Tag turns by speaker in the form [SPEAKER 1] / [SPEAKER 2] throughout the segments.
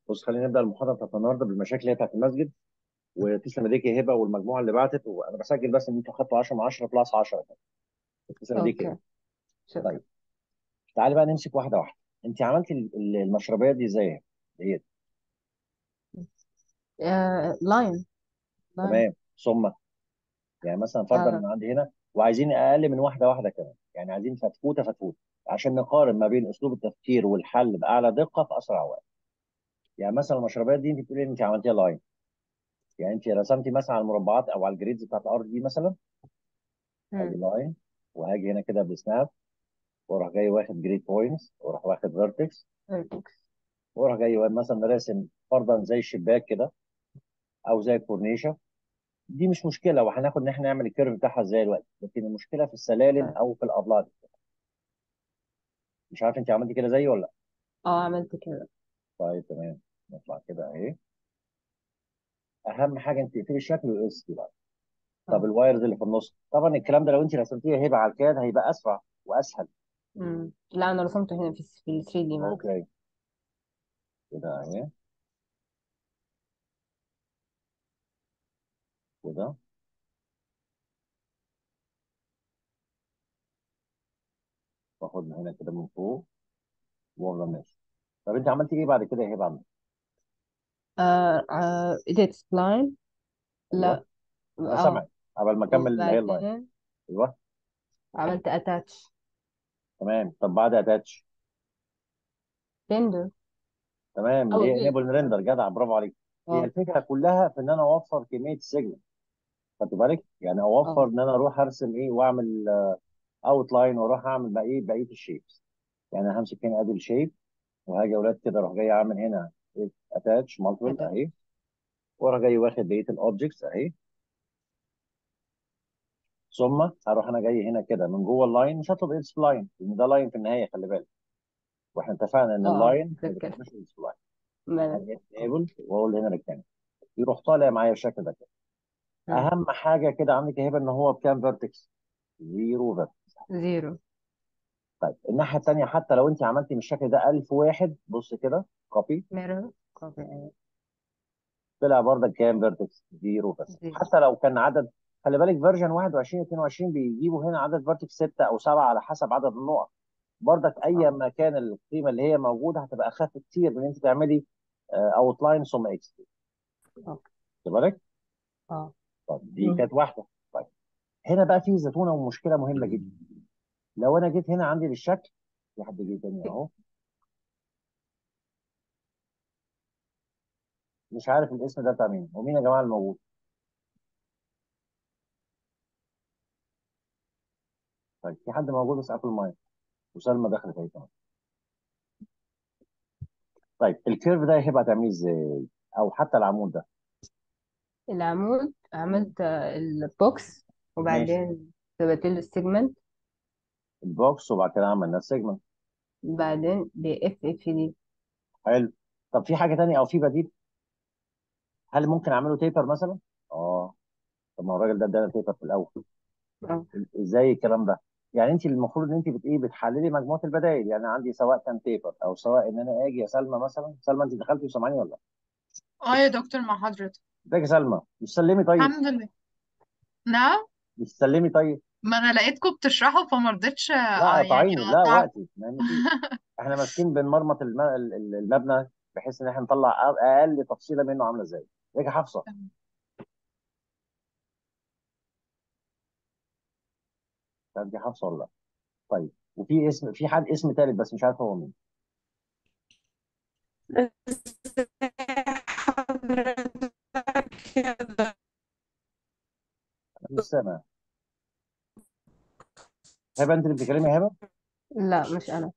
[SPEAKER 1] بص خلينا نبدا المحاضره بتاعت النهارده بالمشاكل اللي هي بتاعت المسجد وتسلم ايديك يا هبه والمجموعه اللي بعتت وانا بسجل بس ان انتوا خدتوا 10 من 10 بلس 10 تسلم ايديك يا
[SPEAKER 2] اوكي
[SPEAKER 1] هبه
[SPEAKER 2] شكرا
[SPEAKER 1] طيب تعالي بقى نمسك واحده واحده انت عملتي ال- ال- المشربيه دي ازاي؟ هي
[SPEAKER 2] آه لاين لاين
[SPEAKER 1] تمام ثم يعني مثلا فرضا
[SPEAKER 2] آه
[SPEAKER 1] ان عندي هنا وعايزين اقل من واحده واحده كمان يعني عايزين فتفوته فتفوته عشان نقارن ما بين اسلوب التفكير والحل باعلى دقه في اسرع وقت يعني مثلا المشربيات دي انت بتقولي ان انت عملتيها لاين يعني انت رسمتي مثلا على المربعات او على الجريدز بتاعت الارض دي مثلا ادي
[SPEAKER 2] مم.
[SPEAKER 1] لاين وهاجي هنا كده بسناب واروح جاي واخد جريد بوينتس واروح واخد فيرتكس
[SPEAKER 2] vertex.
[SPEAKER 1] واروح جاي مثلا راسم فرضا زي الشباك كده او زي الكورنيشه دي مش مشكله وهناخد ان احنا نعمل الكيرف بتاعها ازاي دلوقتي لكن المشكله في السلالم
[SPEAKER 2] طيب
[SPEAKER 1] او في الاضلاع دي مش عارف انت عملتي كده زيي ولا لا
[SPEAKER 2] اه عملت كده
[SPEAKER 1] طيب تمام نطلع كده اهي اهم حاجه انت تقفلي الشكل والاس دي بقى طب
[SPEAKER 2] اه
[SPEAKER 1] الوايرز اللي في النص طبعا الكلام ده لو انت رسمتيه هيبقى على الكاد هيبقى اسرع واسهل
[SPEAKER 2] مم. لا انا رسمته هنا في في ال 3 دي ماكس
[SPEAKER 1] اوكي كده اهي كده باخد من هنا كده من فوق وافضل ماشي طب انت عملتي ايه بعد كده يا هبه عملت
[SPEAKER 2] آه آه edit line
[SPEAKER 1] ايوه
[SPEAKER 2] لا
[SPEAKER 1] انا
[SPEAKER 2] اه
[SPEAKER 1] سامعك قبل ما اكمل اللي هي اللاين
[SPEAKER 2] وبعدين
[SPEAKER 1] ايوه
[SPEAKER 2] عملت attach
[SPEAKER 1] تمام طب بعد اتاتش
[SPEAKER 2] render
[SPEAKER 1] تمام
[SPEAKER 2] او
[SPEAKER 1] اللي هي
[SPEAKER 2] edit
[SPEAKER 1] انيبل ريندر جدع برافو عليك هي
[SPEAKER 2] اه
[SPEAKER 1] الفكره كلها في ان انا اوفر كميه سيجنال خدت بالك يعني اوفر
[SPEAKER 2] اه
[SPEAKER 1] ان انا اروح ارسم ايه واعمل اوت لاين واروح اعمل بقى ايه بقيه الشيبس يعني أنا همسك هنا ادي الشيب وهاجي يا اولاد كده اروح جاي اعمل هنا اتاتش مالتيبل
[SPEAKER 2] attach
[SPEAKER 1] اهي واروح جاي واخد بقيه الاوبجكتس اهي ثم هروح انا جاي هنا كده من جوه اللاين مش هطلب اكس لاين لان ده لاين في النهايه خلي بالك واحنا اتفقنا ان
[SPEAKER 2] اه اه
[SPEAKER 1] اللاين ما
[SPEAKER 2] فكرة
[SPEAKER 1] بيتعملش اكس لاين
[SPEAKER 2] ما
[SPEAKER 1] هاجي
[SPEAKER 2] اه
[SPEAKER 1] انيبل واقول هنا ريكتانجل يروح طالع معايا الشكل ده كده
[SPEAKER 2] مم.
[SPEAKER 1] اهم حاجه كده عندك يا هبه ان هو بكام فيرتكس زيرو فيرتكس
[SPEAKER 2] زيرو
[SPEAKER 1] طيب الناحيه الثانيه حتى لو انت عملتي من الشكل ده 1000 واحد بص كده كوبي
[SPEAKER 2] mirror copy أيوة.
[SPEAKER 1] طلع برضك كام فيرتكس زيرو بس
[SPEAKER 2] زيرو
[SPEAKER 1] حتى لو كان عدد خلي بالك فيرجن 21 22 بيجيبوا هنا عدد فيرتكس 6 او 7 على حسب عدد النقط برضك اي
[SPEAKER 2] اه
[SPEAKER 1] ما كان القيمه اللي هي موجوده هتبقى اخف كتير من ان انت تعملي اوت لاين ثم اكس
[SPEAKER 2] اه
[SPEAKER 1] خد بالك
[SPEAKER 2] اه
[SPEAKER 1] طب دي
[SPEAKER 2] مم.
[SPEAKER 1] كانت واحده طيب هنا بقى في زيتونه ومشكله مهمه جدا لو انا جيت هنا عندي للشكل في حد جه تاني اهو مش عارف الاسم ده بتاع مين ومين يا جماعه الموجود طيب في حد موجود بس قافل المايك وسلمى دخلت اهي كمان طيب الكيرف ده هيبقى تعمليه ازاي او حتى العمود ده
[SPEAKER 2] العمود
[SPEAKER 1] مم.
[SPEAKER 2] عملت آه، البوكس
[SPEAKER 1] ماشي
[SPEAKER 2] وبعدين ثبت له السيجمنت
[SPEAKER 1] البوكس وبعد كده عملنا السيجمنت
[SPEAKER 2] بعدين ب اف اف دي
[SPEAKER 1] حلو طب في حاجه تانية او في بديل هل ممكن اعمله تيبر مثلا اه طب ما هو الراجل ده ادانا تيبر في الاول
[SPEAKER 2] اه
[SPEAKER 1] ازاي الكلام ده يعني انت المفروض ان انت بت ايه بتحللي مجموعه البدائل يعني عندي سواء كان تيبر او سواء ان انا اجي يا سلمى مثلا سلمى انت دخلتي وسامعاني ولا لا
[SPEAKER 3] اه يا دكتور مع حضرتك
[SPEAKER 1] ازيك يا سلمى مش سلمي طيب
[SPEAKER 3] الحمد لله نعم
[SPEAKER 1] مش سلمي طيب
[SPEAKER 3] ما انا لقيتكم بتشرحوا فما رضيتش
[SPEAKER 1] لا
[SPEAKER 3] آه يعني
[SPEAKER 1] قطعيني لا
[SPEAKER 3] اقطعكم
[SPEAKER 1] وقتي ما مفيش احنا ماسكين بنمرمط الم- ال- ال- المبنى بحيث ان احنا نطلع أ- اقل تفصيله منه عامله ازاي ازيك يا حفصه انت حفصه ولا لا طيب وفي اسم في حد اسم ثالث بس مش عارف هو مين انا مش سامع هبه انت اللي بتتكلمي يا هبه
[SPEAKER 2] لا مش انا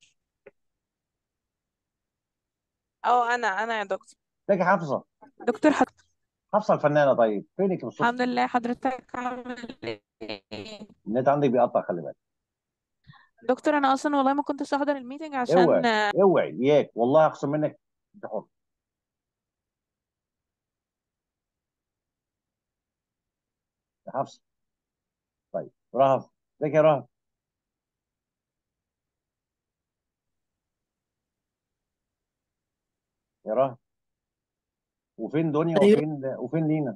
[SPEAKER 4] اه انا انا يا دكتور
[SPEAKER 1] ازيك يا حفصه
[SPEAKER 4] دكتور حض...
[SPEAKER 1] حفصه الفنانه طيب فينك من الصبح
[SPEAKER 4] الحمد لله حضرتك عامل ايه
[SPEAKER 1] النت عندك بيقطع خلي بالك
[SPEAKER 4] دكتور انا اصلا والله ما كنتش احضر الميتنج عشان
[SPEAKER 1] اوعي اوعي اياك والله هخصم منك انت حر يا حفصه طيب رهف ازيك يا رهف يا رهف وفين دنيا
[SPEAKER 5] أيوة
[SPEAKER 1] وفين وفين لينا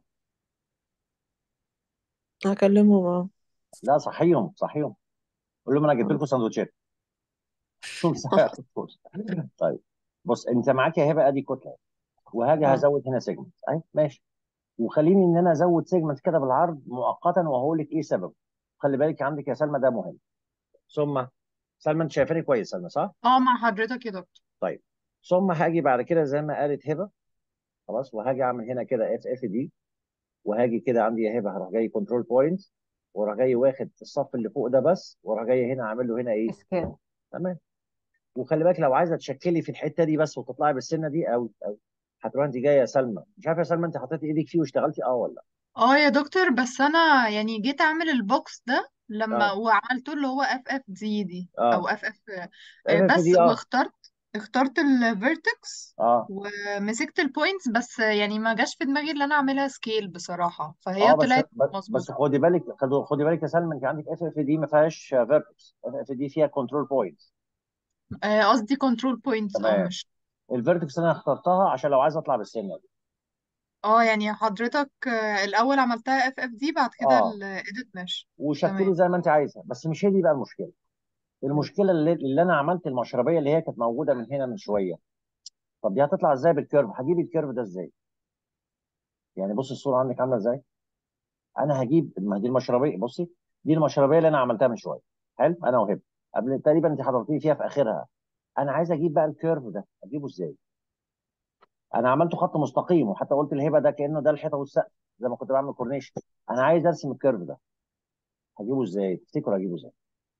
[SPEAKER 5] هكلمهم اه
[SPEAKER 1] لا صحيهم صحيهم قول لهم انا جبت لكم سندوتشات شوف ساعة طيب بص انت معاك يا هبه ادي كتله وهاجي
[SPEAKER 2] اه
[SPEAKER 1] هزود هنا سيجمنت اهي ماشي وخليني ان انا ازود سيجمنت كده بالعرض مؤقتا وهقول لك ايه سببه خلي بالك عندك يا سلمى ده مهم ثم سلمى انت شايفاني كويس سلمى صح؟
[SPEAKER 3] اه مع حضرتك يا دكتور
[SPEAKER 1] طيب ثم هاجي بعد كده زي ما قالت هبه خلاص وهاجي اعمل هنا كده اف اف دي وهاجي كده عندي يا هبه هروح جاي كنترول بوينت واروح جاي واخد الصف اللي فوق ده بس واروح جاي هنا عامل له هنا ايه؟
[SPEAKER 2] اسكان
[SPEAKER 1] تمام وخلي بالك لو عايزه تشكلي في الحته دي بس وتطلعي بالسنه دي قوي قوي هتروح انت جايه يا سلمى مش عارفه يا سلمى انت حطيتي ايدك فيه واشتغلتي اه ولا لا
[SPEAKER 3] اه يا دكتور بس انا يعني جيت اعمل البوكس ده لما
[SPEAKER 1] اه
[SPEAKER 3] وعملته اللي هو اف اف دي دي
[SPEAKER 1] اه
[SPEAKER 3] او اف اف
[SPEAKER 1] اف اف
[SPEAKER 3] بس
[SPEAKER 1] دي اه
[SPEAKER 3] واخترت اخترت الفيرتكس
[SPEAKER 1] اه
[SPEAKER 3] ومسكت البوينتس بس يعني ما جاش في دماغي ان انا اعملها سكيل بصراحة فهي
[SPEAKER 1] اه بس
[SPEAKER 3] طلعت
[SPEAKER 1] بس بس
[SPEAKER 3] مظبوطة
[SPEAKER 1] خدي بالك خدوا- خدي بالك يا سلمى انت عندك اف اف دي ما فيهاش فيرتكس اف اف دي فيها كنترول بوينت
[SPEAKER 3] آه، قصدي كنترول بوينتس اه
[SPEAKER 1] تمام
[SPEAKER 3] مش
[SPEAKER 1] الفيرتكس انا اخترتها عشان لو عايز اطلع بالسنه دي
[SPEAKER 3] اه يعني حضرتك آه، الاول عملتها اف اف دي بعد كده
[SPEAKER 1] اه
[SPEAKER 3] الايديت مش
[SPEAKER 1] وشكلي
[SPEAKER 3] تمام
[SPEAKER 1] زي ما انت عايزه بس مش هي دي بقى المشكله
[SPEAKER 2] مم.
[SPEAKER 1] المشكله اللي, اللي انا عملت المشربيه اللي هي كانت موجوده من هنا من شويه طب دي هتطلع ازاي بالكيرف هجيب الكيرف ده ازاي يعني بص الصوره عندك عامله ازاي انا هجيب ما دي المشربيه بصي دي المشربيه اللي انا عملتها من شويه حلو انا وهبه قبل تقريبا انت حضرتيه فيها في اخرها انا عايز اجيب بقى الكيرف ده اجيبه ازاي انا عملته خط مستقيم وحتى قلت لهبه ده كانه ده الحيطه والسقف زي ما كنت بعمل كورنيش انا عايز ارسم الكيرف ده هجيبه ازاي تفتكروا هجيبه ازاي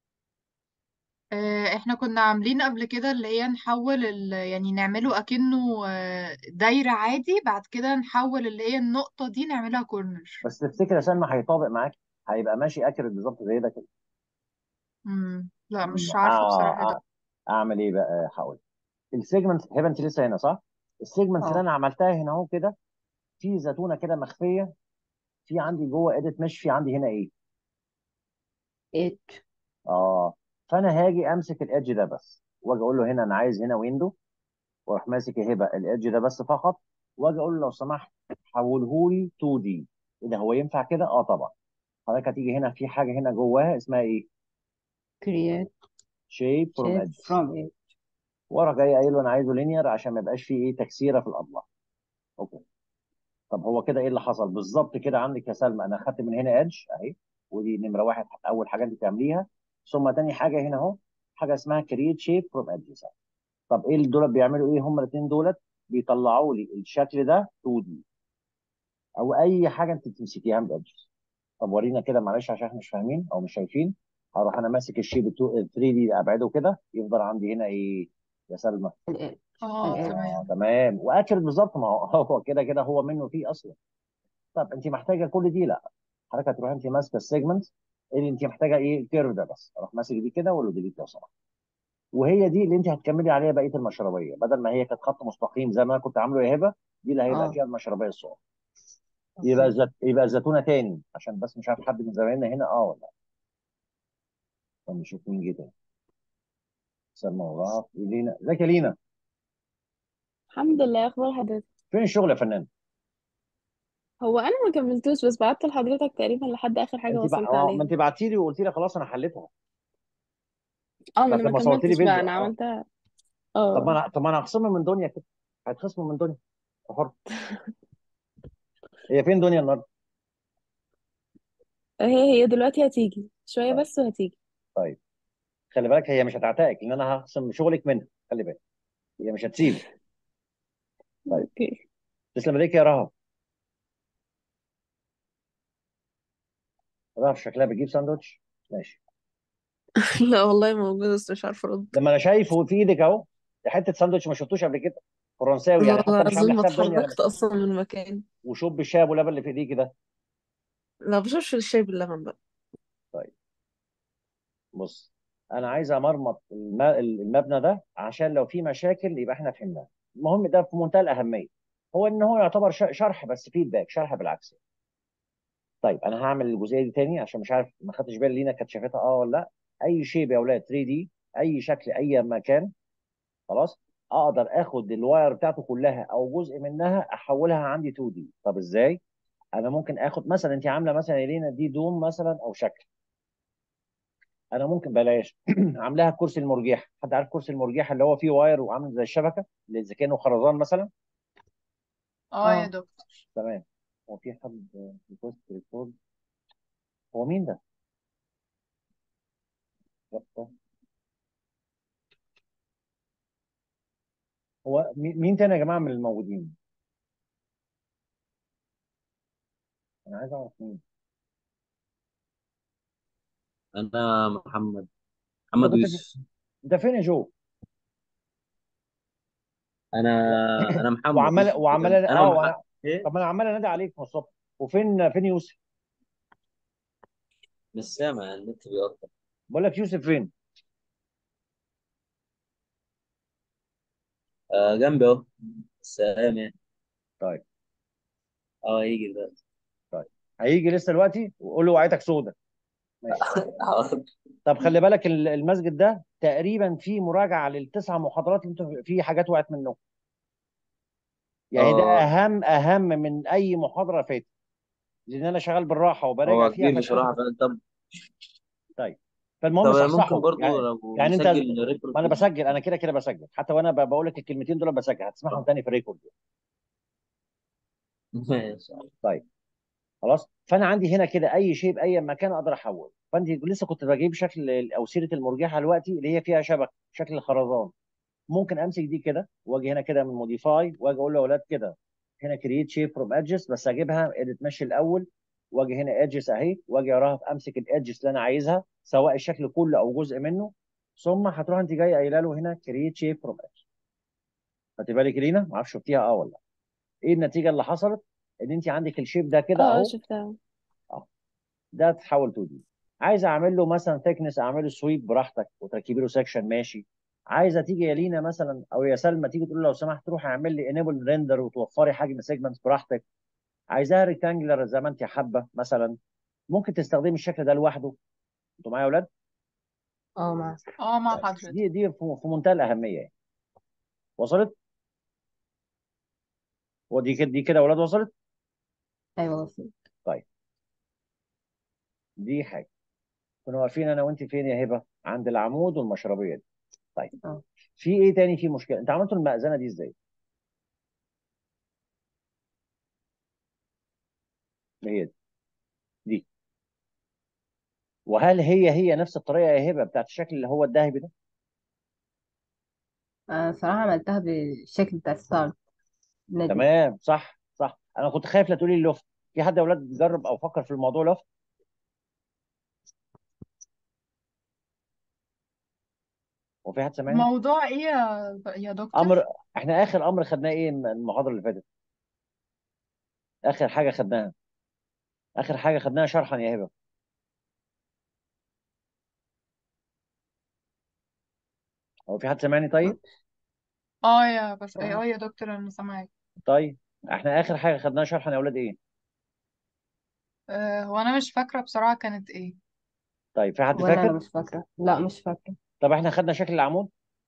[SPEAKER 3] آه، احنا كنا عاملين قبل كده اللي هي نحول ال... يعني نعمله اكنه آه، دايرة عادي بعد كده نحول اللي هي النقطة دي نعملها كورنر
[SPEAKER 1] بس تفتكر يا سلمى هيطابق معاك هيبقى ماشي اكيرت بالظبط زي ده كده
[SPEAKER 3] امم لا
[SPEAKER 1] مم.
[SPEAKER 3] مش عارفة بصراحة ده
[SPEAKER 1] آه آه اعمل ايه بقى هقول السيجمنت هبه انت لسه هنا صح السيجمنت اللي
[SPEAKER 2] اه
[SPEAKER 1] انا عملتها هنا اهو كده في زيتونه كده مخفيه في عندي جوه اديت مش في عندي هنا ايه
[SPEAKER 2] ايت
[SPEAKER 1] اه فانا هاجي امسك الادج ده بس واجي اقول له هنا انا عايز هنا ويندو واروح ماسك يا هبه الادج ده بس فقط واجي اقول له لو سمحت حوله لي 2 دي ايه ده هو ينفع كده اه طبعا حضرتك هتيجي هنا في حاجه هنا جواها اسمها ايه
[SPEAKER 2] create
[SPEAKER 1] شيب فروم
[SPEAKER 2] shape
[SPEAKER 1] ادج
[SPEAKER 2] from it
[SPEAKER 1] واروح جاي قايل له انا عايزه لينير عشان ما يبقاش فيه ايه تكسيره في الاضلاع اوكي طب هو كده ايه اللي حصل بالظبط كده عندك يا سلمى انا خدت من هنا ادج اهي ودي نمره واحد اول حاجه انت تعمليها ثم تاني حاجه هنا اهو حاجه اسمها كرييت شيب فروم ادج طب ايه دول بيعملوا ايه هم الاثنين دولت بيطلعوا لي الشكل ده 2 دي او اي حاجه انت بتمسكيها من الادج طب ورينا كده معلش عشان احنا مش فاهمين او مش شايفين هروح انا ماسك الشيب 3 دي ابعده كده يفضل عندي هنا ايه يا سلمى
[SPEAKER 2] الايت
[SPEAKER 3] اه
[SPEAKER 2] الايت
[SPEAKER 1] اه
[SPEAKER 3] تمام
[SPEAKER 1] تمام واكرت بالظبط ما هو هو كده كده هو منه فيه اصلا طب انت محتاجه كل دي لا حضرتك هتروح انت ماسكه السيجمنت اللي انت محتاجه ايه الكيرف ده بس اروح ماسك دي كده واقول له ديليت لو سمحت وهي دي اللي انت هتكملي عليها بقيه المشربيه بدل ما هي كانت خط مستقيم زي ما انا كنت عامله يا هبه دي اللي هيبقى
[SPEAKER 2] اه
[SPEAKER 1] فيها المشربيه الصغيره يبقى
[SPEAKER 2] اوكي
[SPEAKER 1] زت... يبقى زيتونه تاني عشان بس مش عارف حد من زمايلنا هنا اه ولا لا طب نشوف مين جه تاني سلمى وراء لينا ازيك يا لينا
[SPEAKER 5] الحمد لله اخبار حضرتك
[SPEAKER 1] فين الشغل يا فنان
[SPEAKER 5] هو انا ما كملتوش بس بعت لحضرتك تقريبا لحد اخر حاجه
[SPEAKER 1] انت بع...
[SPEAKER 5] وصلت
[SPEAKER 1] اه ما
[SPEAKER 5] عليها
[SPEAKER 1] انت بعتي لي وقلت لي خلاص انا حليتها
[SPEAKER 5] اه ما
[SPEAKER 1] بس
[SPEAKER 5] انا ما
[SPEAKER 1] لما صورت لي
[SPEAKER 5] كملتش بقى
[SPEAKER 1] فيديو
[SPEAKER 5] انا
[SPEAKER 1] اه
[SPEAKER 5] عملتها
[SPEAKER 1] طب ما
[SPEAKER 5] اه
[SPEAKER 1] انا طب ما انا هخصمها من دنيا كده هتخصم من دنيا حر هي فين دنيا النهارده
[SPEAKER 5] هي هي دلوقتي هتيجي شويه
[SPEAKER 1] طيب
[SPEAKER 5] بس وهتيجي
[SPEAKER 1] طيب خلي بالك هي مش هتعتقك لان انا هخصم شغلك منها خلي بالك هي مش هتسيبك طيب
[SPEAKER 5] اوكي
[SPEAKER 1] تسلم ايديك يا رهب رهب شكلها بتجيب ساندوتش ماشي
[SPEAKER 5] لا والله موجود بس مش عارفه ارد
[SPEAKER 1] لما انا شايفه في ايدك اهو دي حته ساندوتش ما شفتوش قبل كده فرنساوي يعني
[SPEAKER 5] لا
[SPEAKER 1] حتى مش عامله
[SPEAKER 5] العظيم ما
[SPEAKER 1] حساب دنيا لما
[SPEAKER 5] اتحركت اصلا من مكان
[SPEAKER 1] وشوب الشاي ابو لبن اللي في ايديك ده
[SPEAKER 5] لا بشربش الشاي باللبن بقى
[SPEAKER 1] طيب بص انا عايز امرمط الم- المبنى ده عشان لو في مشاكل يبقى احنا فهمناها المهم ده في منتهى الاهميه هو ان هو يعتبر ش- شرح بس فيدباك شرح بالعكس طيب انا هعمل الجزئيه دي تاني عشان مش عارف ما خدتش بالي لينا كانت شافتها اه ولا لا اي شيء يا اولاد 3 دي اي شكل اي مكان خلاص اقدر اخد الواير بتاعته كلها او جزء منها احولها عندي 2 دي طب ازاي انا ممكن اخد مثلا انت عامله مثلا يا لينا دي دوم مثلا او شكل انا ممكن بلاش عاملاها كرسي المرجحه حد عارف كرسي المرجحه اللي هو فيه واير وعامل زي الشبكه اللي اذا كانه خرزان مثلا
[SPEAKER 3] اه يا
[SPEAKER 2] اه
[SPEAKER 3] دكتور
[SPEAKER 1] تمام هو في حد ريكوست ريكورد هو مين ده؟ يبقى. هو مين مين تاني يا جماعه من الموجودين؟ انا عايز اعرف مين
[SPEAKER 6] انا محمد
[SPEAKER 1] انت
[SPEAKER 6] محمد
[SPEAKER 1] كنت في...
[SPEAKER 6] يوسف
[SPEAKER 1] انت فين يا جو؟
[SPEAKER 6] انا انا محمد
[SPEAKER 1] وعمال
[SPEAKER 6] يوسف
[SPEAKER 1] وعمال
[SPEAKER 6] انا
[SPEAKER 1] اه
[SPEAKER 6] ومحمد
[SPEAKER 1] وانا
[SPEAKER 6] ايه
[SPEAKER 1] طب ما انا عمال انادي عليك من الصبح وفين فين يوسف؟
[SPEAKER 6] مش سامع النت بيقطع
[SPEAKER 1] بقول لك يوسف فين؟
[SPEAKER 6] آه جنبي اهو سلام يعني
[SPEAKER 1] طيب
[SPEAKER 6] اه يجي دلوقتي
[SPEAKER 1] طيب هيجي لسه دلوقتي وقول له وعيتك سودة ماشي
[SPEAKER 6] حاضر.
[SPEAKER 1] طب خلي بالك ال- المسجد ده تقريبا فيه مراجعه للتسع محاضرات اللي انتوا في حاجات وقعت منهم يعني ده
[SPEAKER 6] اه
[SPEAKER 1] اهم اهم من اي محاضره فاتت لان انا شغال بالراحه وبراجع
[SPEAKER 6] هو
[SPEAKER 1] فيها
[SPEAKER 6] كبير
[SPEAKER 1] فالتسع
[SPEAKER 6] بصراحة فعلا. طب
[SPEAKER 1] طيب فالمهم
[SPEAKER 6] طب ممكن
[SPEAKER 1] صحصحه
[SPEAKER 6] برضو
[SPEAKER 1] يعني
[SPEAKER 6] لو
[SPEAKER 1] يعني انت
[SPEAKER 6] نسجل ريكورد
[SPEAKER 1] ما انا
[SPEAKER 6] كده
[SPEAKER 1] بسجل انا كده كده بسجل حتى وانا ب- بقول لك الكلمتين دول بسجل هتسمعهم تاني في الريكورد
[SPEAKER 6] ماشي
[SPEAKER 1] طيب خلاص فانا عندي هنا كده اي شيء باي مكان اقدر احوله فانت لسه كنت بجيب شكل او سيره المرجحه دلوقتي اللي هي فيها شبك شكل الخرزان ممكن امسك دي كده واجي هنا كده من موديفاي واجي اقول له يا اولاد كده هنا كرييت شيب فروم ادجز بس اجيبها اديت ماشي الاول واجي هنا ادجز اهي واجي وراها امسك الادجز اللي انا عايزها سواء الشكل كله او جزء منه ثم هتروح انت جاي قايله له هنا كرييت شيب فروم ادج خدت بالك لينا ما اعرفش شفتيها اه ولا لا. ايه النتيجه اللي حصلت ان انت عندك الشيب ده كده
[SPEAKER 5] اه اه
[SPEAKER 1] اهو
[SPEAKER 5] شفتها
[SPEAKER 1] اه ده تحول 2 دي عايز اعمل له مثلا ثيكنس اعمل له سويب براحتك وتركبي له سكشن ماشي عايزه تيجي يا لينا مثلا او يا سلمى تيجي تقول له لو سمحت روحي اعمل لي انيبل ريندر وتوفري حجم سيجمنتس براحتك عايزاها ريكتانجلر زي ما انت حابه مثلا ممكن تستخدمي الشكل ده لوحده انتوا معايا يا اولاد
[SPEAKER 2] اه مع
[SPEAKER 3] اه مع
[SPEAKER 1] طيب
[SPEAKER 3] حضرتك
[SPEAKER 1] دي دي في في منتهى الاهميه يعني وصلت ودي كده دي كده يا اولاد وصلت
[SPEAKER 2] ايوه بس
[SPEAKER 1] طيب دي حاجه كنا واقفين انا وانت فين يا هبه عند العمود والمشربيه دي طيب
[SPEAKER 2] اه
[SPEAKER 1] في ايه تاني في مشكله انت عملتوا المأذنه دي ازاي اللي هي دي دي وهل هي هي نفس الطريقه يا هبه بتاعت الشكل اللي هو الذهبي ده
[SPEAKER 2] انا صراحة عملتها بالشكل بتاع ستارت نادي
[SPEAKER 1] تمام صح صح انا كنت خايف لا تقولي اللفت في حد يا اولاد جرب او فكر في الموضوع لفت وفي حد سامعني
[SPEAKER 3] موضوع ايه يا يا دكتور
[SPEAKER 1] امر احنا اخر امر خدناه ايه من المحاضره اللي فاتت اخر حاجه خدناها اخر حاجه خدناها شرحا يا هبه هو في حد سامعني طيب
[SPEAKER 3] اه يا بس
[SPEAKER 2] اه
[SPEAKER 3] اه يا دكتور انا سامعاك
[SPEAKER 1] طيب احنا اخر حاجه خدناها شرحا يا اولاد ايه
[SPEAKER 3] آه هو انا مش فاكره بصراحه كانت ايه
[SPEAKER 1] طيب في حد
[SPEAKER 2] ولا انا
[SPEAKER 1] فاكر
[SPEAKER 2] مش فاكرة لا مش فاكرة
[SPEAKER 1] طب احنا خدنا شكل العمود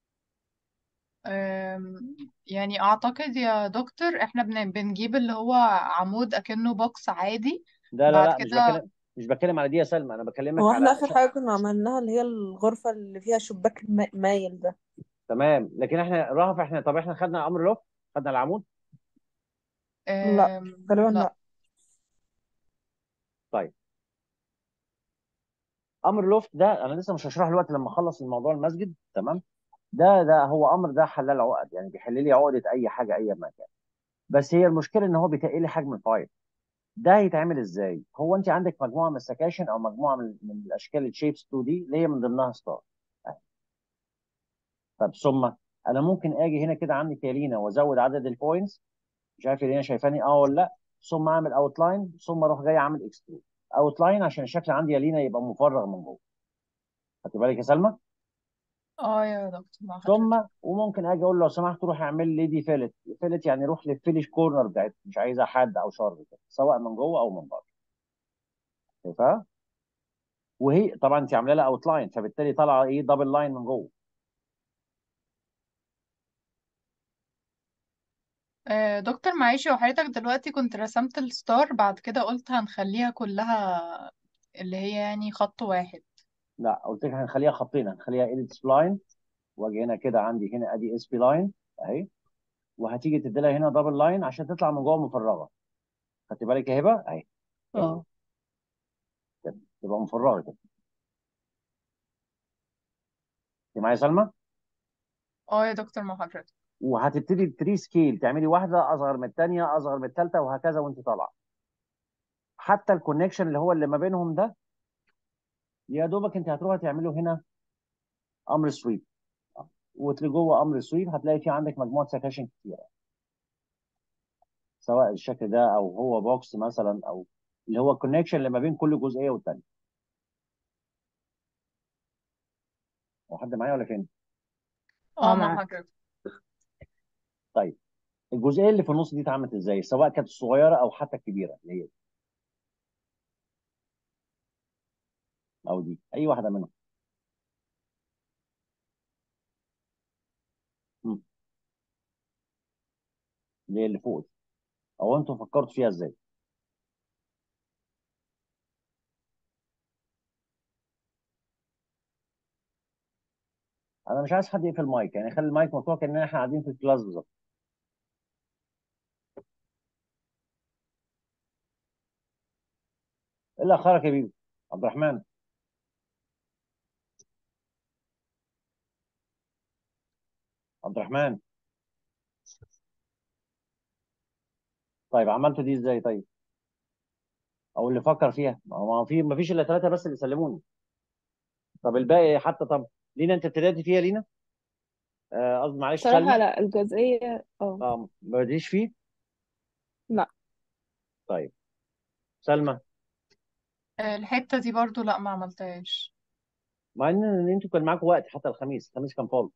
[SPEAKER 3] آم، يعني اعتقد يا دكتور احنا بن- بنجيب اللي هو عمود اكنه بوكس عادي
[SPEAKER 1] لا لا
[SPEAKER 3] بعد
[SPEAKER 1] لا مش
[SPEAKER 3] كده
[SPEAKER 1] بتكلم مش بتكلم على دي يا سلمى انا بكلمك
[SPEAKER 7] هو
[SPEAKER 1] على
[SPEAKER 7] احنا اخر
[SPEAKER 1] ش...
[SPEAKER 7] حاجة كنا عملناها اللي هي الغرفة اللي فيها شباك ما- مايل ده
[SPEAKER 1] تمام لكن احنا رهف احنا طب احنا خدنا امر لفت خدنا العمود
[SPEAKER 7] لا
[SPEAKER 3] آم،
[SPEAKER 7] غالبا
[SPEAKER 3] لا
[SPEAKER 7] لا
[SPEAKER 1] طيب امر لفت ده انا لسه مش هشرحه دلوقتي لما اخلص الموضوع المسجد تمام ده ده هو امر ده حلال عقد يعني بيحل لي عقده اي حاجه اي مكان بس هي المشكله ان هو بيتقل لي حجم الفايل ده هيتعمل ازاي هو انت عندك مجموعه من السكاشن او مجموعه من, من الاشكال الشيبس 2 دي اللي هي من ضمنها ستار طب ثم انا ممكن اجي هنا كده عندي كالينا وازود عدد البوينتس مش عارف هنا شايفاني اه ولا لا ثم اعمل اوت لاين ثم اروح جاي اعمل اكسترود اوت لاين عشان الشكل عندي يا لينا يبقى مفرغ من جوه خدت بالك يا سلمى
[SPEAKER 3] اه يا دكتور مع
[SPEAKER 1] ثم
[SPEAKER 3] حضرتك
[SPEAKER 1] وممكن اجي اقول لو سمحت روح اعمل لي دي فيلت فيلت يعني روح للفينش كورنر بتاعتها مش عايزها حد او شارب كده سواء من جوه او من بره شايفها وهي طبعا انت عامله لها اوت لاين فبالتالي طالعه ايه دبل لاين من جوه
[SPEAKER 3] آه، دكتور معلش وحضرتك دلوقتي كنت رسمت الستار بعد كده قلت هنخليها كلها اللي هي يعني خط واحد
[SPEAKER 1] لا قلت لك هنخليها خطين هنخليها ايديت سبلاين واجي هنا كده عندي هنا ادي اس بي لاين اهي وهتيجي تدي لها هنا دبل لاين عشان تطلع من جوه مفرغه خدت بالك يا هبه اهي
[SPEAKER 2] اه
[SPEAKER 1] كده تبقى مفرغه كده انت معايا يا سلمى
[SPEAKER 3] اه يا دكتور مع حضرتك
[SPEAKER 1] وهتبتدي بتري سكيل تعملي واحده اصغر من الثانيه اصغر من الثالثه وهكذا وانت طالعه حتى الكونكشن اللي هو اللي ما بينهم ده يا دوبك انت هتروحي تعمله هنا امر سويب وتلاقي جوه امر سويب هتلاقي في عندك مجموعه سكاشن كتيره سواء الشكل ده او هو بوكس مثلا او اللي هو الكونكشن اللي ما بين كل جزئيه والتانيه هو حد معايا ولا فين؟
[SPEAKER 3] اه
[SPEAKER 2] اه
[SPEAKER 3] مع
[SPEAKER 2] معاك
[SPEAKER 3] حضرتك
[SPEAKER 1] طيب الجزئيه اللي في النص دي اتعملت ازاي؟ سواء كانت الصغيره او حتى الكبيره اللي هي دي. او دي اي واحده منهم مم. اللي هي اللي فوق دي. او انتوا فكرتوا فيها ازاي؟ انا مش عايز حد يقفل المايك يعني خلي المايك مفتوح كاننا احنا قاعدين في الكلاس بالظبط ايه اللي اخرك يا بيبي؟ عبد الرحمن عبد الرحمن طيب عملتوا دي ازاي طيب؟ او اللي فكر فيها ما هو في ما فيش الا ثلاثه بس اللي سلموني طب الباقي حتى طب لينا انت ابتديتي فيها لينا؟ آه، قصدي معلش
[SPEAKER 5] بصراحة
[SPEAKER 1] سلمى
[SPEAKER 5] لا الجزئية اه
[SPEAKER 1] اه ما بديش فيه
[SPEAKER 5] لا
[SPEAKER 1] طيب سلمى
[SPEAKER 3] آه، الحتة دي برضو لا ما عملتهاش
[SPEAKER 1] مع ان إن انتوا كان معاكم وقت حتى الخميس الخميس كان فاضي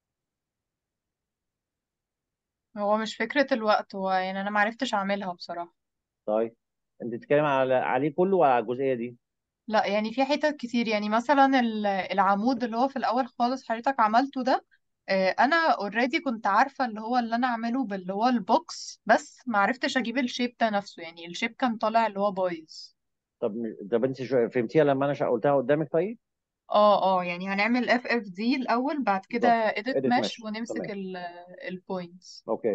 [SPEAKER 3] هو مش فكرة الوقت هو يعني انا معرفتش اعملها بصراحة
[SPEAKER 1] طيب انت بتتكلم على عليه كله ولا على الجزئيه دي؟
[SPEAKER 3] لا يعني في حتت كتير يعني مثلا ال- العمود اللي هو في الاول خالص حضرتك عملته ده آه، انا اوريدي كنت عارفة اللي هو اللي انا اعمله باللي هو البوكس بس معرفتش اجيب الشيب ده نفسه يعني الشيب كان طالع اللي هو بايظ
[SPEAKER 1] طب طب انت شو فهمتيها لما انا شا- قلتها قدامك طيب؟
[SPEAKER 3] اه اه يعني هنعمل اف اف دي الاول بعد كده
[SPEAKER 1] بالظبط
[SPEAKER 3] edit
[SPEAKER 1] اديت
[SPEAKER 3] mesh
[SPEAKER 1] ماشي
[SPEAKER 3] ونمسك
[SPEAKER 1] تمام
[SPEAKER 3] البوينتس
[SPEAKER 1] اوكي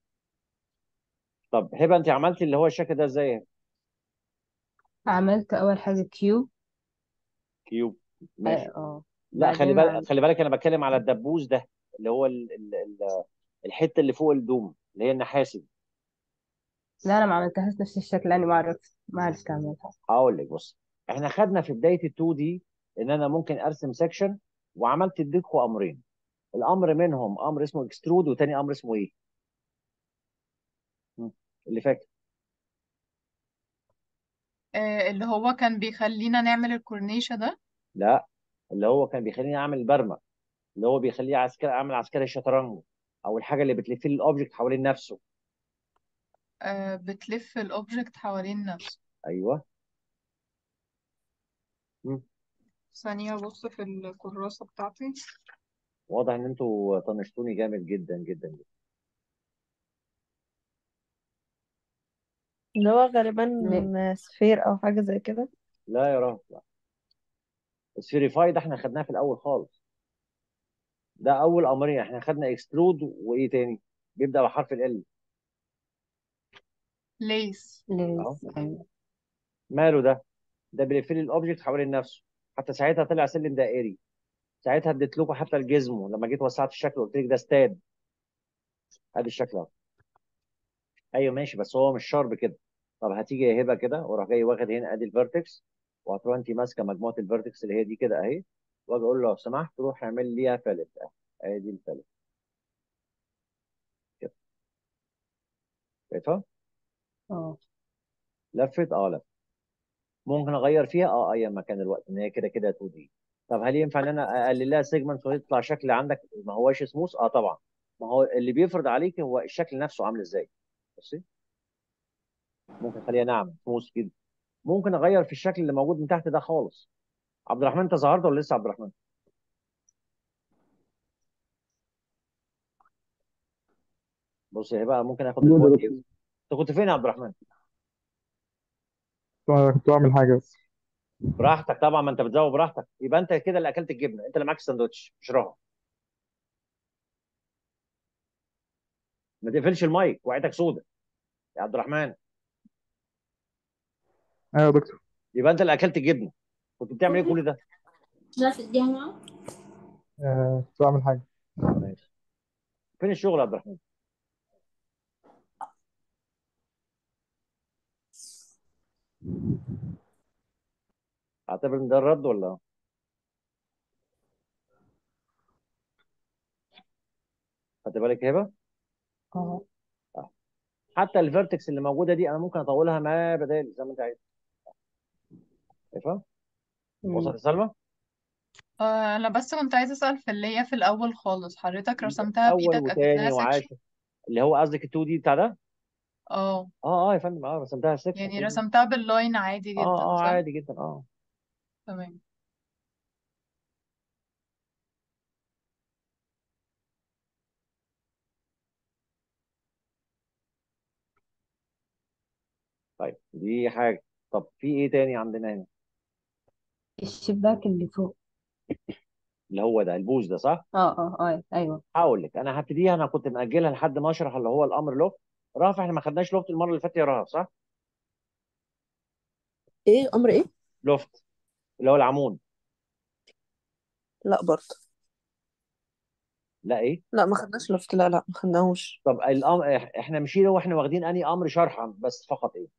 [SPEAKER 1] طب هبه انت عملتي اللي هو الشكل ده ازاي؟
[SPEAKER 2] عملت اول حاجه كيو
[SPEAKER 1] كيوب
[SPEAKER 2] اه
[SPEAKER 1] ماشي
[SPEAKER 2] آه.
[SPEAKER 1] لا خلي
[SPEAKER 2] بعدين
[SPEAKER 1] بالك
[SPEAKER 2] عملت
[SPEAKER 1] خلي بالك انا بتكلم على الدبوس ده اللي هو ال... ال... ال... الحته اللي فوق الدوم اللي هي النحاسي
[SPEAKER 2] لا انا ما عملتهاش نفس الشكل لاني ما عرفت ما عرفت اعملها
[SPEAKER 1] هقول لك بص احنا خدنا في بدايه ال 2 دي ان انا ممكن ارسم سكشن وعملت اديتكم امرين الامر منهم امر اسمه اكسترود وتاني امر اسمه ايه؟ مم. اللي فاكر
[SPEAKER 3] آه، اللي هو كان بيخلينا نعمل الكورنيشة ده
[SPEAKER 1] لا اللي هو كان بيخليني اعمل برمه اللي هو بيخليه عسكري اعمل عسكري شطرنج او الحاجه اللي بتلف لي الاوبجكت حوالين نفسه
[SPEAKER 3] آه، بتلف الأوبجكت حوالين نفسه
[SPEAKER 1] ايوه مم.
[SPEAKER 3] ثانية أبص في الكراسة بتاعتي
[SPEAKER 1] واضح ان انتوا طنشتوني جامد جدا جدا جدا
[SPEAKER 7] اللي هو غالبا
[SPEAKER 2] ليه؟
[SPEAKER 7] سفير او حاجة زي كده
[SPEAKER 1] لا يا راجل لا السيريفاي ده احنا خدناه في الاول خالص ده اول امرين احنا خدنا اكسترود وايه تاني بيبدا بحرف ال
[SPEAKER 3] ليس
[SPEAKER 1] اهو
[SPEAKER 2] ليز ايوه
[SPEAKER 1] ماله ده ده بيلف لي الاوبجكت حوالين نفسه حتى ساعتها طلع سلم دائري ساعتها اديت لكم حتى الجزم لما جيت وسعت الشكل قلت لك ده استاد ادي الشكل اهو ايوه ماشي بس هو مش شارب كده طب هتيجي يا هبه كده وراح جاي واخد هنا ادي الفيرتكس وهتروح انت ماسكه مجموعه الفيرتكس اللي هي دي كده اهي واجي اقول له لو سمحت روح اعمل ليها فالت اهي دي الفالت كده شايفها
[SPEAKER 2] اه
[SPEAKER 1] لفت اه لفت ممكن اغير فيها اه اي مكان الوقت ان هي كده كده 2 دي طب هل ينفع ان انا اقلل لها سيجمنت ويطلع شكل عندك ما هواش سموث اه طبعا ما هو اللي بيفرض عليك هو الشكل نفسه عامل ازاي بصي ممكن اخليها ناعمه سموث كده ممكن اغير في الشكل اللي موجود من تحت ده خالص عبد الرحمن انت ظهرت ولا لسه عبد الرحمن بص هي بقى ممكن اخد
[SPEAKER 8] موجود يا
[SPEAKER 1] الوقت
[SPEAKER 8] دكتور
[SPEAKER 1] انت كنت فين يا عبد الرحمن
[SPEAKER 8] أنا كنت بعمل حاجة بس
[SPEAKER 1] براحتك طبعا ما انت بتزوق براحتك يبقى انت كده اللي اكلت الجبنه انت اللي معاك الساندوتش مش رهن ما تقفلش المايك وعيتك سودة يا عبد الرحمن
[SPEAKER 8] أيوة يا دكتور
[SPEAKER 1] يبقى انت اللي اكلت الجبنه كنت بتعمل ايه كل ده
[SPEAKER 8] آه كنت بعمل حاجة
[SPEAKER 1] ماشي فين الشغل يا عبد الرحمن اعتبر ان ده الرد ولا خدت بالك يا هبه
[SPEAKER 2] اه
[SPEAKER 1] آه. حتى الفيرتكس اللي موجوده دي انا ممكن اطولها ما بدال زي ما انت عايز شايفها
[SPEAKER 2] مم.
[SPEAKER 1] وصلت يا سلمى
[SPEAKER 3] آه، انا بس كنت عايزة اسأل في اللي هي في الاول خالص حضرتك رسمتها
[SPEAKER 1] اول
[SPEAKER 3] بايدك اكنها
[SPEAKER 1] وتاني
[SPEAKER 3] سكشن
[SPEAKER 1] وعاشر اللي هو قصدك ال 2 دي بتاع ده
[SPEAKER 3] اه
[SPEAKER 1] اه اه يا فندم اه رسمتها سكشن
[SPEAKER 3] يعني
[SPEAKER 1] 2 دي
[SPEAKER 3] رسمتها باللاين عادي
[SPEAKER 1] اه
[SPEAKER 3] جدا
[SPEAKER 1] اه
[SPEAKER 3] صح
[SPEAKER 1] عادي جدا اه
[SPEAKER 3] تمام
[SPEAKER 1] طيب دي حاجه طب في ايه تاني عندنا هنا
[SPEAKER 2] الشباك اللي فوق
[SPEAKER 1] اللي هو ده البوز ده صح
[SPEAKER 2] اه اه اه ايوه
[SPEAKER 1] هقول لك انا هبتديها انا كنت مأجلها لحد ما اشرح اللي هو الامر لوفت رافع احنا ما خدناش لوفت المره اللي فاتت يا رهف صح
[SPEAKER 7] ايه امر ايه
[SPEAKER 1] لوفت اللي هو العمود
[SPEAKER 7] لا برضه
[SPEAKER 1] لا ايه
[SPEAKER 7] لا ما خدناش لفت لا لا ما خدناهوش
[SPEAKER 1] طب الامر احنا مشينا واحنا واخدين اني امر شرحا بس فقط ايه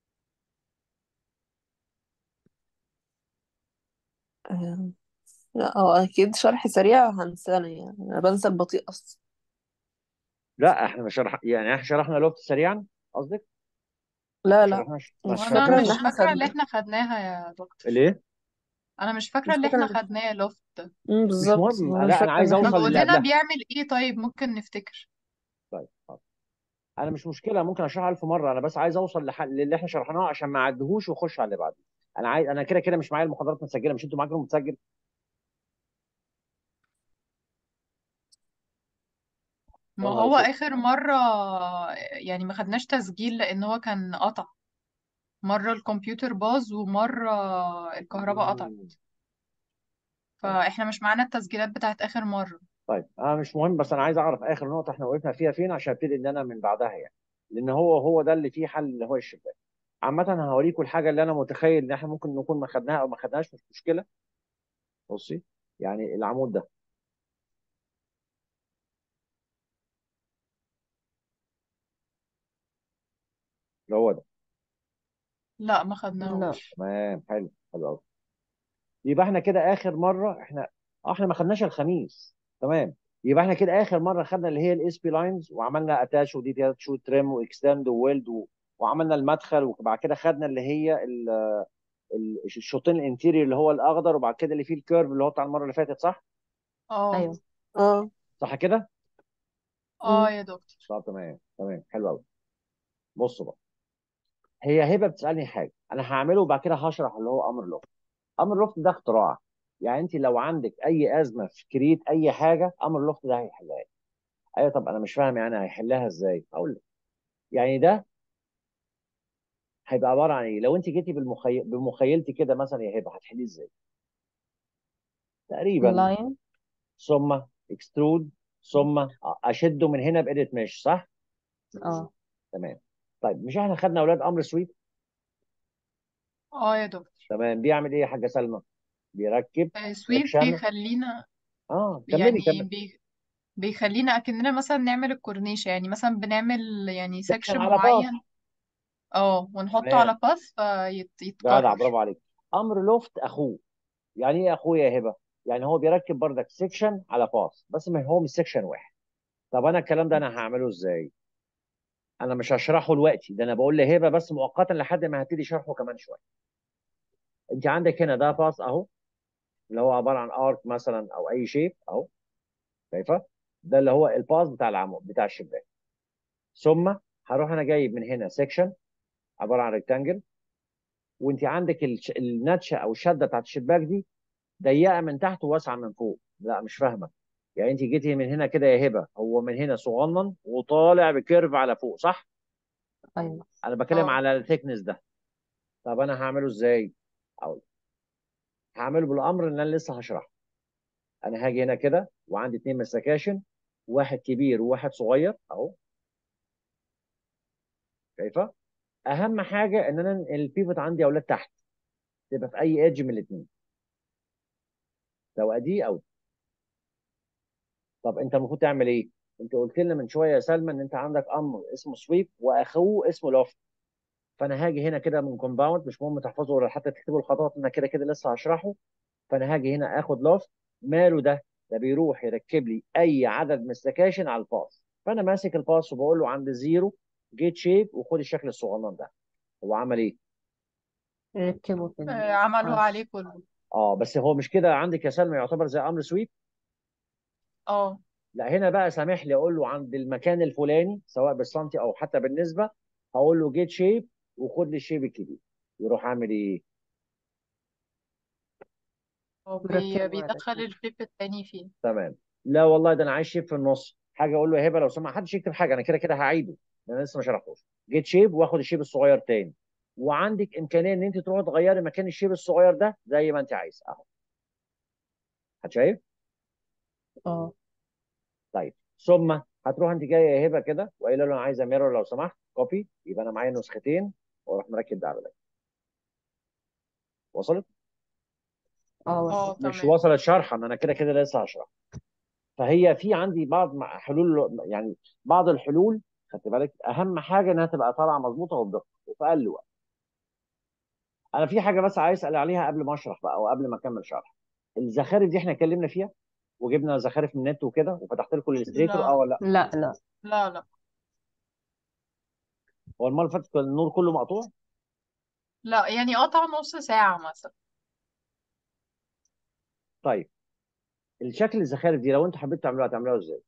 [SPEAKER 7] آه. لا هو اكيد شرح سريع هنسانا يعني انا بنسى البطيء اصلا
[SPEAKER 1] لا احنا مش شرح يعني احنا شرحنا لوفت سريعا قصدك
[SPEAKER 7] لا
[SPEAKER 1] ما
[SPEAKER 7] لا
[SPEAKER 1] شرحناش ما
[SPEAKER 7] مش
[SPEAKER 3] وانا
[SPEAKER 7] فاكرة
[SPEAKER 1] شرحناش
[SPEAKER 7] ان
[SPEAKER 3] مش
[SPEAKER 7] احنا
[SPEAKER 3] فاكرة اللي
[SPEAKER 7] خدنا
[SPEAKER 3] احنا خدناها يا دكتور
[SPEAKER 1] ليه
[SPEAKER 3] انا مش فاكرة
[SPEAKER 7] مش
[SPEAKER 3] اللي
[SPEAKER 7] فاكرة
[SPEAKER 3] احنا
[SPEAKER 7] ان
[SPEAKER 3] خدناه لوفت
[SPEAKER 7] امم
[SPEAKER 1] مش
[SPEAKER 7] بالظبط
[SPEAKER 1] مهم
[SPEAKER 7] انا مش
[SPEAKER 1] لا انا
[SPEAKER 7] فاكرة
[SPEAKER 1] عايز
[SPEAKER 7] ان احنا
[SPEAKER 3] طب
[SPEAKER 1] اوصل
[SPEAKER 3] قول
[SPEAKER 1] للي
[SPEAKER 3] لنا
[SPEAKER 1] قبلها
[SPEAKER 3] بيعمل ايه طيب ممكن نفتكر
[SPEAKER 1] طيب حاضر. انا مش مشكله ممكن اشرحها الف مره انا بس عايز اوصل لح... للي احنا شرحناه عشان ما اعدهوش واخش على اللي بعده انا عايز انا كده كده مش معايا المحاضرات متسجله مش انتوا معاكم متسجل يا
[SPEAKER 3] ما
[SPEAKER 1] نهار
[SPEAKER 3] هو
[SPEAKER 1] اسود
[SPEAKER 3] اخر مرة يعني ما خدناش تسجيل لان هو كان قطع مرة الكمبيوتر باظ ومرة الكهرباء قطعت
[SPEAKER 1] مم. طيب
[SPEAKER 3] فاحنا مش معانا التسجيلات بتاعت اخر مرة
[SPEAKER 1] طيب انا مش مهم بس انا عايز اعرف اخر نقطه احنا وقفنا فيها فين عشان ابتدي ان انا من بعدها يعني لان هو هو ده اللي فيه حل اللي هو الشباك عامه انا هوريكم الحاجه اللي انا متخيل ان احنا ممكن نكون ما خدناها او ما خدناهاش مش مشكله بصي يعني العمود ده اللي هو ده
[SPEAKER 3] لا ما
[SPEAKER 2] لا
[SPEAKER 3] خدناهوش
[SPEAKER 1] تمام حلو حلو قوي يبقى احنا كده اخر مره احنا اه احنا ما خدناش الخميس تمام يبقى احنا كده اخر مره خدنا اللي هي الاس بي لاينز وعملنا اتاش وديتاتش وتريم واكستند وويلد و... وعملنا المدخل وبعد كده خدنا اللي هي ال... ال- الشوطين الانتيريور اللي هو الاخضر وبعد كده اللي فيه الكيرف اللي هو بتاع المره اللي فاتت صح؟
[SPEAKER 3] اه
[SPEAKER 2] ايوه
[SPEAKER 7] اه
[SPEAKER 1] صح كده؟
[SPEAKER 3] اه
[SPEAKER 7] امم
[SPEAKER 3] يا دكتور
[SPEAKER 1] طب تمام تمام حلو قوي بصوا بقى هي هبه بتسالني حاجه انا هعمله وبعد كده هشرح اللي هو امر لوفت امر لوفت ده اختراع يعني انت لو عندك اي ازمه في كريت اي حاجه امر لوفت ده هيحلها ايوه طب انا مش فاهم يعني هيحلها ازاي اقول لك يعني ده هيبقى عباره عن ايه لو انت جيتي بالمخي... بمخيلتي كده مثلا يا هبه هتحليه ازاي تقريبا
[SPEAKER 2] لاين
[SPEAKER 1] ثم اكسترود ثم اشده من هنا بإيديت مش صح
[SPEAKER 2] اه
[SPEAKER 1] تمام طيب مش احنا خدنا اولاد امر سويت
[SPEAKER 3] اه يا دكتور
[SPEAKER 1] تمام بيعمل ايه يا حاجه سلمى بيركب
[SPEAKER 3] آه، سويت
[SPEAKER 1] سكشن
[SPEAKER 3] بيخلينا
[SPEAKER 1] اه كملي
[SPEAKER 3] يعني
[SPEAKER 1] كملي
[SPEAKER 3] بي بيخلينا اكننا مثلا نعمل الكورنيشة يعني مثلا بنعمل يعني
[SPEAKER 1] سكشن
[SPEAKER 3] سكشن
[SPEAKER 1] على باص
[SPEAKER 3] معين اه ونحطه
[SPEAKER 1] تمام
[SPEAKER 3] على باث
[SPEAKER 1] جدع
[SPEAKER 3] فيتكرر
[SPEAKER 1] برافو عليك امر لوفت اخوه يعني ايه اخوه يا هبه يعني هو بيركب بردك سكشن على باص بس ما هو مش سكشن واحد طب انا الكلام ده انا هعمله ازاي انا مش هشرحه دلوقتي ده انا بقول لهبه بس مؤقتا لحد ما هبتدي شرحه كمان شويه انت عندك هنا ده باص اهو اللي هو عباره عن ارك مثلا او اي شيء اهو شايفه ده اللي هو الباص بتاع العمود بتاع الشباك ثم هروح انا جايب من هنا سيكشن عباره عن ريكتانجل وانت عندك الش- النتشه او الشده بتاعت الشباك دي ضيقه من تحت وواسعه من فوق لا مش فاهمه يعني انت جيتي من هنا كده يا هبه هو من هنا صغنن وطالع بكيرف على فوق صح
[SPEAKER 2] ايوه
[SPEAKER 1] انا بتكلم
[SPEAKER 3] اه
[SPEAKER 1] على الثيكنس ده طب انا هعمله ازاي اقول هعمله بالامر ان انا لسه هشرحه انا هاجي هنا كده وعندي اتنين مسكاشن واحد كبير وواحد صغير اهو شايفه اهم حاجه ان انا البيفوت عندي يا اولاد تحت تبقى في اي ايدج من الاثنين سواء دي او دي طب انت المفروض تعمل ايه انت قلت لنا من شويه يا سلمى ان انت عندك امر اسمه سويب واخوه اسمه لوفت فانا هاجي هنا كده من كومباوند مش مهم تحفظه ولا حتى تكتبوا الخطوات انا كده كده لسه هشرحه فانا هاجي هنا اخد لوفت ماله ده ده بيروح يركب لي اي عدد من السكاشن على الباص فانا ماسك الباص وبقول له عند زيرو جيت شيب وخد الشكل الصغنن ده هو عمل ايه
[SPEAKER 2] ركبوا في
[SPEAKER 3] آه، عملوا
[SPEAKER 2] الباص
[SPEAKER 3] عليه كله
[SPEAKER 1] اه بس هو مش كده عندك يا سلمى يعتبر زي امر سويب
[SPEAKER 3] اه
[SPEAKER 1] لا هنا بقى سامح لي اقول له عند المكان الفلاني سواء بالسنتي او حتى بالنسبه هقول له جيت شيب وخد لي الشيب الكبير يروح عامل ايه
[SPEAKER 3] هو بي...
[SPEAKER 2] مركبوا
[SPEAKER 3] بيدخل
[SPEAKER 2] على
[SPEAKER 3] الشيب التاني فيه
[SPEAKER 1] تمام لا والله ده انا عايز شيب في النص حاجه اقول له يا هبه لو سمحت محدش يكتب حاجه انا كده كده هعيده انا لسه ما شرحتوش جيت شيب واخد الشيب الصغير تاني وعندك امكانيه ان انت تروحي تغيري مكان الشيب الصغير ده زي ما انت عايز اهو حد شايف
[SPEAKER 2] اه
[SPEAKER 1] طيب ثم هتروح انت جايه يا هبه كده وقايله له انا عايزه ميرور لو سمحت كوبي يبقى انا معايا نسختين واروح مركب ده على ده وصلت
[SPEAKER 2] اه
[SPEAKER 3] اه
[SPEAKER 2] وصل
[SPEAKER 1] مش
[SPEAKER 3] تمام
[SPEAKER 1] وصلت شرحا انا كده كده لسه هشرح فهي في عندي بعض مع- حلول يعني بعض الحلول خدت بالك اهم حاجه انها تبقى طالعه مظبوطه وبدقه وفي اقل وقت انا في حاجه بس عايز اسال عليها قبل ما اشرح بقى او قبل ما اكمل شرح الزخارف دي احنا اتكلمنا فيها وجبنا زخارف من النت وكده وفتحت لكم الاستريتور اه
[SPEAKER 3] لا
[SPEAKER 1] ولا لا
[SPEAKER 2] لا لا
[SPEAKER 3] لا لا
[SPEAKER 1] هو المره اللي فاتت كان النور كله مقطوع
[SPEAKER 3] لا يعني قطع نص ساعة مثلا
[SPEAKER 1] طيب الشكل الزخارف دي لو انتوا حبيتوا تعملوها تعملوها ازاي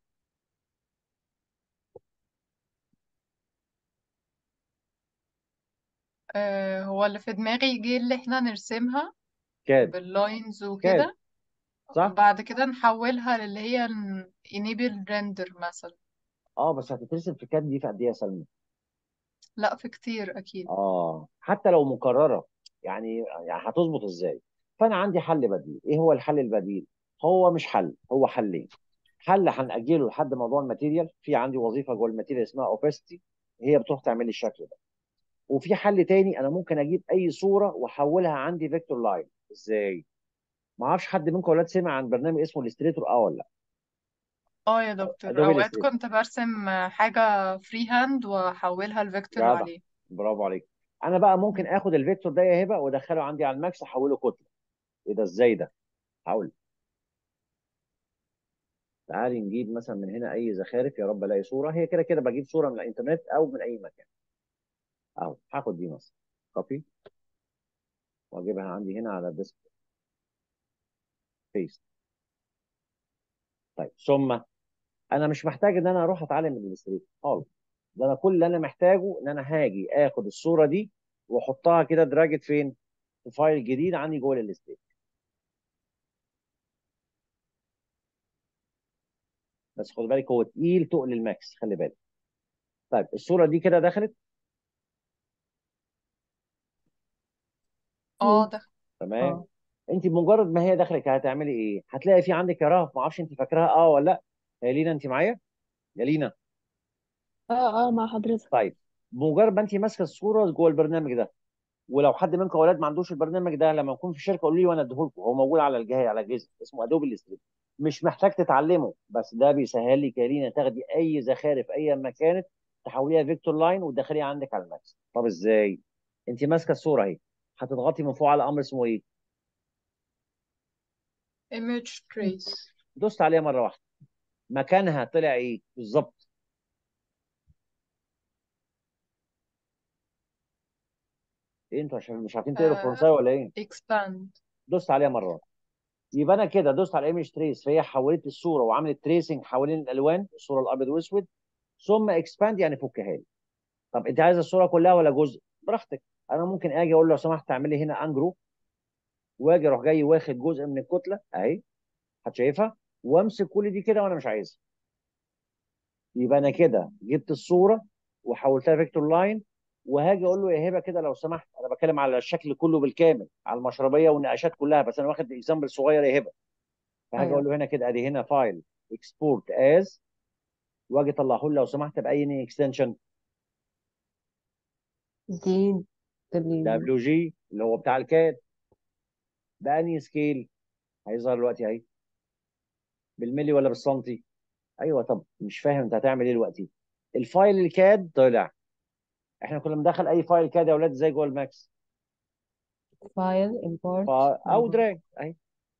[SPEAKER 3] آه هو اللي في دماغي جه اللي احنا نرسمها
[SPEAKER 1] كاد
[SPEAKER 3] باللاينز
[SPEAKER 1] كاد
[SPEAKER 3] وكده
[SPEAKER 1] صح
[SPEAKER 3] بعد كده نحولها للي هي ال enable render مثلا
[SPEAKER 1] اه بس هتترسم في كاد دي في قد ايه يا سلمى
[SPEAKER 3] لا في كتير اكيد
[SPEAKER 1] اه حتى لو مكرره يعني يعني هتظبط ازاي فانا عندي حل بديل ايه هو الحل البديل هو مش حل هو حلين حل هنأجله لحد موضوع الماتيريال في عندي وظيفه جوه الماتيريال اسمها اوبستي هي بتروح تعمل لي الشكل ده وفي حل تاني انا ممكن اجيب اي صوره واحولها عندي فيكتور لاين ازاي ما اعرفش حد منكم اولاد سمع عن برنامج اسمه الاستريتور اه ولا لا
[SPEAKER 3] اه يا دكتور
[SPEAKER 1] ادوبي
[SPEAKER 3] اوقات
[SPEAKER 1] الاستريتور
[SPEAKER 3] كنت برسم حاجة فري هاند واحولها لفيكتور
[SPEAKER 1] جدع
[SPEAKER 3] عليه
[SPEAKER 1] برافو عليك انا بقى ممكن اخد الفيكتور ده يا هبه وادخله عندي على الماكس احوله كتله ايه ده ازاي ده هقول تعالي نجيب مثلا من هنا اي زخارف يا رب الاقي صوره هي كده كده بجيب صوره من الانترنت او من اي مكان اهو هاخد دي مثلا كوبي واجيبها عندي هنا على الديسك بيست طيب ثم انا مش محتاج ان انا اروح اتعلم من الاستريت خالص ده انا كل اللي انا محتاجه ان انا هاجي اخد الصوره دي واحطها كده دراجت فين في فايل جديد عندي جوه الاستريت بس خد بالك هو تقيل تقل الماكس خلي بالك طيب الصوره دي كده دخلت
[SPEAKER 3] اه
[SPEAKER 5] مم.
[SPEAKER 3] ده
[SPEAKER 1] تمام
[SPEAKER 2] اه
[SPEAKER 1] انت بمجرد ما هي دخلت هتعملي ايه هتلاقي في عندك يا رهف ما اعرفش انت فاكراها اه ولا لا يا لينا انت معايا يا لينا
[SPEAKER 5] اه اه مع حضرتك
[SPEAKER 1] طيب بمجرد ما انت ماسكه الصوره جوه البرنامج ده ولو حد منكم اولاد ما عندوش البرنامج ده لما يكون في شركه قولوا لي وانا اديه لكم هو موجود على الجهاز على الجهاز اسمه ادوبي الاستريت مش محتاج تتعلمه بس ده بيسهل لك يا لينا تاخدي اي زخارف اي ما كانت تحوليها فيكتور لاين وتدخليها عندك على الماكس طب ازاي انت ماسكه الصوره اهي هتضغطي من فوق على امر اسمه ايه
[SPEAKER 3] image trace
[SPEAKER 1] دوست عليها مره واحده مكانها طلع ايه بالظبط ايه انتوا عشان مش عارفين تقروا
[SPEAKER 3] آه
[SPEAKER 1] فرنساوي ولا ايه
[SPEAKER 3] expand
[SPEAKER 1] دوست عليها مره واحده يبقى انا كده دوست على ايمج تريس فهي حولت الصوره وعملت تريسنج حوالين الالوان الصوره الابيض واسود ثم اكسباند يعني فكها لي طب انت عايز الصوره كلها ولا جزء براحتك انا ممكن اجي اقول له لو سمحت اعمل لي هنا انجرو واجي اروح جاي واخد جزء من الكتله اهي هتشايفها وامسك كل دي كده وانا مش عايزها يبقى انا كده جبت الصوره وحولتها فيكتور لاين وهاجي اقول له يا هبه كده لو سمحت انا بتكلم على الشكل كله بالكامل على المشربيه والنقاشات كلها بس انا واخد اكزامبل صغير يا هبه فهاجي اقول
[SPEAKER 2] ايوه
[SPEAKER 1] له هنا كده ادي هنا فايل اكسبورت از واجي اطلعه له لو سمحت باي اكستنشن
[SPEAKER 2] دي دبليو
[SPEAKER 1] دبليو جي اللي هو بتاع الكاد بأنهي سكيل هيظهر دلوقتي اهي بالملي ولا بالسنتي ايوه طب مش فاهم انت هتعمل ايه دلوقتي الفايل الكاد طلع احنا كنا بندخل اي فايل كاد يا اولاد زي جوه الماكس
[SPEAKER 2] فايل امبورت
[SPEAKER 1] فا او دراج اهي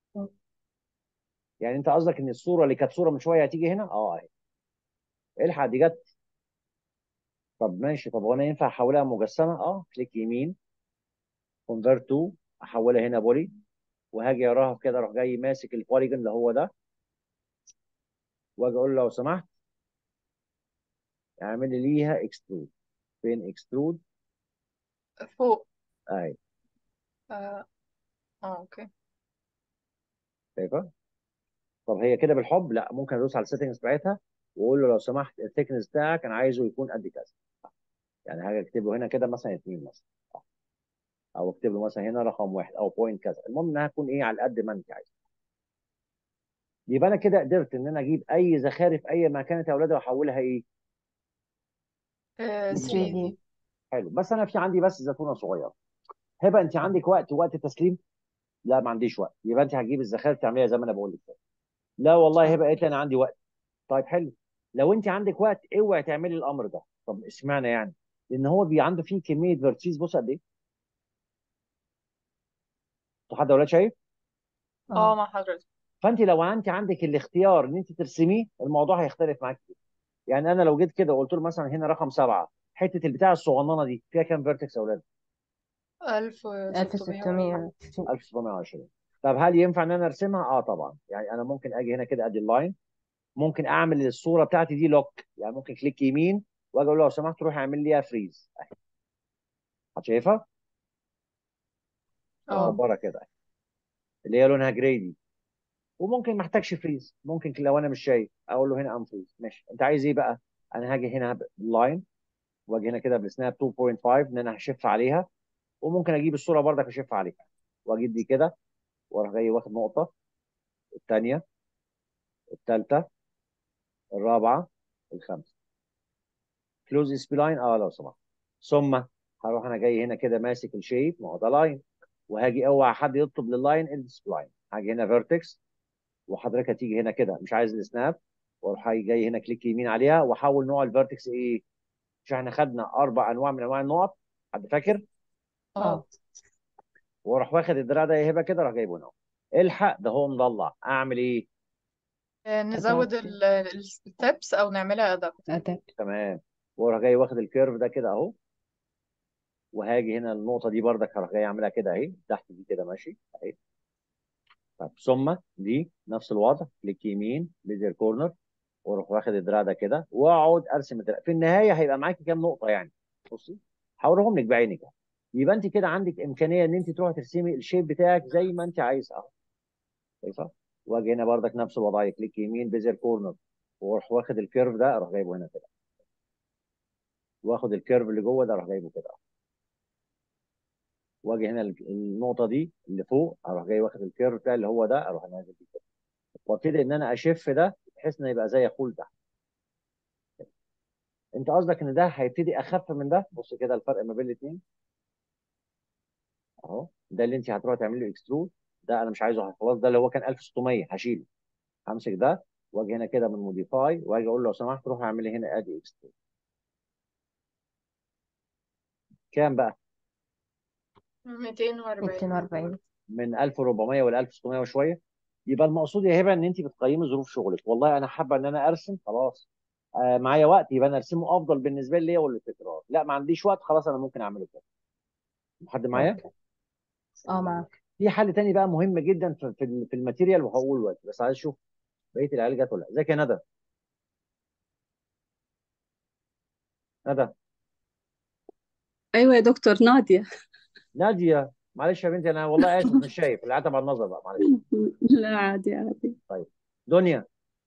[SPEAKER 1] يعني انت قصدك ان الصوره اللي كانت صوره من شويه هتيجي هنا اه اهي الحق دي جت طب ماشي طب وانا ينفع احولها مجسمه اه كليك يمين كونفرت تو احولها هنا بولي وهاجي اراها كده اروح جاي ماسك البوليجون اللي هو ده واجي اقول له لو سمحت اعمل لي ليها اكسترود فين اكسترود
[SPEAKER 3] فوق
[SPEAKER 1] اهي
[SPEAKER 3] اه آه، اوكي
[SPEAKER 1] شايفه طب هي كده بالحب لا ممكن ادوس على السيتنجز بتاعتها واقول له لو سمحت الثيكنس بتاعك انا عايزه يكون قد كذا يعني هاجي اكتب له هنا كده مثلا اثنين مثلا او اكتب له مثلا هنا رقم واحد او بوينت كذا المهم انها تكون ايه على قد ما انت عايز يبقى انا كده قدرت ان انا اجيب اي زخارف اي ما كانت يا اولاد واحولها ايه
[SPEAKER 3] 3
[SPEAKER 2] 3
[SPEAKER 3] دي
[SPEAKER 2] دي
[SPEAKER 1] حلو بس انا في عندي بس زتونه صغيره هبه انت عندك وقت وقت تسليم لا ما عنديش وقت يبقى انت هتجيب الزخارف تعمليها زي ما انا بقول لك كده لا والله هبه قالت لي انا عندي وقت طيب حلو لو انت عندك وقت اوعي تعملي الامر ده طب اشمعنى يعني لان هو بي عنده فيه كميه فيرتيز بص قد ايه انتوا حد اولاد شايف
[SPEAKER 3] اه
[SPEAKER 2] اه
[SPEAKER 3] مع حضرتك
[SPEAKER 1] فانت لو انت عندك الاختيار ان انت ترسميه الموضوع هيختلف معاك كتير يعني انا لو جيت كده وقلت له مثلا هنا رقم سبعه حته البتاع الصغننه دي فيها كام فيرتكس يا اولاد
[SPEAKER 3] 1600
[SPEAKER 2] 1620
[SPEAKER 1] 1720 طب هل ينفع ان انا ارسمها اه طبعا يعني انا ممكن اجي هنا كده ادي اللاين ممكن اعمل الصوره بتاعتي دي لوك يعني ممكن كليك يمين واجي اقول له لو سمحت روح اعمل لي فريز اهي شايفها
[SPEAKER 3] اه
[SPEAKER 1] مكبره كده اللي هي لونها جراي دي وممكن ما احتاجش فريز ممكن لو انا مش شايف اقول له هنا ام فريز ماشي انت عايز ايه بقى انا هاجي هنا باللاين واجي هنا كده بالسناب 2.5 ان انا هشف عليها وممكن اجيب الصوره برضك اشف عليها واجيب دي كده واروح جاي واخد نقطه الثانيه الثالثه الرابعه الخامسه كلوز سبلاين اه لو سمحت ثم هروح انا جاي هنا كده ماسك الشيب ما هو ده لاين وهاجي اوعى حد يطلب لللاين السبلاين هاجي هنا فيرتكس وحضرتك هتيجي هنا كده مش عايز السناب واروح جاي هنا كليك يمين عليها واحول نوع الفيرتكس ايه مش احنا خدنا اربع انواع من انواع النقط حد فاكر
[SPEAKER 3] اه
[SPEAKER 2] اه
[SPEAKER 1] واروح واخد الدراع ده يا هبه كده راح جايبه هنا الحق ده هو مضلع اعمل ايه
[SPEAKER 3] آه، نزود
[SPEAKER 2] ادابت
[SPEAKER 3] الستبس او نعملها ادابت
[SPEAKER 2] ادابت
[SPEAKER 1] تمام واروح جاي واخد الكيرف ده كده اهو وهاجي هنا النقطه دي بردك هروح جاي اعملها كده اهي تحت دي كده ماشي اهي طب ثم دي نفس الوضع كليك يمين ليزر كورنر واروح واخد الدراع ده كده واقعد ارسم الدراع في النهايه هيبقى معاكي كام نقطه يعني بصي هوريهم لك بعينك يبقى انت كده عندك امكانيه ان انت تروحي ترسمي الشيب بتاعك زي ما انت عايزه اهو شايفه واجي هنا بردك نفس الوضعيه كليك يمين بيزر كورنر واروح واخد الكيرف ده اروح جايبه هنا كده واخد الكيرف اللي جوه ده اروح جايبه كده واجي هنا النقطه دي اللي فوق اروح جاي واخد الكيرف ده اللي هو ده اروح نازل بيه كده وابتدي ان انا اشف ده بحيث انه يبقى زي اخول تحت انت قصدك ان ده هيبتدي اخف من ده بص كده الفرق ما بين الاثنين اهو ده اللي انت هتروح تعمل له اكسترود ده انا مش عايزه خلاص ده اللي هو كان 1600 هشيله همسك ده واجي هنا كده من موديفاي واجي اقول له لو سمحت روح اعمل لي هنا ادي اكسترود كام بقى
[SPEAKER 3] 240
[SPEAKER 2] 240
[SPEAKER 1] من 1400 ولا 1600 وشويه يبقى المقصود يا هبه ان انت بتقيمي ظروف شغلك والله انا حابه ان انا ارسم خلاص آه معايا وقت يبقى انا ارسمه افضل بالنسبه لي والتكرار لا ما عنديش وقت خلاص انا ممكن اعمله كده حد معايا
[SPEAKER 2] اوكي اه معاك
[SPEAKER 1] في حل تاني بقى مهم جدا في في, في الماتيريال وهقول دلوقتي بس عايز اشوف بقيه العيال جت ولا لا ازيك يا ندى ندى
[SPEAKER 9] ايوه يا دكتور نادية
[SPEAKER 1] ناديه معلش يا بنتي انا والله اسف مش شايف العتب على النظر بقى معلش
[SPEAKER 9] لا عادي عادي
[SPEAKER 1] طيب دنيا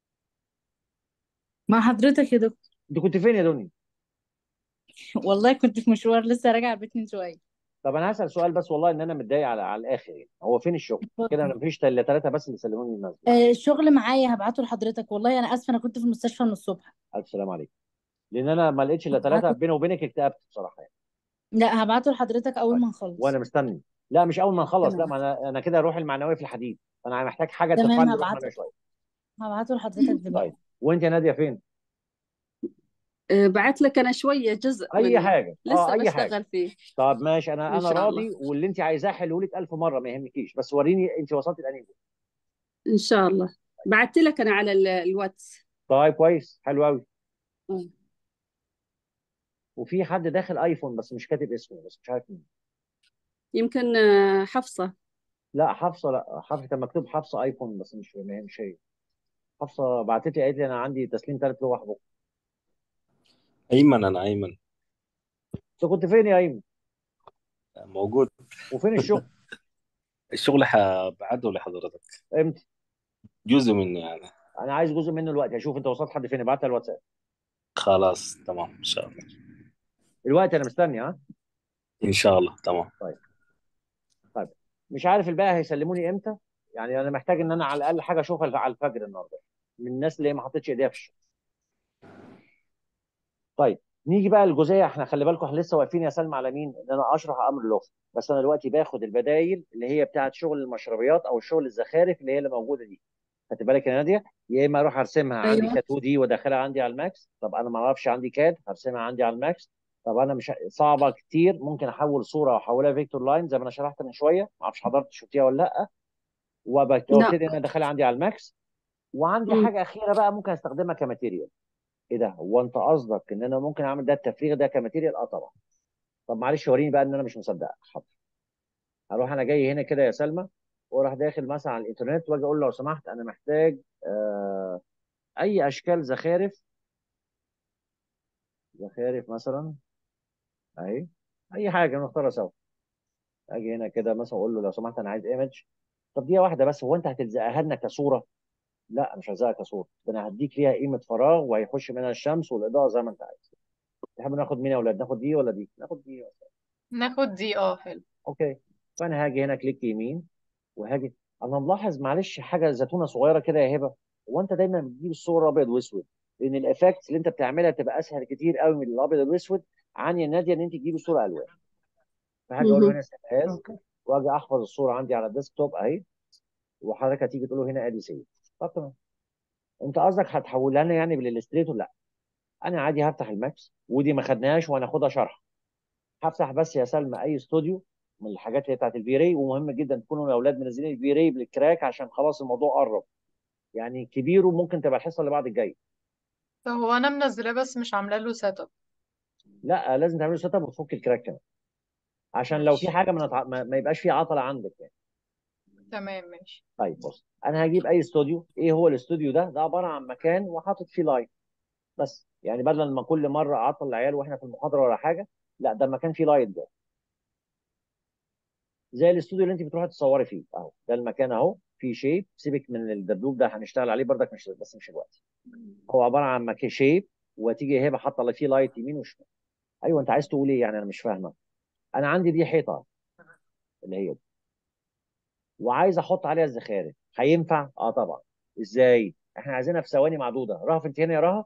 [SPEAKER 9] مع حضرتك يا دكتور
[SPEAKER 1] انت كنت فين يا دنيا
[SPEAKER 9] والله كنت في مشوار لسه راجعه البيت من شويه
[SPEAKER 1] طب انا هسال سؤال بس والله ان انا متضايق على على الاخر يعني هو فين الشغل كده انا مفيش الا ثلاثه بس اللي سلموني المنزل
[SPEAKER 9] آه الشغل معايا هبعته لحضرتك والله انا اسفه انا كنت في المستشفى من الصبح
[SPEAKER 1] الف سلام عليكم لان انا ما لقيتش الا ثلاثه
[SPEAKER 9] هبعته
[SPEAKER 1] بيني وبينك اكتئبت بصراحه يعني
[SPEAKER 9] لا هبعته لحضرتك اول ما نخلص
[SPEAKER 1] وانا مستني لا مش اول ما نخلص لا
[SPEAKER 9] تمام
[SPEAKER 1] ما انا انا كده روحي المعنويه في الحديد انا محتاج حاجه
[SPEAKER 9] تمام
[SPEAKER 1] ترفع لي روح
[SPEAKER 9] هبعته
[SPEAKER 1] معنويه شويه
[SPEAKER 9] هبعته لحضرتك
[SPEAKER 1] طيب
[SPEAKER 9] دلوقتي
[SPEAKER 1] وانت يا ناديه فين
[SPEAKER 7] أه، بعت لك انا شويه جزء
[SPEAKER 1] اي
[SPEAKER 7] منه
[SPEAKER 1] حاجه اه
[SPEAKER 7] لسه
[SPEAKER 1] اي حاجه
[SPEAKER 7] بشتغل فيه
[SPEAKER 1] طب ماشي انا
[SPEAKER 7] ان
[SPEAKER 1] انا
[SPEAKER 7] شاء الله
[SPEAKER 1] راضي واللي انت عايزاه حلو لك الف مره ما يهمكيش بس وريني انت وصلت لانهي جزء.
[SPEAKER 7] ان شاء الله بعت لك انا على ال- الواتس
[SPEAKER 1] طيب كويس حلو قوي
[SPEAKER 7] أه.
[SPEAKER 1] وفي حد داخل ايفون بس مش كاتب اسمه بس مش عارف مين
[SPEAKER 7] يمكن أه، حفصه
[SPEAKER 1] لا حفصه لا حفصه كان مكتوب حفصه ايفون بس مش مش هي حفصه بعتت لي قالت لي انا عندي تسليم ثلاث لوح بكره
[SPEAKER 10] أيمن أنا أيمن
[SPEAKER 1] انت كنت فين يا ايمن
[SPEAKER 10] موجود
[SPEAKER 1] وفين الشغل
[SPEAKER 10] الشغل هبعته لحضرتك
[SPEAKER 1] امتى
[SPEAKER 10] جزء منه يعني
[SPEAKER 1] انا عايز جزء منه الوقت اشوف انت وصلت حد فين ابعتها الواتساب
[SPEAKER 10] خلاص تمام إن شاء الله
[SPEAKER 1] الوقت انا مستني ها
[SPEAKER 10] إن شاء الله تمام
[SPEAKER 1] طيب طيب مش عارف الباقي هيسلموني امتى يعني انا محتاج ان انا على الاقل حاجه اشوفها على الفجر النهارده من الناس اللي هي ما حطتش ايديها في الشغل طيب نيجي بقى للجزئيه احنا خلي بالكم احنا لسه واقفين يا سلمى على مين ان انا اشرح امر اللغه بس انا دلوقتي باخد البدايل اللي هي بتاعه شغل المشربيات او الشغل الزخارف اللي هي اللي موجوده دي خدت بالك يا ناديه يا اما اروح ارسمها عندي
[SPEAKER 9] ايوه
[SPEAKER 1] ك 2 دي وادخلها عندي على الماكس طب انا ما اعرفش عندي كاد هرسمها عندي على الماكس طب انا مش صعبه كتير ممكن احول صوره واحولها فيكتور لاين زي ما انا شرحت من شويه ما اعرفش حضرتك شفتيها ولا لا وبت-
[SPEAKER 7] لا
[SPEAKER 1] وابتدي ان انا ادخلها عندي على الماكس وعندي
[SPEAKER 7] مم.
[SPEAKER 1] حاجه اخيره بقى ممكن استخدمها كماتيريال ايه ده هو انت قصدك ان انا ممكن اعمل ده التفريغ ده كماتيريال اه طبعا طب معلش وريني بقى ان انا مش مصدقك حاضر هروح انا جاي هنا كده يا سلمى واروح داخل مثلا على الانترنت واجي اقول له لو سمحت انا محتاج آه اي اشكال زخارف زخارف مثلا اهي اي حاجه نختارها سوا اجي هنا كده مثلا اقول له لو سمحت انا عايز ايمج طب دي واحده بس هو انت هتلزقها لنا كصوره لا مش هلزقها كصوره ده انا هديك فيها قيمه فراغ وهيخش منها الشمس والاضاءه زي ما انت عايز تحب ناخد مين يا اولاد ناخد دي ولا دي ناخد دي
[SPEAKER 3] ناخد دي اه حلو
[SPEAKER 1] اوكي فانا هاجي هنا كليك يمين وهاجي انا ملاحظ معلش حاجه زيتونه صغيره كده يا هبه هو انت دايما بتجيب الصوره ابيض واسود لان الافكت اللي انت بتعملها تبقى اسهل كتير قوي من الابيض والاسود عن يا ناديه ان انت تجيبي صوره الوان فهاجي اقول له
[SPEAKER 7] مهم.
[SPEAKER 1] هنا سيف
[SPEAKER 3] اوكي
[SPEAKER 1] واجي احفظ الصوره عندي على الديسكتوب اهي وحضرتك هتيجي تقول له هنا ادي سيف طب تمام انت قصدك هتحولها لنا يعني بالالستريتور لا انا عادي هفتح الماكس ودي ما خدناهاش وهناخدها شرح هفتح بس يا سلمى اي استوديو من الحاجات اللي بتاعت الفي راي ومهم جدا تكونوا الاولاد منزلين الفي راي بالكراك عشان خلاص الموضوع قرب يعني كبير وممكن تبقى الحصه اللي بعد الجايه
[SPEAKER 3] طب هو انا منزلاه بس مش عامله له سيت اب
[SPEAKER 1] لا لازم تعملوا سيت اب وتفك الكراك كمان عشان لو في
[SPEAKER 3] ماشي
[SPEAKER 1] حاجه ما, نتع... ما ما يبقاش في عطله عندك يعني
[SPEAKER 3] تمام ماشي
[SPEAKER 1] طيب بص انا هجيب اي استوديو ايه هو الاستوديو ده ده عباره عن مكان وحاطط فيه لايت بس يعني بدل ما كل مره اعطل العيال واحنا في المحاضره ولا حاجه لا ده مكان فيه لايت ده زي الاستوديو اللي انت بتروحي تصوري فيه اهو ده المكان اهو فيه شيب سيبك من الدبدوب ده هنشتغل عليه بردك مش بس مش الوقت هو عباره عن مكان شيب وتيجي هبه حاطه اللي فيه لايت يمين وشمال ايوه انت عايز تقول ايه يعني انا مش فاهمه انا عندي دي حيطه اللي هي دي وعايز احط عليها الزخارف هينفع اه طبعا ازاي احنا عايزينها في ثواني معدوده رهف انت هنا يا رهف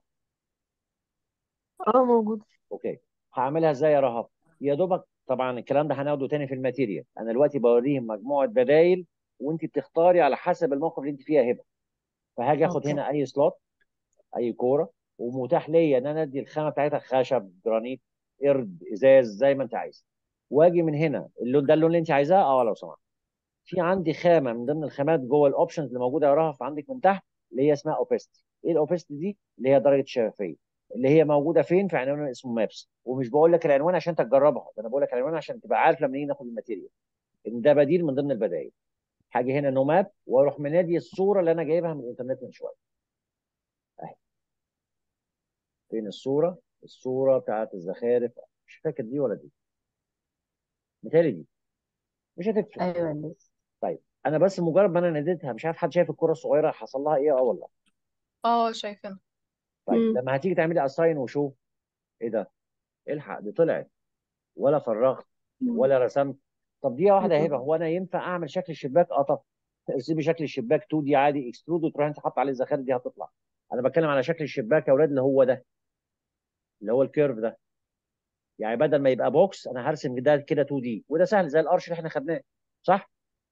[SPEAKER 7] اه موجود
[SPEAKER 1] اوكي هعملها ازاي يا رهف يا دوبك طبعا الكلام ده هناخده تاني في الماتيريال انا دلوقتي بوريهم مجموعه بدايل وانت بتختاري على حسب الموقف اللي انت فيها هبه فهاجي اخد
[SPEAKER 9] اوكي
[SPEAKER 1] هنا اي سلوت اي كوره ومتاح ليا ان انا ادي الخامه بتاعتها خشب جرانيت قرد ازاز زي ما انت عايز واجي من هنا اللون ده اللون اللي انت عايزاه اه لو سمحت في عندي خامه من ضمن الخامات جوه الاوبشنز اللي موجوده يا رهف عندك من تحت اللي هي اسمها اوبستي ايه الاوبستي دي اللي هي درجه الشفافيه اللي هي موجوده فين في عنوان اسمه مابس ومش بقول لك العنوان عشان تجربها ده انا بقول لك العنوان عشان تبقى عارف لما نيجي ناخد الماتيريال ان ده بديل من ضمن البدائل هاجي هنا نو ماب واروح منادي الصوره اللي انا جايبها من الانترنت من شويه اهي فين الصوره الصوره بتاعت الزخارف مش فاكر دي ولا دي متهيألي دي مش هتفرق
[SPEAKER 2] ايوه دي
[SPEAKER 1] طيب انا بس مجرد ما انا ناديتها مش عارف حد شايف الكره الصغيره حصل لها ايه اه والله
[SPEAKER 3] اه شايفينها
[SPEAKER 1] طيب
[SPEAKER 5] مم.
[SPEAKER 1] لما هتيجي تعملي اساين وشو ايه ده الحق دي طلعت ولا فرغت
[SPEAKER 5] مم.
[SPEAKER 1] ولا رسمت طب دقيقه واحده يا هبه
[SPEAKER 5] مم.
[SPEAKER 1] هو انا ينفع اعمل شكل الشباك اه طب ارسمي شكل الشباك 2 دي عادي اكسترود وتروح انت حاطط عليه الزخارف دي هتطلع انا بتكلم على شكل الشباك يا اولاد اللي هو ده اللي هو الكيرف ده يعني بدل ما يبقى بوكس انا هرسم ده كده 2 دي وده سهل زي الارش اللي احنا خدناه صح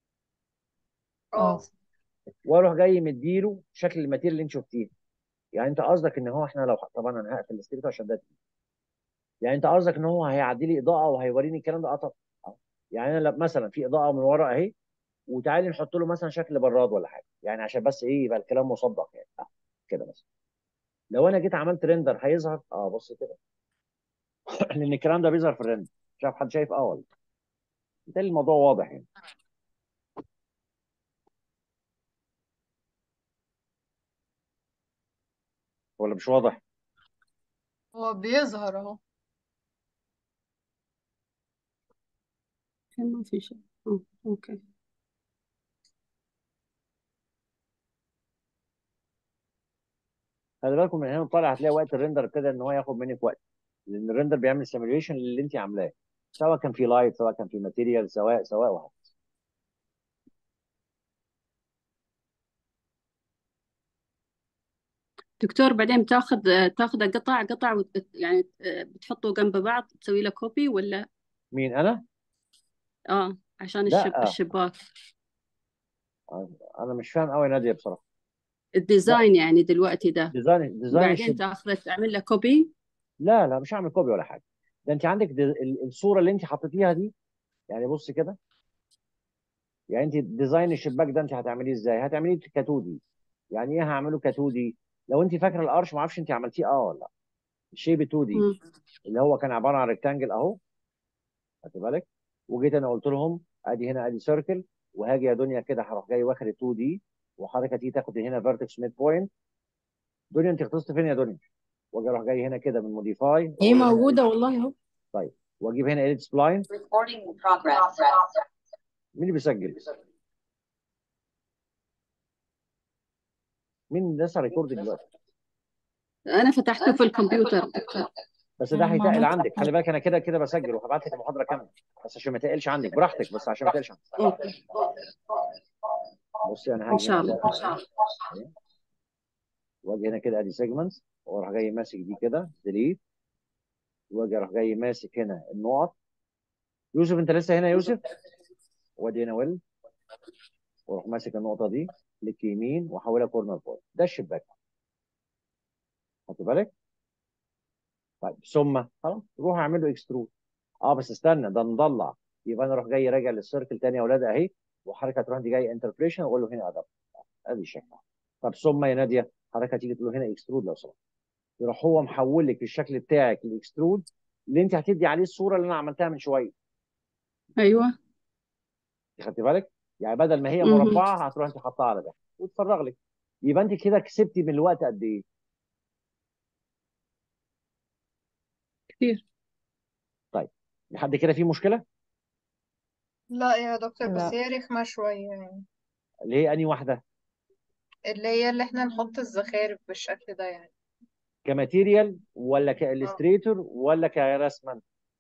[SPEAKER 3] اه
[SPEAKER 2] اه
[SPEAKER 1] واروح جاي مديله شكل الماتيريال اللي انت شفتيه يعني انت قصدك ان هو احنا لو طبعا انا هقفل الاستيريو عشان ده تقيل. يعني انت قصدك ان هو هيعدي لي اضاءه وهيوريني الكلام ده اه طب آه. يعني انا لو- مثلا في اضاءه من ورا اهي وتعالي نحط له مثلا شكل براد ولا حاجه يعني عشان بس ايه يبقى الكلام مصدق يعني آه. كده مثلا لو انا جيت عملت ريندر هيظهر اه بص كده لان الكلام ده بيظهر في الريندر مش عارف حد شايف اه ولا بالتالي الموضوع واضح يعني ولا مش واضح
[SPEAKER 3] هو بيظهر اهو
[SPEAKER 5] ما في شيء أوه. اوكي
[SPEAKER 1] خلي بالكم من هنا طالع هتلاقي وقت الريندر ابتدى ان هو ياخد منك وقت لان الريندر بيعمل سيميوليشن للي انت عاملاه سواء كان في لايت سواء كان في ماتيريال سواء سواء وهكذا
[SPEAKER 11] دكتور بعدين بتاخذ تاخذ قطع قطع وت... يعني بتحطه جنب بعض تسوي له كوبي ولا
[SPEAKER 1] مين انا؟
[SPEAKER 11] اه عشان الشب...
[SPEAKER 1] لا
[SPEAKER 11] الشباك
[SPEAKER 1] انا مش فاهم قوي ناديه بصراحه لا
[SPEAKER 11] الديزاين يعني دلوقتي ده
[SPEAKER 1] ديزاين ديزاين
[SPEAKER 11] بعدين
[SPEAKER 1] الشب
[SPEAKER 11] تاخذ تعمل له كوبي
[SPEAKER 1] لا لا مش هعمل كوبي ولا حاجه ده انت عندك دي... ال- الصوره اللي انت حطيتيها دي يعني بص كده يعني انت ديزاين الشباك ده انت هتعمليه ازاي؟ هتعمليه كاتودي يعني ايه هعمله كاتودي؟ لو انت فاكره الارش ما اعرفش انت عملتيه اه ولا لا الشيب 2 دي
[SPEAKER 11] مم.
[SPEAKER 1] اللي هو كان عباره عن ريكتانجل اهو خدت بالك وجيت انا قلت لهم ادي هنا ادي سيركل وهاجي يا دنيا كده هروح جاي واخد 2 دي وحضرتك هتيجي تاخد هنا فيرتكس ميد بوينت دنيا انت خلصت فين يا دنيا؟ واجي اروح جاي هنا كده من موديفاي
[SPEAKER 9] هي
[SPEAKER 1] واقول له هنا
[SPEAKER 9] موجودة والله اهو
[SPEAKER 1] طيب واجيب هنا اديت سبلاين
[SPEAKER 12] Recording in progress.
[SPEAKER 1] مين اللي بيسجل؟ مين اللي لسه ريكوردنج دلوقتي؟
[SPEAKER 11] انا فتحته في الكمبيوتر دكتور
[SPEAKER 1] بس ده
[SPEAKER 9] انا ما
[SPEAKER 1] هيتقل
[SPEAKER 9] عملتش
[SPEAKER 1] عندك خلي بالك انا كده كده بسجل وهبعت لك المحاضره كامله بس عشان ما تقلش عندك براحتك بس عشان ما تقلش عندك
[SPEAKER 11] اوكي
[SPEAKER 1] بصي انا
[SPEAKER 11] ان
[SPEAKER 1] هاجي
[SPEAKER 11] شاء
[SPEAKER 1] هنا
[SPEAKER 11] الله
[SPEAKER 1] كده اهي واجي هنا كده ادي سيجمنتس واروح جاي ماسك دي كده ديليت واجي اروح جاي ماسك هنا النقط يوسف انت لسه هنا يا يوسف وادي هنا ويل واروح ماسك النقطه دي كليك يمين واحولها كورنر بوينت ده الشباك خدت بالك طيب ثم خلاص روح اعمل له اكسترود اه بس استنى ده مضلع يبقى انا اروح جاي راجع للسيركل تاني يا اولاد اهي وحركه تروح دي جاي انتربريشن واقول له هنا ادب ادي الشكل طب ثم يا ناديه حركه تيجي تقول له هنا اكسترود لو سمحت يروح هو محول لك الشكل بتاعك الاكسترود اللي انت هتدي عليه الصوره اللي انا عملتها من شويه
[SPEAKER 11] ايوه
[SPEAKER 1] خدت بالك يعني بدل ما هي
[SPEAKER 11] مهم.
[SPEAKER 1] مربعه هتروح انت حاطها على ده وتفرغ لك يبقى انت كده كسبتي من الوقت قد ايه
[SPEAKER 11] كثير
[SPEAKER 1] طيب لحد كده في مشكله
[SPEAKER 3] لا يا دكتور بس
[SPEAKER 2] لا
[SPEAKER 3] هي رخمة شوية يعني
[SPEAKER 1] اللي هي انهي واحده
[SPEAKER 3] اللي هي اللي احنا نحط الزخارف بالشكل ده يعني
[SPEAKER 1] كماتيريال ولا
[SPEAKER 3] اه
[SPEAKER 1] كالستريتور ولا كرسما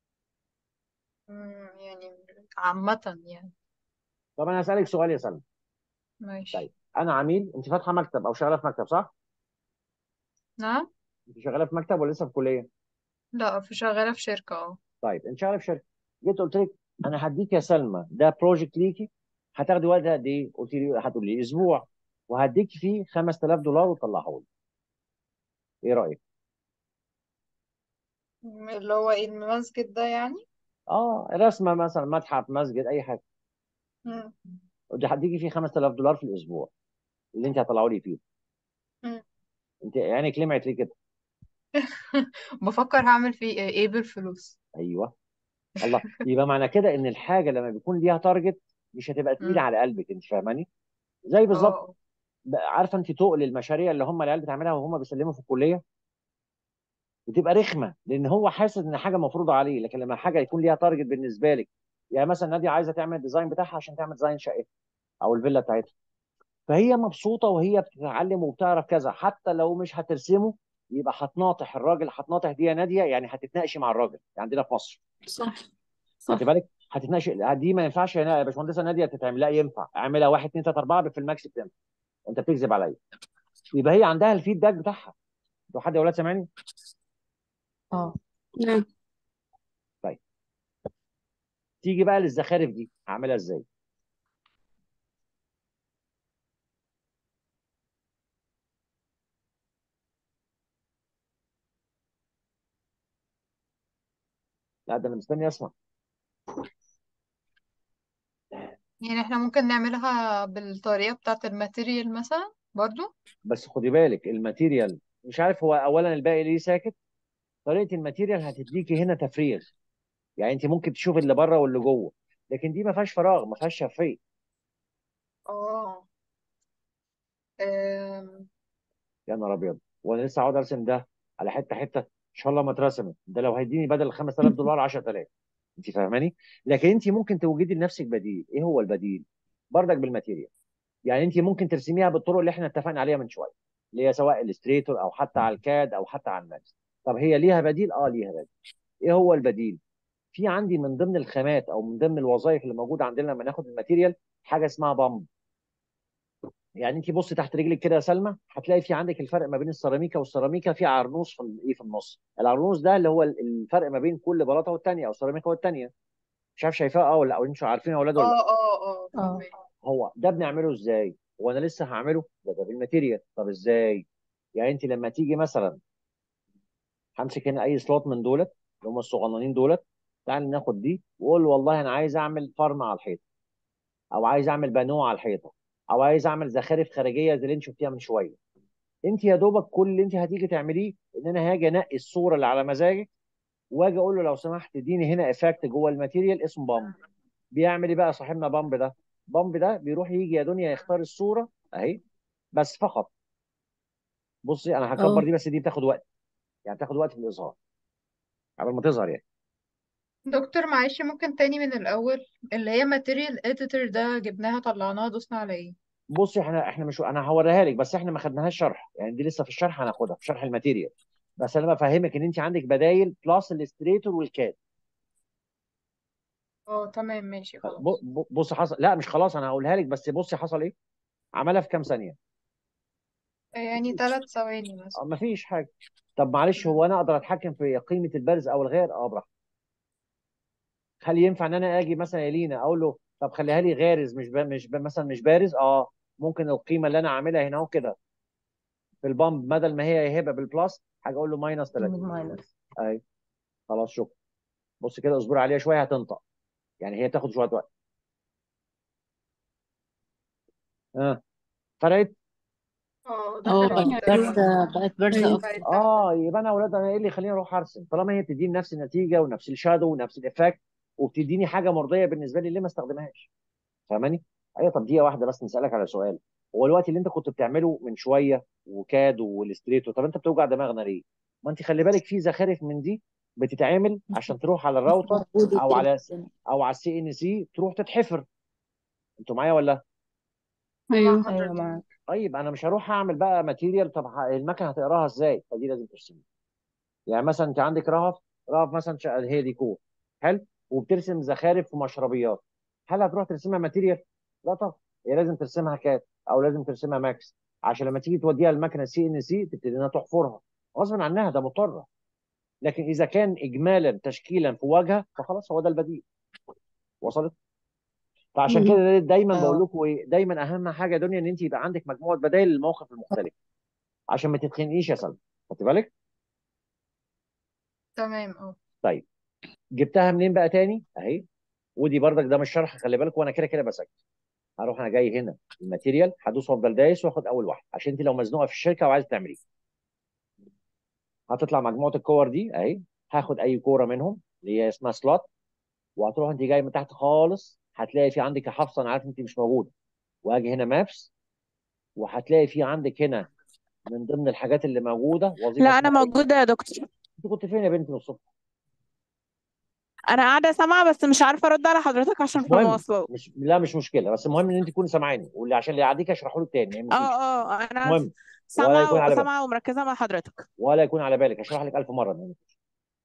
[SPEAKER 3] مم، يعني عامة يعني
[SPEAKER 1] طب انا هسالك سؤال يا سلمى
[SPEAKER 3] ماشي
[SPEAKER 1] طيب انا عميل انت فاتحه مكتب او شغاله في مكتب صح
[SPEAKER 3] نعم
[SPEAKER 1] انت شغاله في مكتب ولا لسه في كليه
[SPEAKER 3] لا في شغالة في شركة اه
[SPEAKER 1] طيب انت شغاله في شركه جيت قلت لك انا هديك يا سلمى ده بروجكت ليكي هتاخدي وقت قد ايه قلت لي هتقول لي اسبوع وهديك فيه 5000 دولار وطلعه لي ايه رايك
[SPEAKER 3] م- اللي هو ايه المسجد ده يعني
[SPEAKER 1] اه رسمه مثلا متحف مسجد اي حاجه
[SPEAKER 3] مم.
[SPEAKER 1] قلت هديكي فيه 5000 دولار في الاسبوع اللي انت هتطلعوا لي فيه
[SPEAKER 3] مم.
[SPEAKER 1] انت عينك لمعت ليه كده
[SPEAKER 3] بفكر هعمل فيه ايه ايه بالفلوس
[SPEAKER 1] ايوه الله يبقى معنى كده ان الحاجه لما بيكون ليها تارجت مش هتبقى تقيله
[SPEAKER 3] مم.
[SPEAKER 1] على قلبك انت فاهماني زي بالظبط
[SPEAKER 3] اه
[SPEAKER 1] بقى عارفه انت تقل المشاريع اللي هم العيال بتعملها وهم بيسلموا في الكليه بتبقى رخمه لان هو حاسس ان حاجه مفروضه عليه لكن لما حاجه يكون ليها تارجت بالنسبه لك يعني مثلا ناديه عايزه تعمل الديزاين بتاعها عشان تعمل ديزاين شقتها او الفيلا بتاعتها فهي مبسوطه وهي بتتعلم وبتعرف كذا حتى لو مش هترسمه يبقى هتناطح الراجل هتناطح دي يا ناديه يعني هتتناقشي مع الراجل عندنا في مصر
[SPEAKER 11] صح
[SPEAKER 1] خدت
[SPEAKER 11] صح
[SPEAKER 1] بالك هتتناقش دي ما ينفعش يا باشمهندسه ناديه تتعمل لا ينفع اعملها 1 2 3 4 في الماكس بتنفع انت بتكذب عليا يبقى هي عندها الفيدباك بتاعها لو حد يا اولاد سامعني
[SPEAKER 2] اه
[SPEAKER 11] نعم
[SPEAKER 1] طيب تيجي بقى للزخارف دي هعملها ازاي لا ده انا مستني اسمع
[SPEAKER 3] يعني احنا ممكن نعملها بالطريقة بتاعة الماتيريال مثلا برضو
[SPEAKER 1] بس خدي بالك الماتيريال مش عارف هو اولا الباقي ليه ساكت طريقه الماتيريال هتديكي هنا تفريغ يعني انت ممكن تشوف اللي بره واللي جوه لكن دي ما فيهاش فراغ ما فيهاش شفافيه
[SPEAKER 3] اه أم،
[SPEAKER 1] يا نهار ابيض وانا لسه هقعد ارسم ده على حته حته ان شاء الله ما اترسمت ده لو هيديني بدل ال 5000 دولار 10000 انت فاهماني لكن انت ممكن توجدي لنفسك بديل ايه هو البديل بردك بالماتيريال يعني انت ممكن ترسميها بالطرق اللي احنا اتفقنا عليها من شويه اللي هي سواء الستريتور او حتى على الكاد او حتى على الماكس طب هي ليها بديل اه ليها بديل ايه هو البديل في عندي من ضمن الخامات او من ضمن الوظائف اللي موجوده عندنا لما ناخد الماتيريال حاجه اسمها بامب يعني انت بصي تحت رجلك كده يا سلمى هتلاقي في عندك الفرق ما بين السيراميكا والسيراميكا في عرنوس في ال- ايه في النص العرنوس ده اللي هو ال- الفرق ما بين كل بلاطه والثانيه او سيراميكا والثانيه مش عارف شايفاه اه ولا لا او انتوا عارفين يا اولاد ولا
[SPEAKER 3] اه
[SPEAKER 1] لا
[SPEAKER 3] اه اه
[SPEAKER 2] اه
[SPEAKER 3] فاهمة
[SPEAKER 1] هو ده بنعمله ازاي وانا لسه هعمله ده ده بالماتيريال طب ازاي يعني انت لما تيجي مثلا همسك هنا اي سلوت من دولت اللي هم الصغننين دولت تعال ناخد دي واقول والله انا عايز اعمل فرم على الحيطه او عايز اعمل بانو على الحيطه او عايز اعمل زخارف خارجيه زي اللي انت شفتيها من شويه انت يا دوبك كل اللي انت هتيجي تعمليه ان انا هاجي انقي الصوره اللي على مزاجك واجي اقول له لو سمحت اديني هنا افكت جوه الماتيريال اسمه بامب بيعمل ايه بقى صاحبنا بامب ده بامب ده بيروح يجي يا دنيا يختار الصوره اهي بس فقط بصي انا هكبر
[SPEAKER 9] اه
[SPEAKER 1] دي بس دي بتاخد وقت يعني بتاخد وقت في الاظهار قبل ما تظهر يعني
[SPEAKER 3] دكتور معلش ممكن تاني من الأول اللي هي ماتيريال اديتور ده جبناها طلعناها دوسنا على ايه
[SPEAKER 1] بصي احنا احنا مش انا هوريها لك بس احنا ما خدناهاش شرح يعني دي لسه في الشرح هناخدها في شرح الماتيريال بس انا بفهمك ان انت عندك بدايل بلس الاستريتور والكاد
[SPEAKER 3] اه تمام ماشي
[SPEAKER 1] ب-
[SPEAKER 3] خلاص
[SPEAKER 1] ب- بص حصل لا مش خلاص انا هقولها لك بس بصي حصل ايه عملها في كام ثانيه
[SPEAKER 3] يعني ثلاث ثواني مثلا
[SPEAKER 1] اه مفيش حاجه طب معلش هو انا اقدر اتحكم في قيمه البرز او الغير اه براحتي هل ينفع ان انا اجي مثلا يا لينا اقول له طب خليها لي غارز مش ب... مش ب... مثلا مش بارز اه ممكن القيمه اللي انا عاملها هنا اهو كده في البامب بدل ما هي هبه بالبلس حاجه اقول له ماينس 3
[SPEAKER 2] ماينس
[SPEAKER 1] اهي خلاص شكرا بص كده اصبر عليها شويه هتنطق يعني هي تاخد شويه وقت اه فرقت
[SPEAKER 3] اه
[SPEAKER 9] اه
[SPEAKER 3] دخلت
[SPEAKER 9] بقت
[SPEAKER 11] ايوه
[SPEAKER 9] بارزة بقت بارزة
[SPEAKER 11] ايوه
[SPEAKER 9] اكتر
[SPEAKER 3] بقت
[SPEAKER 1] اه يبقى انا يا اولاد انا ايه اللي يخليني اروح ارسم طالما هي بتديني نفس النتيجه ونفس الشادو ونفس الايفكت وبتديني حاجه مرضيه بالنسبه لي ليه ما استخدمهاش فاهماني ايوه طب دقيقه واحده بس نسالك على سؤال هو الوقت اللي انت كنت بتعمله من شويه وكاد والاستريتو طب انت بتوجع دماغنا ليه ما انت خلي بالك في زخارف من دي بتتعمل عشان تروح على الراوتر
[SPEAKER 9] موجودة
[SPEAKER 1] او
[SPEAKER 9] كده
[SPEAKER 1] على
[SPEAKER 9] عندنا.
[SPEAKER 1] او على السي ان سي تروح تتحفر انتوا معايا ولا
[SPEAKER 3] مع
[SPEAKER 11] ايوه
[SPEAKER 2] ايوه
[SPEAKER 3] حضرتك
[SPEAKER 2] معاك
[SPEAKER 1] طيب انا مش هروح اعمل بقى ماتيريال طب ه- المكنه هتقراها ازاي فدي لازم ترسمها يعني مثلا انت عندك رهف رهف مثلا ش- هي ديكور حلو وبترسم زخارف ومشربيات هل هتروح ترسمها ماتيريال لا طبعا هي لازم ترسمها كات او لازم ترسمها ماكس عشان لما تيجي توديها المكنه سي ان سي تبتدي انها تحفرها غصب عنها ده مضطره لكن اذا كان اجمالا تشكيلا في واجهه فخلاص هو ده البديل وصلت فعشان
[SPEAKER 11] مم.
[SPEAKER 1] كده دايما بقول
[SPEAKER 2] اه
[SPEAKER 1] لكم ايه دايما اهم حاجه يا دنيا ان انت يبقى عندك مجموعه بدائل للمواقف المختلفه عشان ما تتخنقيش يا سلمى خدت بالك
[SPEAKER 3] تمام اه
[SPEAKER 1] طيب جبتها منين بقى تاني اهي ودي بردك ده مش شرح خلي بالك وانا كده كده بسجل هروح انا جاي هنا الماتيريال هدوس وافضل دايس واخد اول واحد عشان انت لو مزنوقه في الشركه وعايز تعمليه هتطلع مجموعه الكور دي اهي هاخد اي كوره منهم اللي هي اسمها سلوت وهتروح انت جاي من تحت خالص هتلاقي في عندك يا حفصه انا عارف انت مش موجوده واجي هنا مابس وهتلاقي في عندك هنا من ضمن الحاجات اللي موجوده وظيفه
[SPEAKER 4] لا انا
[SPEAKER 1] اسمها ايه؟
[SPEAKER 4] موجودة يا دكتور
[SPEAKER 1] انت كنت فين يا بنتي من الصبح؟
[SPEAKER 4] انا قاعده سامعه بس مش عارفه ارد على حضرتك عشان
[SPEAKER 1] مش
[SPEAKER 4] في
[SPEAKER 1] مهم
[SPEAKER 4] المواصلات
[SPEAKER 1] مش لا مش مشكله بس المهم ان انت تكوني سامعيني واللي عشان اللي يعديك اشرحه له تاني ما يهمكيش
[SPEAKER 4] اه اه
[SPEAKER 1] مش
[SPEAKER 4] انا
[SPEAKER 1] مهم ولا يكون
[SPEAKER 4] سامعه
[SPEAKER 1] على بالك
[SPEAKER 4] وسامعه ومركزه مع حضرتك
[SPEAKER 1] ولا يكون على بالك هشرح لك ألف مره ما يهمكيش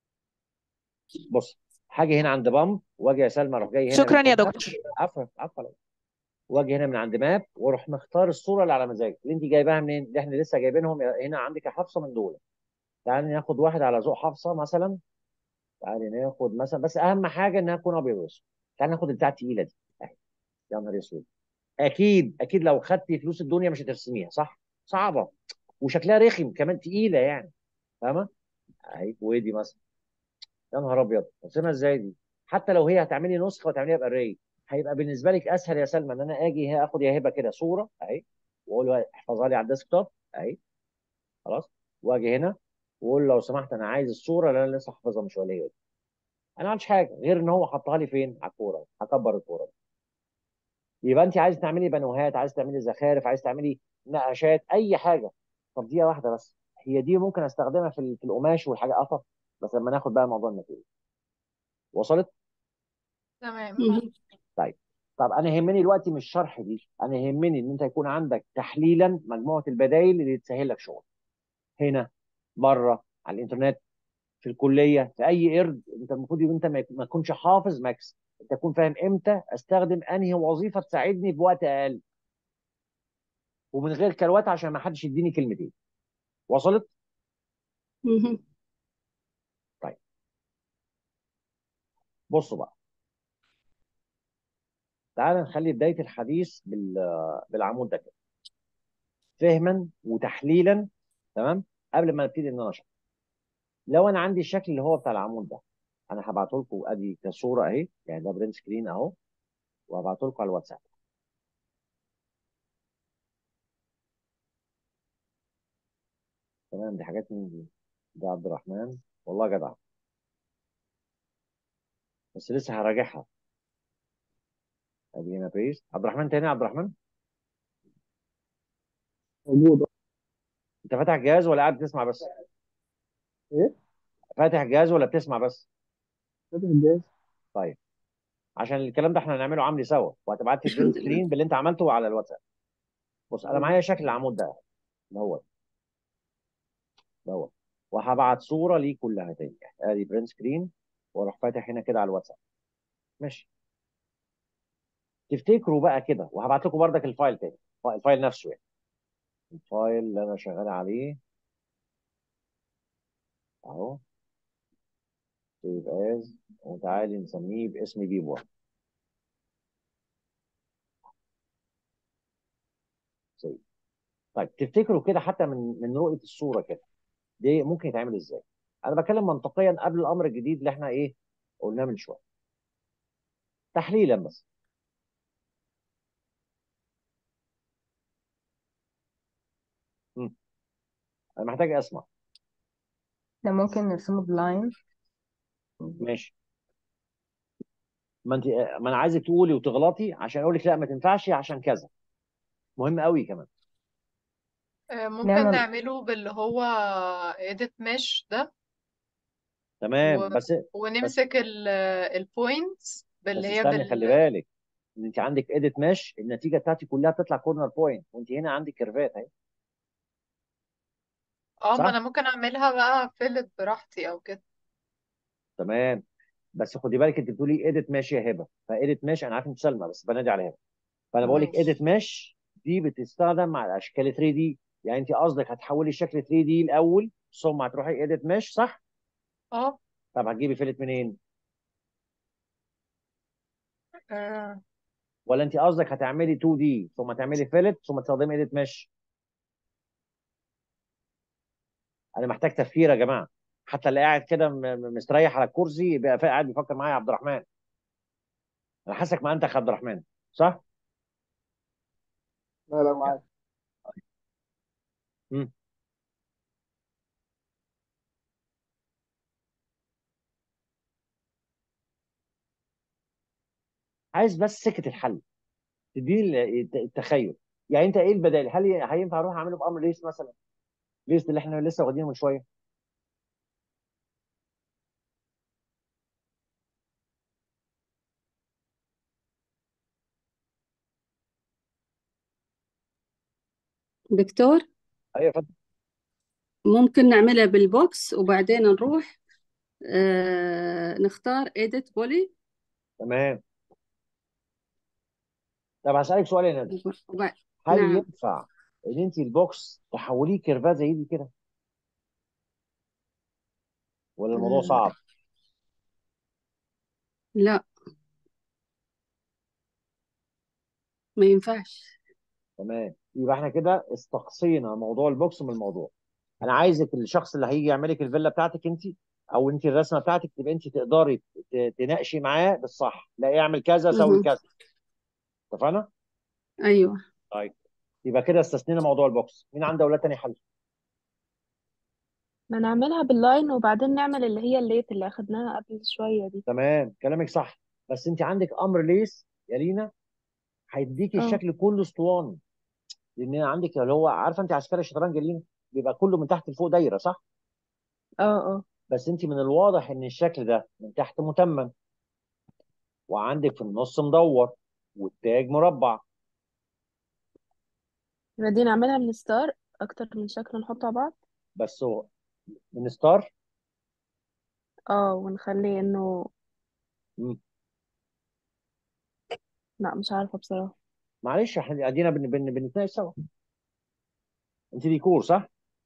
[SPEAKER 1] بص حاجه هنا عند بامب واجي يا سلمى اروح جاي هنا
[SPEAKER 4] شكرا
[SPEAKER 1] من
[SPEAKER 4] يا
[SPEAKER 1] ماب
[SPEAKER 4] دكتور
[SPEAKER 1] عفوا عفوا واجي هنا من عند ماب واروح مختار الصوره اللي على مزاجك اللي انت جايباها منين اللي احنا لسه جايبينهم هنا عندك يا حفصه من دول تعالي ناخد واحد على ذوق حفصه مثلا تعالي ناخد مثلا بس اهم حاجه انها تكون ابيض واسود تعالي ناخد البتاعه التقيله دي اهي يا نهار اسود اكيد اكيد لو خدتي فلوس الدنيا مش هترسميها صح صعبه وشكلها رخم كمان تقيله يعني فاهمه اهي ودي مثلا يا نهار ابيض ارسمها ازاي دي حتى لو هي هتعملي نسخه وتعمليها باريه هيبقى بالنسبه لك اسهل يا سلمى ان انا اجي هنا اخد يا هبه كده صوره اهي واقول له احفظها لي على الديسكتوب اهي خلاص واجي هنا واقول له لو سمحت انا عايز الصوره اللي انا لسه حافظها مش ولا دي انا ما عملتش حاجه غير ان هو حطها لي فين على الكوره هكبر الكوره يبقى انت عايز تعملي بنوهات عايز تعملي زخارف عايز تعملي نقشات اي حاجه طب دقيقه واحده بس هي دي ممكن استخدمها في ال- في القماش والحاجات اه طب بس لما ناخد بقى موضوع النتيجه وصلت
[SPEAKER 3] تمام
[SPEAKER 11] مهم.
[SPEAKER 1] طيب طب انا يهمني دلوقتي مش شرح دي انا يهمني ان انت يكون عندك تحليلا مجموعه البدائل اللي تسهل لك شغل هنا بره على الانترنت في الكليه في اي قرد انت المفروض ان انت ما ما تكونش حافظ ماكس انت تكون فاهم امتى استخدم انهي وظيفه تساعدني بوقت اقل ومن غير كروات عشان ما حدش يديني كلمتين وصلت
[SPEAKER 11] مهم.
[SPEAKER 1] طيب بصوا بقى تعال نخلي بدايه الحديث بال بالعمود ده كده فهما وتحليلا تمام قبل ما نبتدي ان انا اشرح لو انا عندي الشكل اللي هو بتاع العمود ده انا هبعته لكم ادي كصوره اهي يعني ده برنت سكرين اهو وهبعته لكم على الواتساب تمام دي حاجات مين دي ده عبد الرحمن والله جدع بس لسه هراجعها ادي هنا بيست عبد الرحمن تاني عبد الرحمن
[SPEAKER 8] موجود
[SPEAKER 1] انت فاتح الجهاز ولا قاعد بتسمع بس
[SPEAKER 8] ايه
[SPEAKER 1] فاتح الجهاز ولا بتسمع بس
[SPEAKER 8] فاتح الجهاز
[SPEAKER 1] طيب عشان الكلام ده احنا هنعمله عملي سوا وهتبعت لي البرنت سكرين باللي انت عملته على الواتساب بص انا معايا شكل العمود ده دوت دوت وهبعت صوره ليه كلها تاني ادي برنت سكرين واروح فاتح هنا كده على الواتساب ماشي تفتكروا بقى كده وهبعت لكم بردك الفايل تاني الفايل نفسه يعني الفايل اللي انا شغال عليه اهو سيف از وتعالي نسميه باسم بيبو سيف طيب تفتكروا كده حتى من من رؤيه الصوره كده دي ممكن يتعمل ازاي؟ انا بتكلم منطقيا قبل الامر الجديد اللي احنا ايه قلناه من شويه تحليلا بس مم. انا محتاج اسمع
[SPEAKER 2] ده ممكن نرسمه بلاين
[SPEAKER 1] ماشي ما انت ما انا عايزك تقولي وتغلطي عشان اقول لك لا ما تنفعش عشان كذا مهم قوي كمان
[SPEAKER 3] آه، ممكن
[SPEAKER 2] نعمل
[SPEAKER 3] نعمله باللي هو edit mesh ده
[SPEAKER 1] تمام
[SPEAKER 3] و...
[SPEAKER 1] بس بس
[SPEAKER 3] ونمسك البوينتس باللي
[SPEAKER 1] بس
[SPEAKER 3] هي
[SPEAKER 1] استني خلي
[SPEAKER 3] بال
[SPEAKER 1] بالك ان انت عندك اديت مش النتيجه بتاعتي كلها بتطلع كورنر بوينت وانت هنا عندك كيرفات اهي
[SPEAKER 3] اه ما انا
[SPEAKER 1] صح
[SPEAKER 3] ممكن اعملها بقى فيلت براحتي او كده
[SPEAKER 1] تمام بس خدي بالك انت بتقولي اديت ماشي يا هبه فاديت ماشي انا عارف انت سلمى بس بنادي على هبه فانا بقول لك اديت
[SPEAKER 3] ماشي
[SPEAKER 1] مش دي بتستخدم مع الاشكال 3 دي يعني انت قصدك هتحولي الشكل 3 دي الاول ثم هتروحي اديت مش صح
[SPEAKER 3] اه
[SPEAKER 1] طب هتجيبي فيلت منين
[SPEAKER 3] آه،
[SPEAKER 1] ولا انت قصدك هتعملي 2 دي ثم تعملي فيلت ثم تستخدمي اديت مش انا محتاج تفكير يا جماعه حتى اللي قاعد كده م- م- مستريح على الكرسي يبقى قاعد بيفكر معايا يا عبد الرحمن انا حاسك ما انت يا عبد الرحمن صح
[SPEAKER 8] لا لا معاك
[SPEAKER 1] مم. عايز بس سكه الحل تديني ال- الت- التخيل يعني انت ايه البدائل هل ي- هينفع اروح اعمله بامر ليست مثلا ليست اللي احنا لسه واخدينه من شويه
[SPEAKER 11] دكتور
[SPEAKER 1] ايوه اتفضل
[SPEAKER 11] ممكن نعملها بالبوكس وبعدين نروح آه نختار edit بولي
[SPEAKER 1] تمام طب هسألك سؤال يا ندى
[SPEAKER 11] وبعد
[SPEAKER 1] هل
[SPEAKER 11] نعم
[SPEAKER 1] ينفع ان انت البوكس تحوليه كيرفات زي دي كده ولا الموضوع
[SPEAKER 11] آه
[SPEAKER 1] صعب
[SPEAKER 11] لا ما ينفعش
[SPEAKER 1] تمام يبقى احنا كده استقصينا موضوع البوكس من الموضوع انا عايزك الشخص اللي هيجي يعمل لك الفيلا بتاعتك انت او انت الرسمه بتاعتك تبقى انت تقدري ت- تناقشي معاه بالصح لا اعمل كذا سوي
[SPEAKER 11] مه.
[SPEAKER 1] كذا اتفقنا
[SPEAKER 11] أيوة
[SPEAKER 1] طيب يبقى كده استثنينا موضوع البوكس مين عنده اولاد تاني حل
[SPEAKER 5] ما نعملها باللاين وبعدين نعمل اللي هي الليت اللي اخدناها قبل شوية دي
[SPEAKER 1] تمام كلامك صح بس انت عندك امر ليس يا لينا هيديكي
[SPEAKER 5] اه
[SPEAKER 1] الشكل كله اسطواني لان عندك اللي هو عارفه انت عسكري الشطرنج يا لينا بيبقى كله من تحت لفوق دايره صح
[SPEAKER 5] اه اه
[SPEAKER 1] بس انت من الواضح ان الشكل ده من تحت متمم وعندك في النص مدور والتاج مربع
[SPEAKER 5] يبقى دي نعملها من ستار اكتر من شكل نحطه على بعض
[SPEAKER 1] بس هو من ستار
[SPEAKER 5] اه ونخلي انه
[SPEAKER 1] مم.
[SPEAKER 5] لا مش عارفة بصراحة
[SPEAKER 1] معلش احنا ادينا بن بن بنتناقش سوا انت ديكور صح؟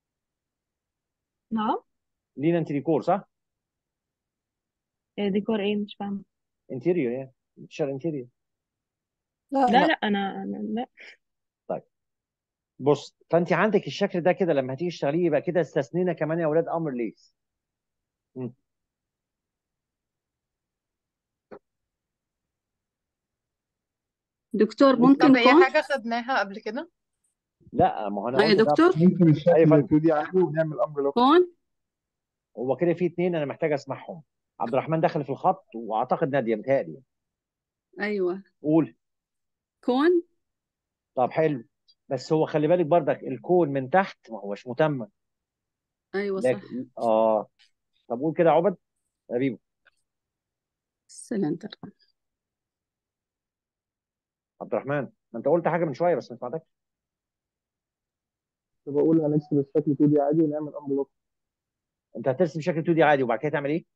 [SPEAKER 5] نعم
[SPEAKER 1] لينا انت ديكور صح؟
[SPEAKER 5] إيه ديكور ايه مش فاهمة
[SPEAKER 1] انتيريور يعني شر انتيريور
[SPEAKER 7] لا
[SPEAKER 5] لا
[SPEAKER 7] لا
[SPEAKER 5] لا انا انا لا
[SPEAKER 1] طيب بص فانت عندك الشكل ده كده لما هتيجي تشتغليه يبقى كده استثنينا كمان يا اولاد امر ليس مم.
[SPEAKER 11] دكتور
[SPEAKER 1] انت
[SPEAKER 11] ممكن
[SPEAKER 3] طب هي
[SPEAKER 11] كون
[SPEAKER 3] حاجة خدناها قبل كده
[SPEAKER 1] لا ما هو انا
[SPEAKER 11] لا يا
[SPEAKER 1] قلت ده
[SPEAKER 11] دكتور
[SPEAKER 8] ممكن
[SPEAKER 1] ايوه يا
[SPEAKER 8] الشكل
[SPEAKER 1] فندم
[SPEAKER 8] 2 دي عادي ونعمل امر لوك
[SPEAKER 11] كون
[SPEAKER 1] هو كده في اتنين انا محتاج اسمعهم عبد الرحمن دخل في الخط واعتقد ناديه متهيألي
[SPEAKER 11] أيوة
[SPEAKER 1] قول
[SPEAKER 11] كون
[SPEAKER 1] طب حلو بس هو خلي بالك بردك الكون من تحت ما هوش متمم
[SPEAKER 11] أيوة صح
[SPEAKER 1] لكن اه طب قول كده يا عبد حبيبي
[SPEAKER 11] سلندر
[SPEAKER 1] عبد الرحمن ما انت قلت حاجه من شويه بس ما سمعتكش
[SPEAKER 8] كنت بقول هنكسب الشكل 2 دي عادي ونعمل امر لوك
[SPEAKER 1] انت هترسم شكل 2 دي عادي وبعد كده تعمل ايه؟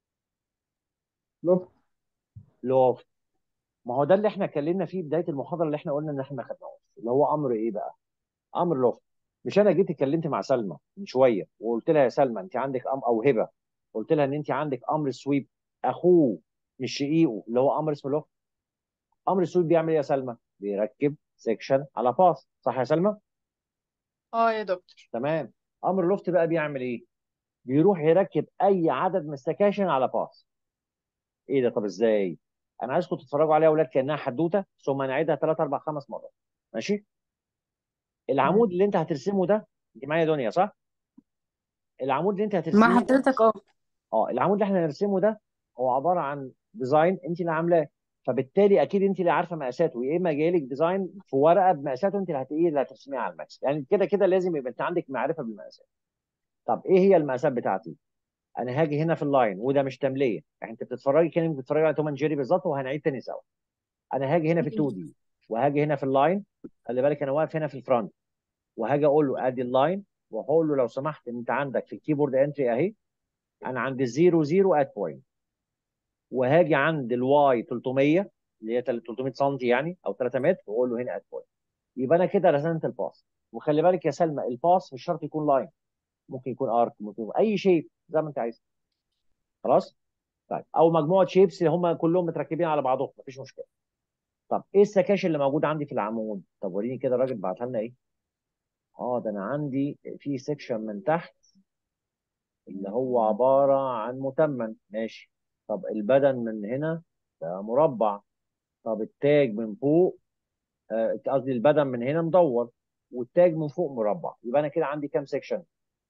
[SPEAKER 8] لوك
[SPEAKER 1] لوفت ما هو ده اللي احنا اتكلمنا فيه بدايه المحاضره اللي احنا قلنا ان احنا ما خدناهوش اللي هو امر ايه بقى؟ امر لوفت مش انا جيت اتكلمت مع سلمى من شويه وقلت لها يا سلمى انت عندك ام او هبه قلت لها ان انت عندك امر سويب اخوه مش شقيقه اللي هو امر اسمه لوفت امر السويب بيعمل ايه يا سلمى؟ بيركب سيكشن على باس صح يا سلمى؟
[SPEAKER 3] اه يا دكتور
[SPEAKER 1] تمام امر لوفت بقى بيعمل ايه؟ بيروح يركب اي عدد من السكاشن على باس ايه ده طب ازاي؟ انا عايزكم تتفرجوا عليها يا اولاد كانها حدوته ثم نعيدها ثلاث اربع خمس مرات ماشي؟ العمود اللي انت هترسمه ده انت معايا يا دنيا صح؟ العمود اللي انت
[SPEAKER 9] مع
[SPEAKER 1] هترسمه ده
[SPEAKER 9] حضرتك اه
[SPEAKER 1] اه العمود اللي احنا هنرسمه ده هو عباره عن ديزاين انت اللي عاملاه فبالتالي اكيد انت اللي عارفه مقاساته يا اما جاي لك ديزاين في ورقه بمقاساته انت اللي هت ايه اللي هترسميها على المكس يعني كده كده لازم يبقى انت عندك معرفه بالمقاسات طب ايه هي المقاسات بتاعتي؟ انا هاجي هنا في اللاين وده مش تمليه يعني انت بتتفرجي كانك بتتفرجي على توم اند جيري بالظبط وهنعيد تاني سوا انا هاجي هنا في ال 2 دي وهاجي هنا في اللاين خلي بالك انا واقف هنا في الفرونت وهاجي اقول له ادي اللاين وهقول له لو سمحت انت عندك في الكيبورد انتري اهي انا عند 0 0 ات بوينت وهاجي عند الواي 300 اللي هي 300 سم يعني او 3 متر واقول له هنا ات بوينت يبقى انا كده رسمت الباس وخلي بالك يا سلمى الباس مش شرط يكون لاين ممكن يكون ارك ممكن يكون اي شيب زي ما انت عايز خلاص طيب او مجموعه شيبس اللي هم كلهم متركبين على بعضهم مفيش مشكله طب ايه السكاشن اللي موجوده عندي في العمود طب وريني كده الراجل بعتها لنا ايه اه ده انا عندي في سكشن من تحت اللي هو عباره عن متمم ماشي طب البدن من هنا ده مربع طب التاج من فوق آه، قصدي البدن من هنا مدور والتاج من فوق مربع يبقى انا كده عندي كام سكشن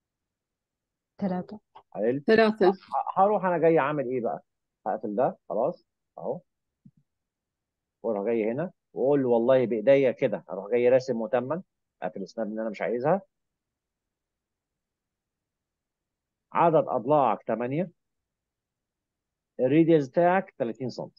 [SPEAKER 2] ثلاثة
[SPEAKER 1] حلو
[SPEAKER 11] ثلاثة
[SPEAKER 1] ه- هروح انا جاي اعمل ايه بقى هقفل ده خلاص اهو واروح جاي هنا واقول له والله بايديا كده اروح جاي راسم متمم اقفل السناب اللي انا مش عايزها عدد اضلاعك 8 الريديوس بتاعك 30 سم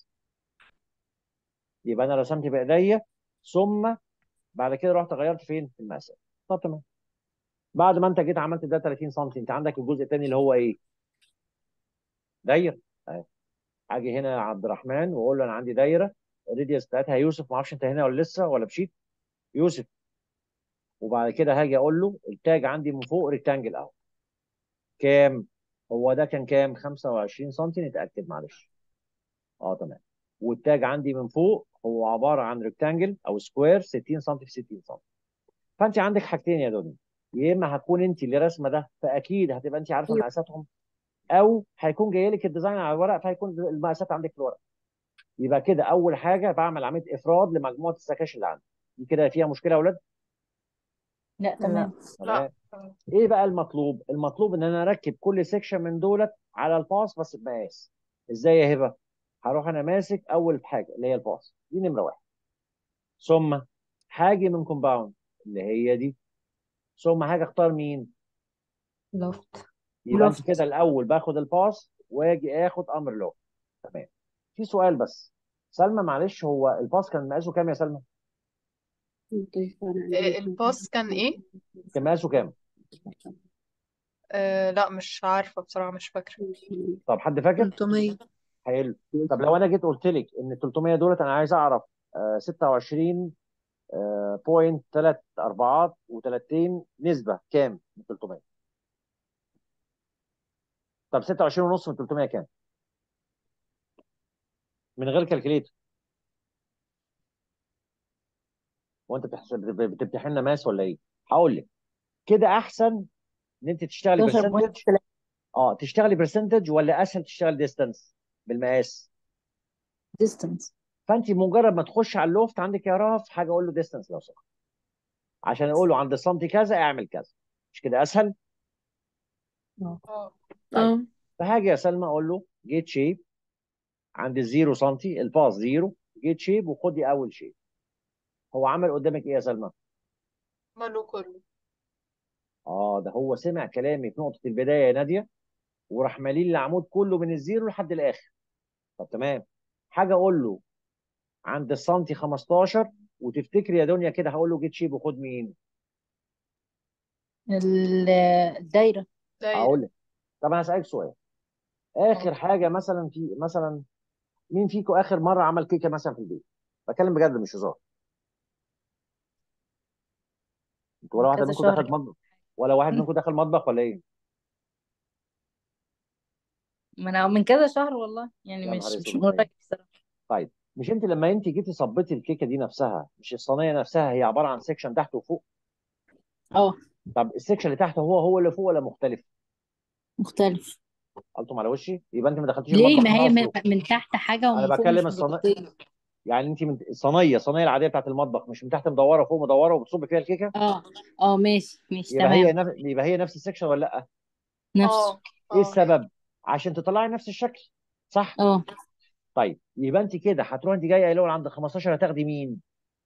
[SPEAKER 1] يبقى انا رسمت بايديا ثم بعد كده رحت غيرت فين في المقاسات طب تمام بعد ما انت جيت عملت ده 30 سم انت عندك الجزء الثاني اللي هو ايه؟ دايره اهي اجي هنا يا عبد الرحمن واقول له انا عندي دايره الريديوس بتاعتها يوسف ما اعرفش انت هنا ولا لسه ولا مشيت يوسف وبعد كده هاجي اقول له التاج عندي من فوق ريكتانجل اهو كام؟ هو ده كان كام؟ 25 سم نتاكد معلش اه تمام والتاج عندي من فوق هو عباره عن ريكتانجل او سكوير 60 سم في 60 سم فانت عندك حاجتين يا دنيا يا اما هتكون انت اللي راسمه ده فاكيد هتبقى انت عارفه مقاساتهم او هيكون جاي لك الديزاين على الورق فهيكون المقاسات عندك في الورق يبقى كده اول حاجه بعمل عمليه افراد لمجموعه السكاش اللي عندي دي كده فيها مشكله يا اولاد
[SPEAKER 9] لا تمام
[SPEAKER 1] تمام ايه بقى المطلوب المطلوب ان انا اركب كل سيكشن من دولت على الباص بس بمقاس ازاي يا هبه هروح انا ماسك اول حاجه اللي هي الباص دي نمره واحد ثم هاجي من كومباوند اللي هي دي ثم هاجي اختار مين
[SPEAKER 9] لوفت
[SPEAKER 1] يبقى انت
[SPEAKER 9] لوفت
[SPEAKER 1] كده الاول باخد الباص واجي اخد امر لو تمام في سؤال بس سلمى معلش هو الباص كان مقاسه كام يا سلمى
[SPEAKER 3] آه، الباص كان ايه؟
[SPEAKER 1] كان مقاسه كام
[SPEAKER 3] آه لا مش عارفة بصراحة مش فاكرة
[SPEAKER 1] طب حد فاكر
[SPEAKER 7] 300
[SPEAKER 1] حلو طب لو انا جيت قلت لك ان ال 300 دولت انا عايز اعرف آه، 26 آه، بوينت 3 اربعات و30 نسبه كام من 300 طب 26 ونص من 300 كام من غير كالكليتر وانت بتحسب بتمتحن لنا ماس ولا ايه هقول لك كده احسن ان انت تشتغلي
[SPEAKER 9] 11
[SPEAKER 1] برسنتج
[SPEAKER 9] بوينت تلاتة.
[SPEAKER 1] اه تشتغلي برسنتج ولا اسهل تشتغل ديستانس بالمقاس
[SPEAKER 9] distance
[SPEAKER 1] فانت مجرد ما تخش على اللوفت عندك يا رهف حاجه اقول له ديستانس لو سمحت عشان اقول له عند السنتي كذا اعمل كذا مش كده اسهل
[SPEAKER 3] اه
[SPEAKER 1] طيب
[SPEAKER 7] اه
[SPEAKER 1] فهاجي يا سلمى اقول له جيت شيب عند الزيرو سنتي الباص زيرو جيت شيب وخدي اول شيب هو عمل قدامك ايه يا سلمى
[SPEAKER 3] ماله كله
[SPEAKER 1] اه ده هو سمع كلامي في نقطه البدايه يا ناديه وراح مالي لي العمود كله من الزيرو لحد الاخر طب تمام حاجه اقول له عند السنتي 15 وتفتكري يا دنيا كده هقول له جيت شيب وخد مين
[SPEAKER 9] ال- الدايرة
[SPEAKER 3] دايرة
[SPEAKER 1] هقول لك طب انا هسالك سؤال اخر
[SPEAKER 3] اه
[SPEAKER 1] حاجه مثلا في مثلا مين فيكم اخر مره عمل كيكه مثلا في البيت بتكلم بجد مش هزار انتوا ولا
[SPEAKER 9] من
[SPEAKER 1] واحده
[SPEAKER 9] كذا
[SPEAKER 1] منكم
[SPEAKER 9] شهر
[SPEAKER 1] دخلت مطبخ ولا واحد منكم دخل مطبخ ولا ايه
[SPEAKER 9] من من كذا شهر والله يعني
[SPEAKER 1] يا نهار
[SPEAKER 9] مش مش
[SPEAKER 1] اسود
[SPEAKER 9] من
[SPEAKER 1] طيب
[SPEAKER 9] قريب بصراحة
[SPEAKER 1] طيب مش انت لما انت جيتي صبيتي الكيكه دي نفسها مش الصينيه نفسها هي عباره عن سيكشن تحت وفوق
[SPEAKER 9] اه
[SPEAKER 1] طب السيكشن اللي تحت هو هو اللي فوق ولا مختلف
[SPEAKER 9] مختلف
[SPEAKER 1] قلتم على وشي يبقى انت ما دخلتيش
[SPEAKER 9] ليه
[SPEAKER 1] المطبخ
[SPEAKER 9] ما
[SPEAKER 1] من
[SPEAKER 9] هي من,
[SPEAKER 1] اصله
[SPEAKER 9] من تحت حاجة
[SPEAKER 1] انا
[SPEAKER 9] ومن فوق
[SPEAKER 1] بكلم
[SPEAKER 9] مش
[SPEAKER 1] الصينيه
[SPEAKER 9] متغطية
[SPEAKER 1] يعني انت من الصينيه الصينيه العاديه بتاعت المطبخ مش من تحت مدوره وفوق مدوره وبتصب فيها الكيكه
[SPEAKER 9] اه اه ماشي ماشي
[SPEAKER 1] يبقى هي
[SPEAKER 9] تمام
[SPEAKER 1] نفس يبقى هي نفس السيكشن ولا لا
[SPEAKER 9] نفسه
[SPEAKER 3] اه
[SPEAKER 1] ايه
[SPEAKER 3] اه
[SPEAKER 1] السبب عشان تطلعي نفس الشكل صح
[SPEAKER 9] اه
[SPEAKER 1] طيب يبقى انت كده هتروح انت جايه قايله له عند 15 هتاخدي مين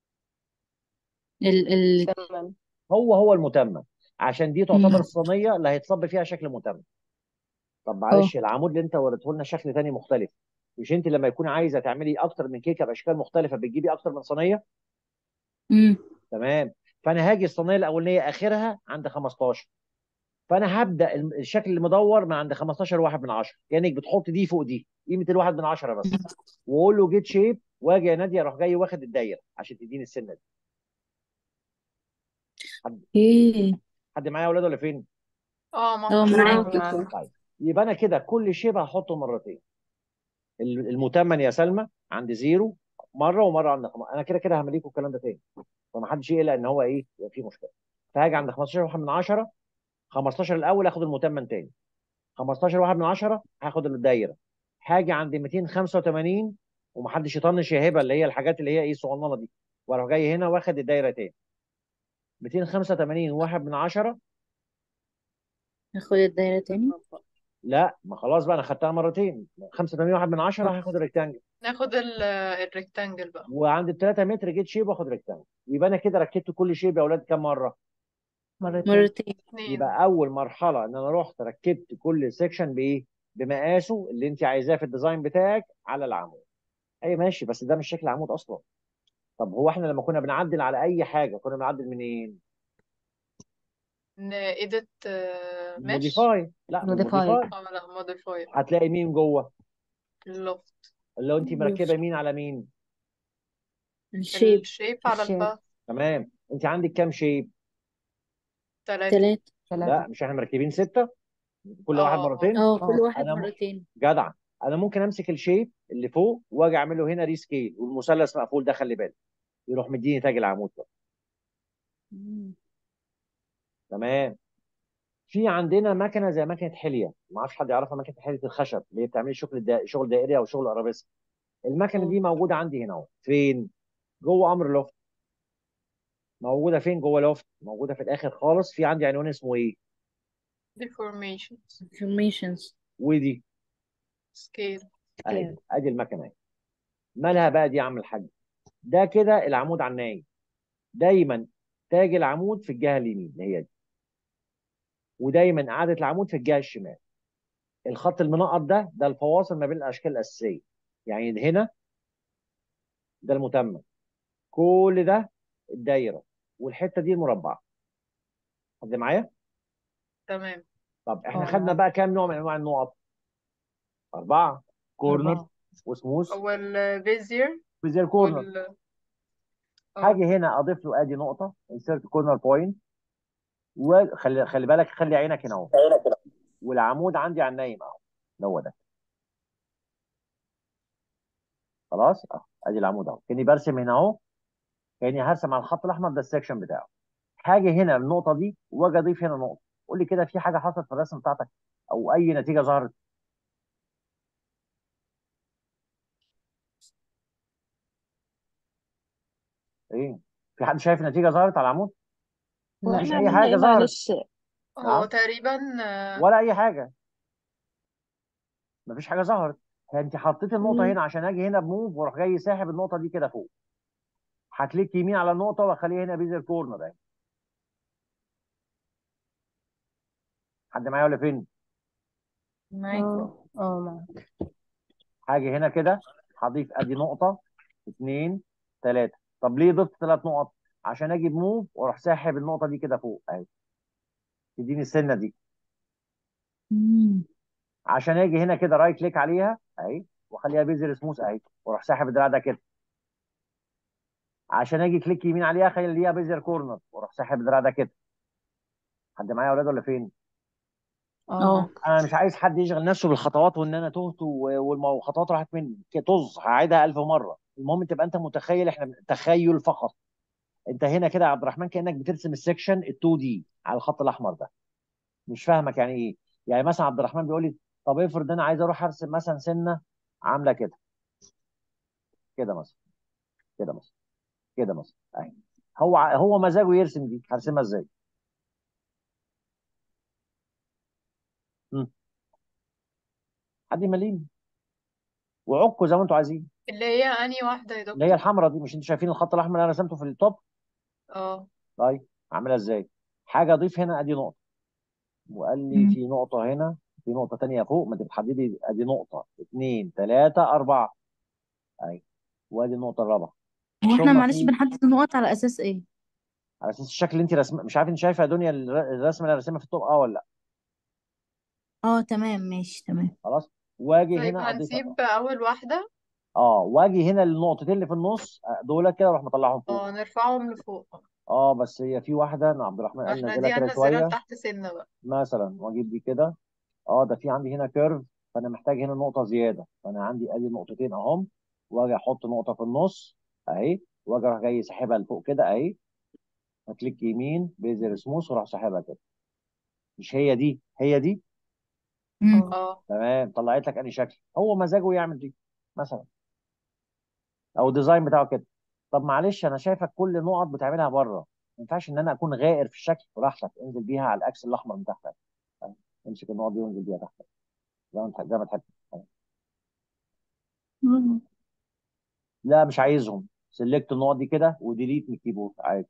[SPEAKER 9] ال ال
[SPEAKER 2] تمام
[SPEAKER 1] هو هو المتمم عشان دي تعتبر
[SPEAKER 9] مم.
[SPEAKER 1] الصينيه اللي هيتصب فيها شكل متمم طب
[SPEAKER 9] اه
[SPEAKER 1] معلش العمود اللي انت وريته لنا شكل تاني مختلف مش انت لما يكون عايزه تعملي اكتر من كيكه باشكال مختلفه بتجيبي اكتر من صينيه
[SPEAKER 9] امم
[SPEAKER 1] تمام فانا هاجي الصينيه الاولانيه اخرها عند 15 فانا هبدا الم- الشكل المدور من عند 15 واحد من 10 كانك بتحط دي فوق دي قيمه الواحد من 10 بس واقول له جيت شيب واجي يا ناديه اروح جاي واخد الدايره عشان تديني السنه دي حد
[SPEAKER 9] ايه
[SPEAKER 1] حد معايا يا اولاد ولا فين؟
[SPEAKER 3] اه ما
[SPEAKER 9] اه معاك
[SPEAKER 11] معاك
[SPEAKER 3] معاك
[SPEAKER 11] دكتور
[SPEAKER 1] طيب يبقى انا كده كل شيب هحطه مرتين ال- المتمن يا سلمى عند زيرو مره ومره عند خم... انا كده كده همليكوا الكلام ده تاني فما حدش يقلق ان هو ايه يبقى في مشكله فهاجي عند 15 واحد من 10 15 الاول اخد المتمن تاني 15 واحد من 10 هاخد الدايره هاجي عند 285 ومحدش يطنش يا هبه اللي هي الحاجات اللي هي ايه الصغننه دي واروح جاي هنا واخد الدايره تاني 285 واحد من 10
[SPEAKER 9] هاخد الدايرة تاني
[SPEAKER 1] لا ما خلاص بقى انا خدتها مرتين 85 واحد من 10 هاخد الريكتانجل
[SPEAKER 3] ناخد ال- الريكتانجل بقى
[SPEAKER 1] وعند ال 3 متر جيت شيب واخد ريكتانجل يبقى انا كده ركبت كل شيب يا اولاد كام مره
[SPEAKER 2] مرتين
[SPEAKER 9] مرتين
[SPEAKER 3] اتنين
[SPEAKER 1] يبقى اول مرحله ان انا رحت ركبت كل سيكشن بايه بمقاسه اللي انت عايزاه في الديزاين بتاعك على العمود اي ماشي بس ده مش شكل عمود اصلا طب هو احنا لما كنا بنعدل على اي حاجه كنا بنعدل منين
[SPEAKER 3] ن edit آه، mesh
[SPEAKER 1] موديفاي لا من
[SPEAKER 2] موديفاي
[SPEAKER 1] موديفاي
[SPEAKER 3] اه لا modify
[SPEAKER 1] هتلاقي مين جوه
[SPEAKER 3] اللوفت
[SPEAKER 1] اللي انت مركبه مين على مين
[SPEAKER 5] الشيب
[SPEAKER 3] الشيب على
[SPEAKER 2] الشيب
[SPEAKER 3] الباث
[SPEAKER 1] تمام انت عندك كام شيب
[SPEAKER 3] تلاتة
[SPEAKER 5] تلاتة
[SPEAKER 1] لا
[SPEAKER 2] ثلاثة
[SPEAKER 1] مش احنا مركبين ستة كل واحد
[SPEAKER 3] اه اه
[SPEAKER 1] مرتين
[SPEAKER 5] اه كل
[SPEAKER 2] اه
[SPEAKER 5] واحد
[SPEAKER 1] انا م...
[SPEAKER 5] مرتين
[SPEAKER 1] جدع انا ممكن امسك الشيب اللي فوق واجي اعمله هنا ريسكيل والمثلث مقفول ده خلي بالك يروح مديني تاج العمود ده
[SPEAKER 5] مم.
[SPEAKER 1] تمام في عندنا مكنه زي مكنه حليه ما اعرفش حد يعرفها مكنه حليه الخشب اللي هي بتعمل شغل دا... شغل دائري او شغل ارابيسك المكنه
[SPEAKER 5] اه
[SPEAKER 1] دي موجوده عندي هنا اهو فين جوه امر لوفت موجوده فين جوه لوفت موجوده في الاخر خالص في عندي عنوان اسمه ايه
[SPEAKER 3] deformations
[SPEAKER 5] informations
[SPEAKER 1] ودي
[SPEAKER 3] scale
[SPEAKER 1] اهي
[SPEAKER 5] scale
[SPEAKER 1] ادي المكنه اهي مالها بقى دي يا عم الحاج ده كده العمود على الناي دايما تاج العمود في الجهه اليمين اللي هي دي ودايما قاعده العمود في الجهه الشمال الخط المنقط ده ده الفواصل ما بين الاشكال الاساسيه يعني هنا ده المتمم كل ده الدايره والحته دي المربع حد معايا
[SPEAKER 3] تمام
[SPEAKER 1] طب احنا
[SPEAKER 2] اه
[SPEAKER 1] خدنا
[SPEAKER 2] معاك
[SPEAKER 1] بقى كام نوع من انواع النقط اربعه كورنر
[SPEAKER 2] أربعة
[SPEAKER 1] وسموث
[SPEAKER 3] هو البيزير
[SPEAKER 1] وزي كورنر
[SPEAKER 3] وال اه
[SPEAKER 1] هاجي هنا اضيف له ادي نقطه انسيرت كورنر بوينت وخلي خلي بالك خلي عينك هنا اهو والعمود عندي على النايم اهو ده هو ده خلاص اهو ادي العمود اهو كاني برسم هنا اهو كاني هرسم على الخط الاحمر ده السكشن بتاعه هاجي هنا النقطه دي واجي اضيف هنا نقطه قول لي كده في حاجه حصلت في الرسم بتاعتك او اي نتيجه ظهرت ايه في حد شايف نتيجه ظهرت على العمود
[SPEAKER 5] هو
[SPEAKER 2] لا
[SPEAKER 1] مفيش
[SPEAKER 5] احنا
[SPEAKER 1] اي
[SPEAKER 5] عملنا
[SPEAKER 1] حاجه
[SPEAKER 5] ايه
[SPEAKER 1] ظهرت
[SPEAKER 5] معلش
[SPEAKER 3] هو
[SPEAKER 1] نعم
[SPEAKER 3] تقريبا آه،
[SPEAKER 1] ولا اي حاجه مفيش حاجه ظهرت انت حطيت النقطه
[SPEAKER 5] مم.
[SPEAKER 1] هنا عشان اجي هنا بموف واروح جاي ساحب النقطه دي كده فوق هكليك يمين على النقطه واخليها هنا بيزر كورنر اهي حد معايا ولا فين
[SPEAKER 5] معاك
[SPEAKER 2] اه اه معاك
[SPEAKER 1] هاجي هنا كده هضيف ادي نقطه اثنين ثلاثه طب ليه ضفت ثلاث نقط عشان اجي بموف واروح ساحب النقطه دي كده فوق اهي تديني السنه دي
[SPEAKER 5] مم.
[SPEAKER 1] عشان اجي هنا كده رايت كليك عليها اهي واخليها بيزر سموث اهي واروح ساحب الدراع ده كده عشان اجي كليك يمين عليها اخليها بيزر كورنر واروح ساحب الدراع ده كده حد معايا يا اولاد ولا فين
[SPEAKER 2] اه
[SPEAKER 5] اه
[SPEAKER 2] معاك
[SPEAKER 1] انا مش عايز حد يشغل نفسه بالخطوات وان انا تهت و- والخطوات راحت مني كده طز هعيدها ألف مره المهم تبقى انت متخيل احنا تخيل فقط انت هنا كده يا عبد الرحمن كانك بترسم السكشن ال 2 دي على الخط الاحمر ده مش فاهمك يعني ايه يعني مثلا عبد الرحمن بيقول لي طب افرض انا عايز اروح ارسم مثلا سنه عامله كده كده مثلا كده مثلا كده مثلا اهي هو ع- هو مزاجه يرسم دي هرسمها ازاي مم. حد يمليني وعكوا زي ما انتوا عايزين
[SPEAKER 3] اللي هي انهي واحدة يا
[SPEAKER 1] اللي هي
[SPEAKER 3] دكتور
[SPEAKER 1] الحمراء دي مش انتوا شايفين الخط الاحمر اللي انا رسمته في التوب
[SPEAKER 3] اه
[SPEAKER 1] طيب اعملها ازاي حاجه اضيف هنا ادي نقطه وقال لي
[SPEAKER 5] مم.
[SPEAKER 1] في نقطه هنا في نقطه تانية فوق ما تحددي ادي نقطه اثنين ثلاثه اربعه اهي وادي النقطه الرابعه
[SPEAKER 9] هو احنا
[SPEAKER 1] ثم
[SPEAKER 9] معلش
[SPEAKER 1] في
[SPEAKER 9] بنحدد النقط على اساس ايه
[SPEAKER 1] على اساس الشكل اللي انت رسم مش عارف انت شايفه يا دنيا الر- الرسمه اللي انا راسمها في التوب اه ولا لا
[SPEAKER 9] اه تمام ماشي تمام
[SPEAKER 1] خلاص واجي
[SPEAKER 3] طيب
[SPEAKER 1] هنا اضيف
[SPEAKER 3] هنسيب اول واحدة
[SPEAKER 1] اه واجي هنا للنقطتين اللي في النص دول كده اروح مطلعهم فوق
[SPEAKER 3] اه نرفعهم لفوق
[SPEAKER 1] اه بس هي في واحده انا عبد الرحمن
[SPEAKER 3] ما
[SPEAKER 1] قال
[SPEAKER 3] احنا
[SPEAKER 1] نزلها
[SPEAKER 3] دي
[SPEAKER 1] كده
[SPEAKER 3] هننزلها
[SPEAKER 1] شويه
[SPEAKER 3] لتحت سنة بقى
[SPEAKER 1] مثلا واجيب دي كده اه ده في عندي هنا كيرف فانا محتاج هنا نقطه زياده فانا عندي ادي نقطتين اهم واجي احط نقطه في النص اهي واجي اروح جاي ساحبها لفوق كده اهي اكليك يمين بيزر سموث واروح ساحبها كده مش هي دي هي دي
[SPEAKER 9] مم.
[SPEAKER 2] اه
[SPEAKER 3] اه
[SPEAKER 1] تمام طلعت لك انهي شكل هو مزاجه يعمل دي مثلا او الديزاين بتاعه كده طب معلش انا شايفك كل نقط بتعملها بره ما ينفعش ان انا اكون غائر في الشكل براحتك انزل بيها على الاكس الاحمر من تحت أهي. امسك النقط دي وانزل بيها تحت زي ما انت زي ما تحب أهي.
[SPEAKER 9] مم.
[SPEAKER 1] لا مش عايزهم سلكت النقط دي كده وديليت من الكيبورد عادي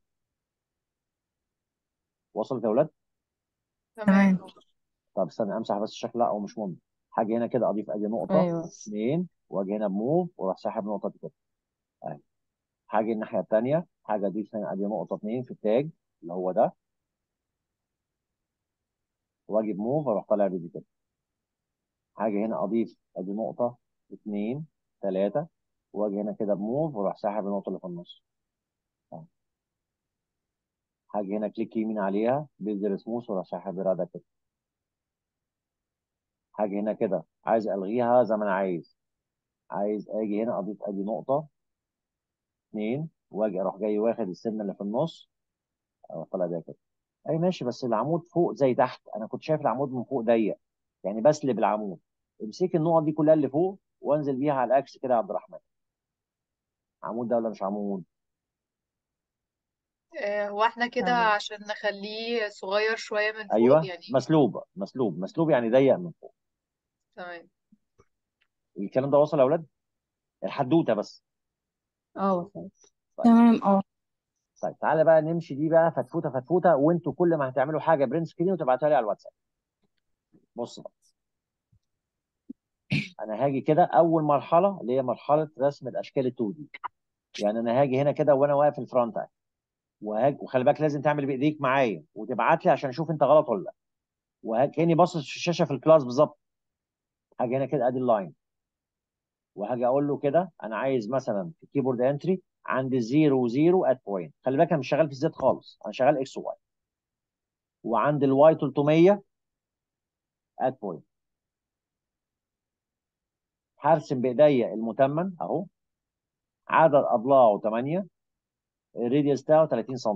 [SPEAKER 1] وصلت يا اولاد
[SPEAKER 3] تمام
[SPEAKER 9] تمام
[SPEAKER 1] طب استنى امسح بس الشكل لا هو مش مهم حاجه هنا كده اضيف ادي نقطه
[SPEAKER 2] ايوه
[SPEAKER 1] اثنين واجي هنا بموف واروح ساحب نقطه دي كده اهي حاجه الناحيه الثانيه حاجه اضيف هنا ادي نقطه اثنين في التاج اللي هو ده واجي بموف اروح طالع بيه كده هاجي هنا اضيف ادي نقطه اثنين ثلاثه واجي هنا كده بموف واروح ساحب النقطه اللي في النص أهو. هاجي هنا كليك يمين عليها بيلد سموث واروح ساحب اراده كده هاجي هنا كده عايز الغيها زي ما انا عايز عايز اجي هنا اضيف ادي نقطه اثنين واجي اروح جاي واخد السنه اللي في النص اروح طالع بيها كده اي ماشي بس العمود فوق زي تحت انا كنت شايف العمود من فوق ضيق يعني بسلب العمود امسك النقط دي كلها اللي فوق وانزل بيها على الاكس كده يا عبد الرحمن عمود ده ولا مش عمود
[SPEAKER 3] آه، هو احنا كده
[SPEAKER 2] تمام
[SPEAKER 3] عشان نخليه صغير شوية من فوق
[SPEAKER 1] ايوه
[SPEAKER 3] يعني
[SPEAKER 1] مسلوب مسلوب مسلوب يعني ضيق من فوق
[SPEAKER 3] تمام
[SPEAKER 1] الكلام ده وصل يا اولاد الحدوته بس
[SPEAKER 2] اه وصلت
[SPEAKER 1] طيب
[SPEAKER 9] تمام اه
[SPEAKER 1] طيب تعالى بقى نمشي دي بقى فتفوته فتفوته وانتوا كل ما هتعملوا حاجه برنت سكرين وتبعتها لي على الواتساب بص بقى انا هاجي كده اول مرحله اللي هي مرحله رسم الاشكال ال 2 دي يعني انا هاجي هنا كده وانا واقف الفرونت اهي وهاجي وخلي بالك لازم تعمل بايديك معايا وتبعت لي عشان اشوف انت غلط ولا لا وهاجي كاني باصص في الشاشه في الكلاس بالظبط هاجي هنا كده ادي اللاين وهاجي اقول له كده انا عايز مثلا في الكيبورد انتري عند 0 0 ات بوينت خلي بالك انا مش شغال في الزد خالص انا شغال اكس وواي وعند الواي 300 ات بوينت هرسم بايديا المتمم اهو عدد اضلاعه 8 الراديوس بتاعه 30 سم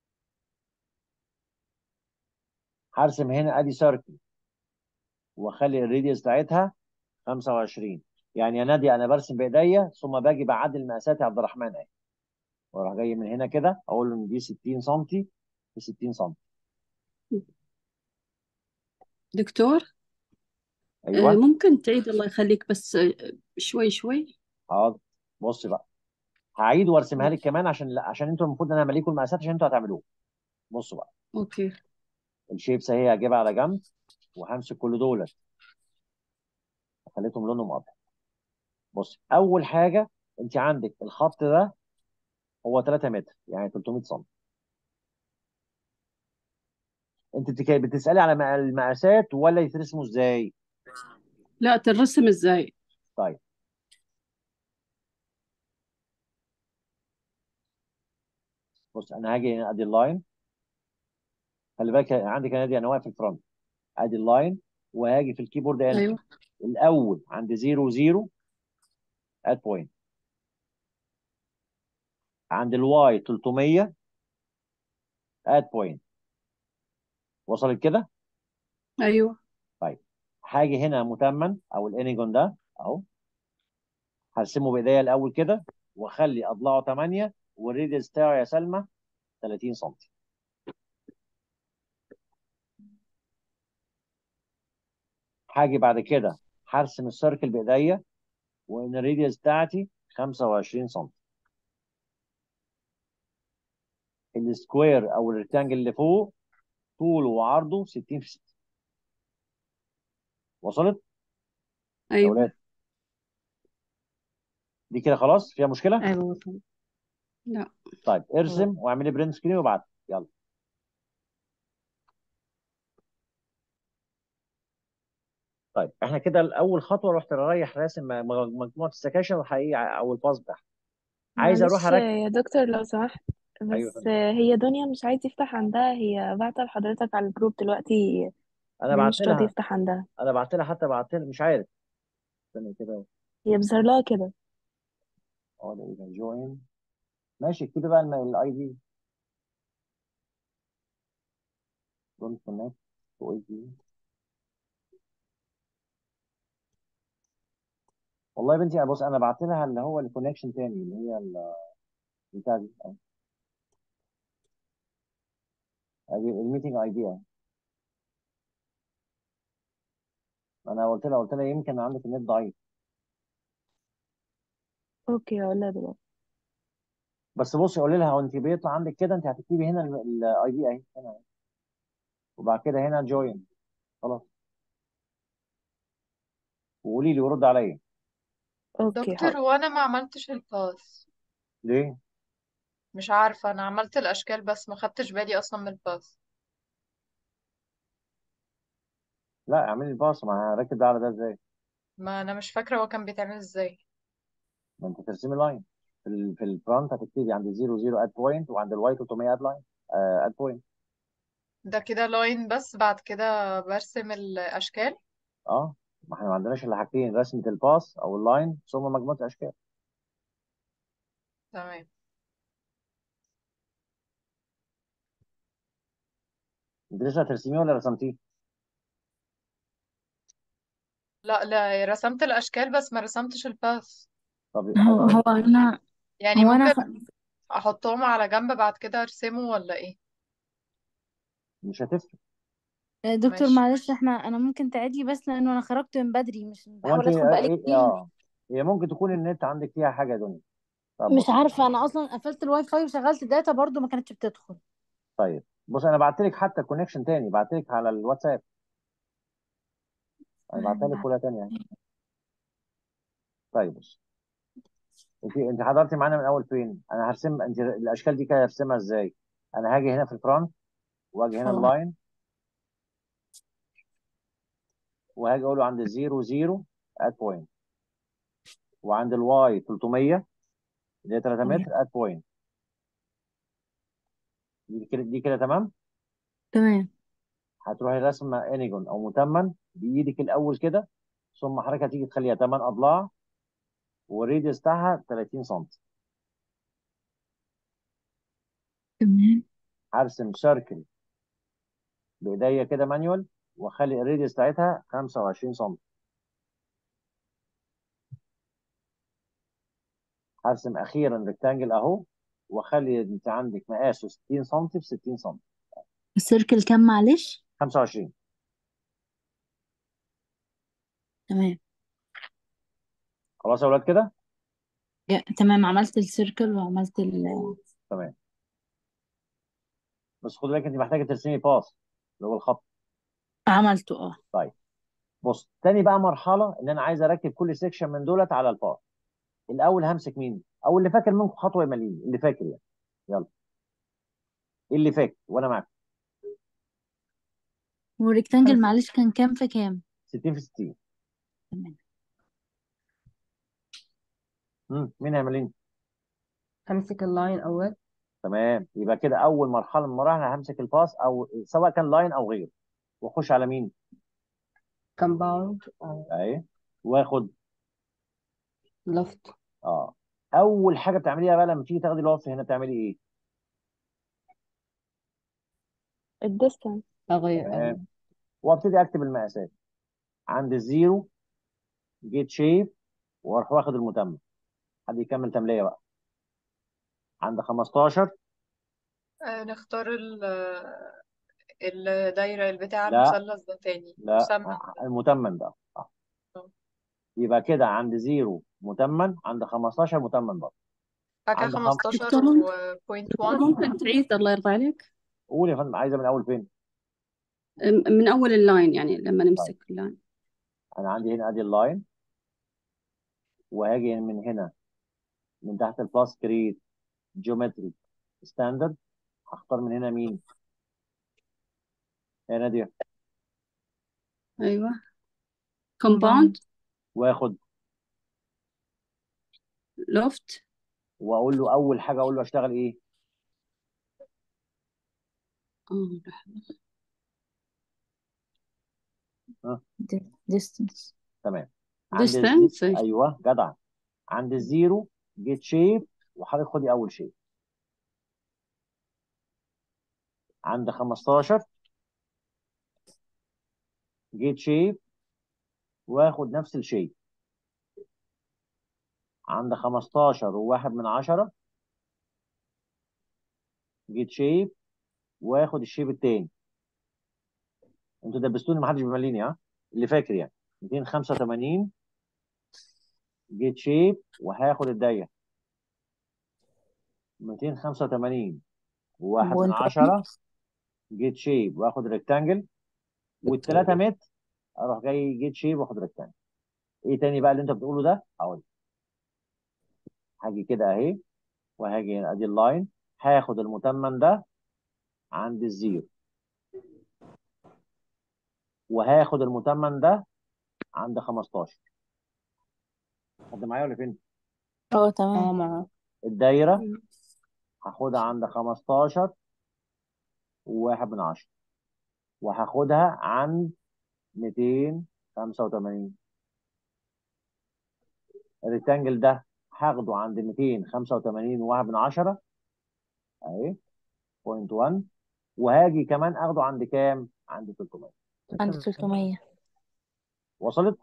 [SPEAKER 1] هرسم هنا ادي سيركل واخلي الراديوس بتاعتها 25 يعني يا نادي انا برسم بايديا ثم باجي بعدل مقاسات يا عبد الرحمن اهي واروح جاي من هنا كده اقول له ان دي 60 سم في 60 سم
[SPEAKER 11] دكتور آه،
[SPEAKER 1] ايوه
[SPEAKER 11] ممكن تعيد الله يخليك بس آه، شوي شوي
[SPEAKER 1] حاضر بص بقى هعيد وارسمها لك كمان عشان لا عشان انتوا المفروض ان انا اعمل لكم المقاسات عشان انتوا هتعملوها بص بقى
[SPEAKER 11] اوكي
[SPEAKER 1] الشيبس اهي هجيبها على جنب وهمسك كل دول خليتهم لونهم ابيض بص اول حاجه انت عندك الخط ده هو 3 متر يعني 300 سم انت بتك- بتسالي على مق- المقاسات ولا يترسموا ازاي
[SPEAKER 11] لا ترسم ازاي
[SPEAKER 1] طيب بص انا هاجي هنا ادي اللاين خلي بالك عندك انا دي انا واقف في الفرونت ادي اللاين وهاجي في الكيبورد انتري
[SPEAKER 11] ايوه
[SPEAKER 1] الاول عند 0 0 ات بوينت عند الواي 300 ات بوينت وصلت كده
[SPEAKER 11] ايوه
[SPEAKER 1] طيب هاجي هنا متمم او الانيجون ده اهو هرسمه بايديا الاول كده واخلي اضلاعه 8 والريديوس بتاعه يا سلمى 30 سم هاجي بعد كده هرسم السيركل بايديا وان الريديوس بتاعتي 25 سم السكوير او الريكتانجل اللي فوق طوله وعرضه 60 في 60 وصلت يا
[SPEAKER 11] ايوه
[SPEAKER 1] اولاد دي كده خلاص فيها مشكله
[SPEAKER 11] ايوه وصل لا
[SPEAKER 1] طيب
[SPEAKER 2] اه
[SPEAKER 1] ارسم واعملي برنت سكرين وابعت يلا طيب احنا كده الاول خطوه رحت رايح راسم م- م- مجموعه السكاشن الحقيقيه او الباص بتاعها عايز اروح
[SPEAKER 5] معلش
[SPEAKER 1] اركز
[SPEAKER 5] يا دكتور لو سمحت
[SPEAKER 1] ايوه يا
[SPEAKER 5] بس
[SPEAKER 1] فندم
[SPEAKER 5] هي دنيا مش عايز يفتح عندها هي بعت لحضرتك على الجروب دلوقتي
[SPEAKER 1] انا بعت
[SPEAKER 5] مش راضي
[SPEAKER 1] لها
[SPEAKER 5] يفتح عندها
[SPEAKER 1] انا بعت لها حتى بعت لها مش عارف استنى كده
[SPEAKER 5] هي بيظهر لها كده
[SPEAKER 1] اه ده ايه ده جوين ماشي اكتبي بقى الاي دي دونت كونكت تو اي دي والله يا بنتي بص انا بعت لها اللي هو الكونكشن تاني اللي هي ال- بتاع دي اه. ادي الميتنج اي دي اهي. انا قلت لها قلت لها يمكن عندك النت ضعيف
[SPEAKER 5] اوكي هقول لها دلوقتي
[SPEAKER 1] بس بصي قولي لها هو انت بيطلع عندك كده انت هتكتبي هنا الاي دي اهي هنا اهي. وبعد كده هنا جوين خلاص وقولي لي ورد عليا
[SPEAKER 5] اوكي
[SPEAKER 3] دكتور
[SPEAKER 5] حاضر
[SPEAKER 3] هو انا ما عملتش الباس
[SPEAKER 1] ليه؟
[SPEAKER 3] مش عارفة انا عملت الاشكال بس ما خدتش بالي اصلا من الباس
[SPEAKER 1] لا اعملي الباص ما هركب ده على ده ازاي
[SPEAKER 3] ما انا مش فاكره هو كان بيتعمل ازاي
[SPEAKER 1] ما انت ترسمي لاين في ال في الفرونت هتبتدي عند 0 0 اد بوينت وعند الواي 300 اد لاين اد بوينت
[SPEAKER 3] ده كده لاين بس بعد كده برسم الاشكال
[SPEAKER 1] اه ما احنا ما عندناش الا حاجتين رسمه الباص او اللاين ثم مجموعه اشكال
[SPEAKER 3] تمام
[SPEAKER 1] انت لسه هترسميه ولا رسمتيه؟
[SPEAKER 3] لا لا رسمت الاشكال بس ما رسمتش الباث
[SPEAKER 1] طب
[SPEAKER 9] هو هو انا
[SPEAKER 3] يعني
[SPEAKER 9] هو انا
[SPEAKER 3] ممكن احطهم على جنب بعد كده ارسمه ولا ايه
[SPEAKER 1] مش هتفرق
[SPEAKER 9] دكتور
[SPEAKER 3] ماشي
[SPEAKER 9] معلش احنا انا ممكن تعيدي بس لانه انا خرجت من بدري مش
[SPEAKER 1] هو
[SPEAKER 9] بحاول
[SPEAKER 1] انت
[SPEAKER 9] ادخل بقالي
[SPEAKER 1] ايه
[SPEAKER 9] كتير
[SPEAKER 1] اه هي ممكن تكون النت عندك فيها حاجه يا دنيا طب
[SPEAKER 9] مش
[SPEAKER 1] بص
[SPEAKER 9] عارفه انا اصلا قفلت الواي فاي وشغلت داتا برضو ما كانتش بتدخل
[SPEAKER 1] طيب بص انا بعت لك حتى كونكشن تاني بعت لك على الواتساب انا بعتها لك كلها تاني يعني طيب بص انت انت حضرتي معانا من اول فين انا هرسم انت الاشكال دي كده هرسمها ازاي انا هاجي هنا في الفرونت واجي هنا
[SPEAKER 9] اه
[SPEAKER 1] اللاين وهاجي اقول له عند 0 0 اد بوينت وعند الواي 300 اللي هي 3
[SPEAKER 9] تمام
[SPEAKER 1] متر اد بوينت دي كده دي كده تمام
[SPEAKER 9] تمام
[SPEAKER 1] هتروحي رسمه انيجون او متمم بايدك الاول كده ثم حضرتك هتيجي تخليها 8 اضلاع والريديوس بتاعها 30 سم
[SPEAKER 9] تمام
[SPEAKER 1] هرسم سيركل بايديا كده مانيوال واخلي الريديوس بتاعتها 25 سم هرسم اخيرا ريكتانجل اهو واخلي انت عندك مقاسه 60 سم في 60 سم
[SPEAKER 9] السيركل كام معلش
[SPEAKER 1] 25
[SPEAKER 9] تمام
[SPEAKER 1] خلاص يا اولاد كده
[SPEAKER 9] يا- تمام عملت السيركل وعملت ال
[SPEAKER 1] تمام بس خد بالك انت محتاجه ترسمي باص اللي هو الخط
[SPEAKER 9] عملته اه
[SPEAKER 1] طيب بص تاني بقى مرحله ان انا عايز اركب كل سيكشن من دولت على الباص الاول همسك مين او اللي فاكر منكم خطوه يمليني اللي فاكر يعني يلا اللي فاكر وانا معاك
[SPEAKER 9] والريكتانجل معلش كان كام في كام
[SPEAKER 1] 60 في 60
[SPEAKER 9] تمام
[SPEAKER 1] امم مين هيمليني
[SPEAKER 2] همسك اللاين اول
[SPEAKER 1] تمام يبقى كده اول مرحله من المراحل همسك الباص او سواء كان لاين او غيره واخش على مين
[SPEAKER 2] كومباوند
[SPEAKER 1] اهي واخد
[SPEAKER 2] لفت
[SPEAKER 1] اه اول حاجه بتعمليها بقى لما تيجي تاخدي الوصف هنا بتعملي ايه
[SPEAKER 5] الديستانس
[SPEAKER 2] اغير
[SPEAKER 1] تمام وابتدي اكتب المقاسات عند الزيرو جيت شيب واروح واخد المتمم حد يكمل تمليه بقى عند 15
[SPEAKER 3] آه، نختار ال الدايرة البتاع
[SPEAKER 1] لا
[SPEAKER 3] المثلث ده تاني
[SPEAKER 1] لا
[SPEAKER 3] مسمى
[SPEAKER 1] آه، المتمم ده آه.
[SPEAKER 3] آه.
[SPEAKER 1] يبقى كده عند زيرو متمم عند 15 متمم برضه
[SPEAKER 3] بعد كده
[SPEAKER 1] عند خم...
[SPEAKER 3] خمستاشر
[SPEAKER 11] دكتور ممكن
[SPEAKER 3] وبوينت
[SPEAKER 11] دكتور
[SPEAKER 3] وان
[SPEAKER 11] ممكن تعيد الله يرضى عليك
[SPEAKER 1] قول يا فندم عايزه من اول فين
[SPEAKER 11] م- من أول اللاين يعني لما
[SPEAKER 1] طيب
[SPEAKER 11] نمسك اللاين
[SPEAKER 1] انا عندي هنا ادي اللاين وهاجي من هنا من تحت الباس كريت جيومتري ستاندرد هختار من هنا مين يا ناديه
[SPEAKER 11] أيوة
[SPEAKER 9] كومباوند
[SPEAKER 11] كومباوند
[SPEAKER 1] واخد
[SPEAKER 11] لوفت
[SPEAKER 1] واقول له اول حاجه اقول له اشتغل ايه
[SPEAKER 11] آه لحظة
[SPEAKER 1] ها
[SPEAKER 9] ديستانس
[SPEAKER 1] تمام عند الزي...
[SPEAKER 11] distance
[SPEAKER 1] ايوه جدع عند الزيرو جيت شيب وحضرتك خدي اول شيب عند 15 جيت شيب واخد نفس الشيب عند 15 وواحد من عشرة جيت شيب واخد الشيب التاني انتوا دبستوني محدش بيمليني ها اللي فاكر يعني 285 جيت شيب وهاخد الدايره 285 وواحد من
[SPEAKER 9] بوينت
[SPEAKER 1] عشرة جيت شيب واخد ريكتانجل والتلاتة متر اروح جاي جيت شيب واخد ريكتانجل ايه تاني بقى اللي انت بتقوله ده هقول هاجي كده اهي وهاجي هنا ادي اللاين هاخد المتمم ده عند الزيرو وهاخد المتمم ده عند 15 حد معايا ولا فين
[SPEAKER 7] اه
[SPEAKER 2] اه
[SPEAKER 7] تمام
[SPEAKER 2] معاه
[SPEAKER 1] الدايره
[SPEAKER 7] مم.
[SPEAKER 1] هاخدها عند 15 وواحد من عشرة وهاخدها عند 285 الريكتانجل ده هاخده عند 285 وواحد من عشرة اهي بوينت 1 وهاجي كمان اخده عند كام؟ عند 300
[SPEAKER 9] عند 300
[SPEAKER 1] وصلت؟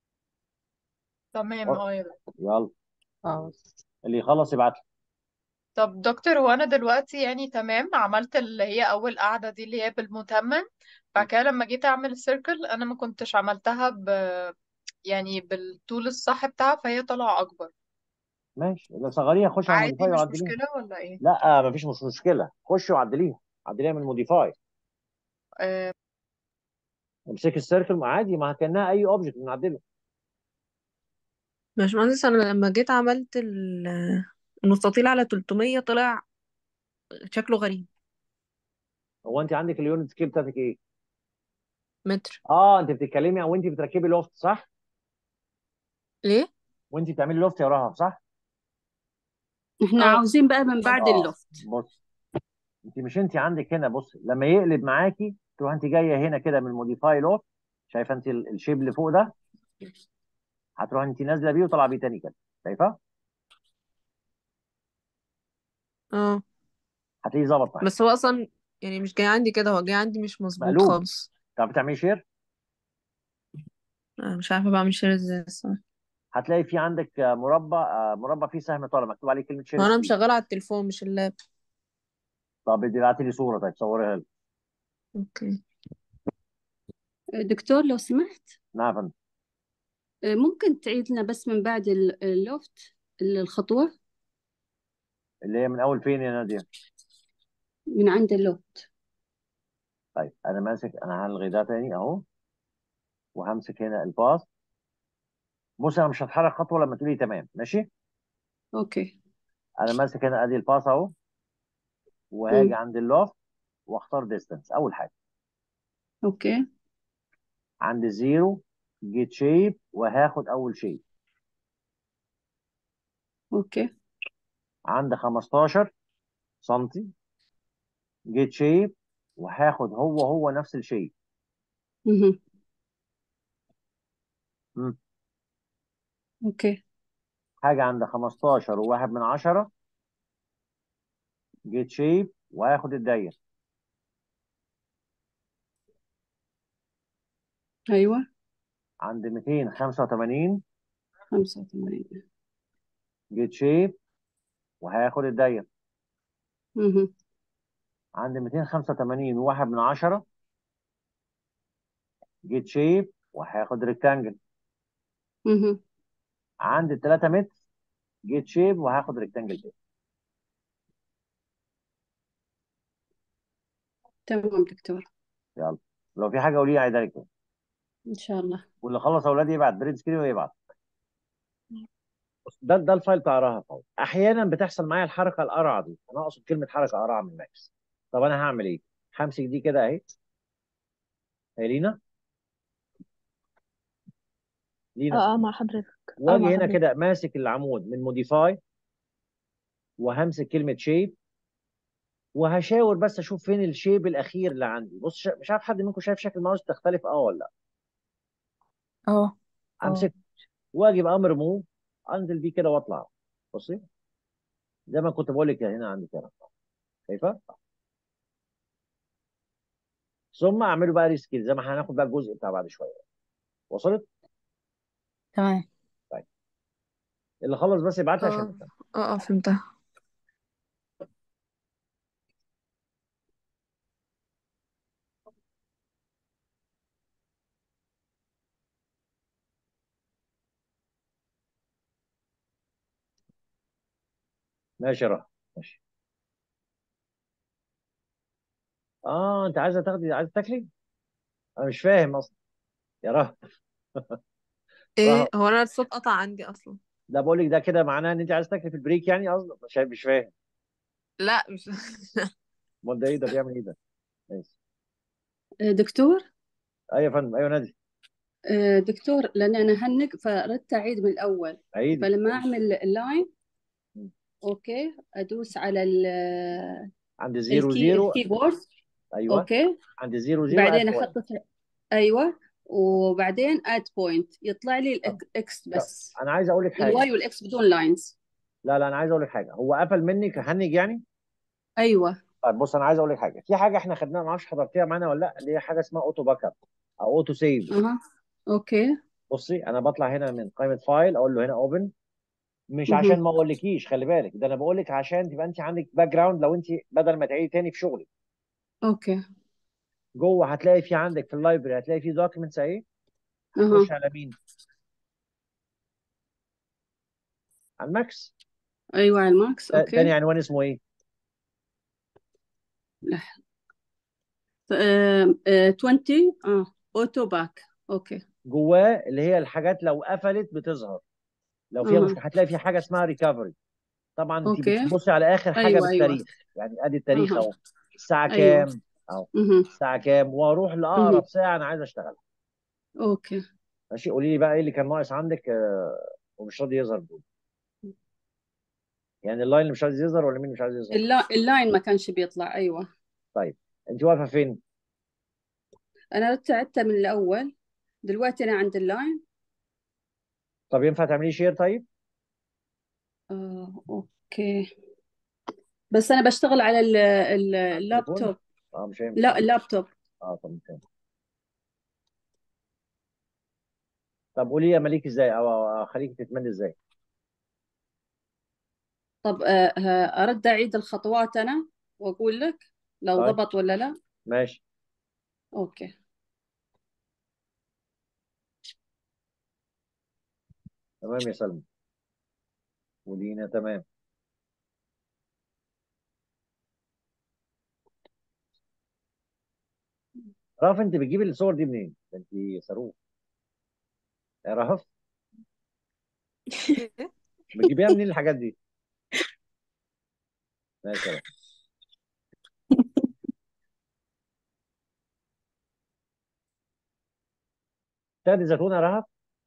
[SPEAKER 3] تمام
[SPEAKER 1] و-
[SPEAKER 3] اه يا دكتور.
[SPEAKER 1] يلا
[SPEAKER 2] اه
[SPEAKER 1] اللي يخلص يبعت لي
[SPEAKER 3] طب دكتور هو انا دلوقتي يعني تمام عملت اللي هي اول قاعدة دي اللي هي بالمتمم بعد كده لما جيت اعمل السيركل انا ما كنتش عملتها ب يعني بالطول الصح بتاعها فهي طالعة اكبر
[SPEAKER 1] ماشي لو صغريها خش على
[SPEAKER 3] عادي
[SPEAKER 1] الموديفاي
[SPEAKER 3] مش
[SPEAKER 1] وعدليها
[SPEAKER 3] مشكلة ولا ايه
[SPEAKER 1] لا مفيش مش مشكله خش وعدليها عدليها من الموديفاي
[SPEAKER 3] آه
[SPEAKER 1] امسك السيركل عادي ما كانها اي اوبجكت بنعدله
[SPEAKER 7] باشمهندس انا لما جيت عملت ال- المستطيل على 300 طلع شكله غريب
[SPEAKER 1] هو انت عندك اليونت سكيل بتاعتك ايه؟
[SPEAKER 7] متر
[SPEAKER 1] اه انت بتتكلمي او انت بتركبي لوفت صح؟
[SPEAKER 7] ليه
[SPEAKER 1] وانت بتعملي لوفت يا رهف صح؟
[SPEAKER 11] احنا
[SPEAKER 7] اه
[SPEAKER 11] عاوزين بقى من بعد
[SPEAKER 1] اه
[SPEAKER 11] اللوفت
[SPEAKER 1] بص انت مش انت عندك هنا بص لما يقلب معاكي تروح انت جايه هنا كده من موديفاي لوفت شايفه انت ال- الشيب اللي فوق ده هتروح انت نازله بيه وطالعه بيه تاني كده شايفه؟
[SPEAKER 7] اه
[SPEAKER 1] هتلاقيه ظبط معاك
[SPEAKER 7] بس هو اصلا يعني مش جاي عندي كده هو جاي عندي مش مظبوط
[SPEAKER 1] مقلوب
[SPEAKER 7] خالص
[SPEAKER 1] طب بتعملي شير
[SPEAKER 7] أنا مش عارفه بعمل شير ازاي الصراحه
[SPEAKER 1] هتلاقي في عندك آه، مربع آه، مربع فيه سهم طالع مكتوب عليه كلمه شير
[SPEAKER 7] هو انا
[SPEAKER 1] سكرين
[SPEAKER 7] مشغله على التليفون مش اللاب
[SPEAKER 1] طب ابعتي لي صوره طيب صوريها لي
[SPEAKER 7] اوكي
[SPEAKER 11] دكتور لو سمحت
[SPEAKER 1] نعم يا فندم
[SPEAKER 11] آه، ممكن تعيد لنا بس من بعد ال- اللوفت الخطوة
[SPEAKER 1] اللي هي من اول فين يا ناديه؟
[SPEAKER 11] من عند اللوفت
[SPEAKER 1] طيب انا ماسك انا هلغي ده تاني اهو وهمسك هنا الباص بص انا مش هتحرك خطوه لما تقولي تمام ماشي
[SPEAKER 11] اوكي
[SPEAKER 1] انا ماسك هنا ادي الباص اهو وهاجي
[SPEAKER 11] مم.
[SPEAKER 1] عند اللوفت واختار ديستانس اول حاجه
[SPEAKER 11] اوكي
[SPEAKER 1] عند الزيرو جيت شيب وهاخد اول شيب
[SPEAKER 11] اوكي
[SPEAKER 1] عند 15 سنتي جيت شيب وهاخد هو هو نفس الشيب
[SPEAKER 11] مهم.
[SPEAKER 1] مم.
[SPEAKER 11] اوكي
[SPEAKER 1] حاجه عند 15 وواحد من عشرة جيت شيب وهاخد الدايره
[SPEAKER 11] ايوه
[SPEAKER 1] عند 285
[SPEAKER 11] خمسة وثمانين
[SPEAKER 1] جيت شيب وهاخد الدايره
[SPEAKER 11] مهم.
[SPEAKER 1] عند 285 وواحد من عشرة جيت شيب وهاخد ريكتانجل
[SPEAKER 11] مهم.
[SPEAKER 1] عند 3 متر جيت شيب وهاخد ريكتانجل تاني
[SPEAKER 11] تمام دكتور
[SPEAKER 1] يلا لو في حاجه قوليها عيدها لك تاني.
[SPEAKER 11] ان شاء الله
[SPEAKER 1] واللي خلص اولاد يبعت بريد سكرين ويبعت ده ده الفايل بتاع رهف اهو احيانا بتحصل معايا الحركه القرعه دي انا اقصد كلمه حركه قرعه من ماكس طب انا هعمل ايه؟ همسك دي كده اهي هي لينا لينا
[SPEAKER 5] اه اه مع حضرتك اه
[SPEAKER 1] واجي
[SPEAKER 5] مع
[SPEAKER 1] هنا
[SPEAKER 5] حضرتك
[SPEAKER 1] كده ماسك العمود من موديفاي وهمسك كلمه شيب وهشاور بس اشوف فين الشيب الاخير اللي عندي بص شا- مش عارف حد منكم شايف شكل الماوس تختلف اه ولا لا
[SPEAKER 9] اه اه
[SPEAKER 1] امسك واجي بامر موف انزل بيه كده واطلع بصي زي ما كنت بقول لك هنا عندي كده شايفه ثم اعمله بقى ريسكيل زي ما هناخد بقى الجزء بتاع بعد شويه وصلت
[SPEAKER 9] تمام
[SPEAKER 1] طيب اللي خلص بس يبعت لي عشان
[SPEAKER 7] اه
[SPEAKER 1] نفهم
[SPEAKER 7] اه اه فهمتها
[SPEAKER 1] ماشي يا رح ماشي اه انت عايزه تاخدي عايزه تاكلي انا مش فاهم اصلا يا رح
[SPEAKER 7] ايه
[SPEAKER 1] رح
[SPEAKER 7] هو انا الصوت قطع عندي اصلا
[SPEAKER 1] ده بقول لك ده كده معناه ان انت عايزه تاكلي في البريك يعني قصدك مش مش فاهم
[SPEAKER 7] لا مش
[SPEAKER 1] امال ده ايه ده بيعمل ايه ده ماشي
[SPEAKER 11] آه، دكتور
[SPEAKER 1] ايوه يا فندم ايوه نادي
[SPEAKER 11] آه، دكتور لأن أنا هنق فردت أعيد من الأول
[SPEAKER 1] عيدي
[SPEAKER 11] فلما أعمل اللاين
[SPEAKER 1] مم.
[SPEAKER 11] أوكي أدوس على ال
[SPEAKER 1] عند زيرو
[SPEAKER 11] الكي
[SPEAKER 1] زيرو
[SPEAKER 11] الكيبورد
[SPEAKER 1] ايوه
[SPEAKER 11] أوكي
[SPEAKER 1] عند زيرو زيرو
[SPEAKER 11] بعدين
[SPEAKER 1] اد بوينت
[SPEAKER 11] أحط في- أيوه وبعدين اد بوينت يطلع لي
[SPEAKER 1] طب
[SPEAKER 11] الإكس
[SPEAKER 1] طب
[SPEAKER 11] بس
[SPEAKER 1] انا عايز اقول لك حاجه
[SPEAKER 11] الواي والإكس بدون لاينز
[SPEAKER 1] لا لا انا عايز اقول لك حاجه هو قفل منك هنج يعني
[SPEAKER 11] أيوه
[SPEAKER 1] طيب بص انا عايز اقول لك حاجه في حاجه احنا خدناها ما اعرفش حضرتيها معانا ولا لا اللي هي حاجه اسمها اوتو باك اب او اوتو سيف
[SPEAKER 11] أها أوكي
[SPEAKER 1] بصي انا بطلع هنا من قائمه فايل اقول له هنا اوبن مش
[SPEAKER 11] مهم.
[SPEAKER 1] عشان ما اقولكيش خلي بالك ده انا بقول لك عشان تبقى انت عندك باك جراوند لو انت بدل ما تعيدي تاني في شغلك
[SPEAKER 11] أوكي
[SPEAKER 1] جوه هتلاقي في عندك في اللايبرري هتلاقي في دوكيومنتس اهي
[SPEAKER 11] أها
[SPEAKER 1] هتخش على مين؟ على الماكس
[SPEAKER 11] أيوه على الماكس
[SPEAKER 1] تا- تاني
[SPEAKER 11] أوكي
[SPEAKER 1] عنوان اسمه ايه؟
[SPEAKER 11] لح- آه، آه، 20 اه اوتو باك اوكي
[SPEAKER 1] جواه اللي هي الحاجات لو قفلت بتظهر لو فيها
[SPEAKER 11] اها
[SPEAKER 1] مشكله هتلاقي في حاجه اسمها ريكفري طبعا انت
[SPEAKER 11] اوكي
[SPEAKER 1] بتبصي على اخر حاجه
[SPEAKER 11] ايوه ايوه
[SPEAKER 1] بالتاريخ يعني ادي التاريخ
[SPEAKER 11] اها
[SPEAKER 1] اهو الساعه
[SPEAKER 11] ايوه
[SPEAKER 1] كام اهو
[SPEAKER 11] اها
[SPEAKER 1] الساعه كام واروح
[SPEAKER 11] اها
[SPEAKER 1] لاقرب ساعه انا عايز اشتغل
[SPEAKER 11] اوكي
[SPEAKER 1] ماشي قولي لي بقى ايه اللي كان ناقص عندك آه، ومش راضي يظهر دول يعني اللاين اللي مش عايز يظهر ولا مين مش عايز يظهر
[SPEAKER 11] اللا... اللاين ما كانش بيطلع ايوه
[SPEAKER 1] طيب انت واقفه فين
[SPEAKER 11] انا رتعتها من الاول دلوقتي انا عند اللاين
[SPEAKER 1] طب ينفع تعملي شير طيب
[SPEAKER 11] آه، اوكي بس انا بشتغل على ال... ال-
[SPEAKER 1] تليفون
[SPEAKER 11] اللابتوب
[SPEAKER 1] اه مش هينفع
[SPEAKER 11] لا اللابتوب
[SPEAKER 1] اه طب مش هينفع طب قولي يا مليك ازاي او أو اخليك تتمنى ازاي
[SPEAKER 11] طب آه، آه، ارد اعيد الخطوات انا واقول لك لو
[SPEAKER 1] طيب
[SPEAKER 11] ضبط ولا لا
[SPEAKER 1] ماشي
[SPEAKER 11] اوكي
[SPEAKER 1] تمام يا سلمى ولينا تمام رهف انت بتجيبي الصور دي منين؟ ده انت صاروخ يا رهف بتجيبيها منين الحاجات دي؟ ماشي يا رهف تاخدي زيتونه يا رهف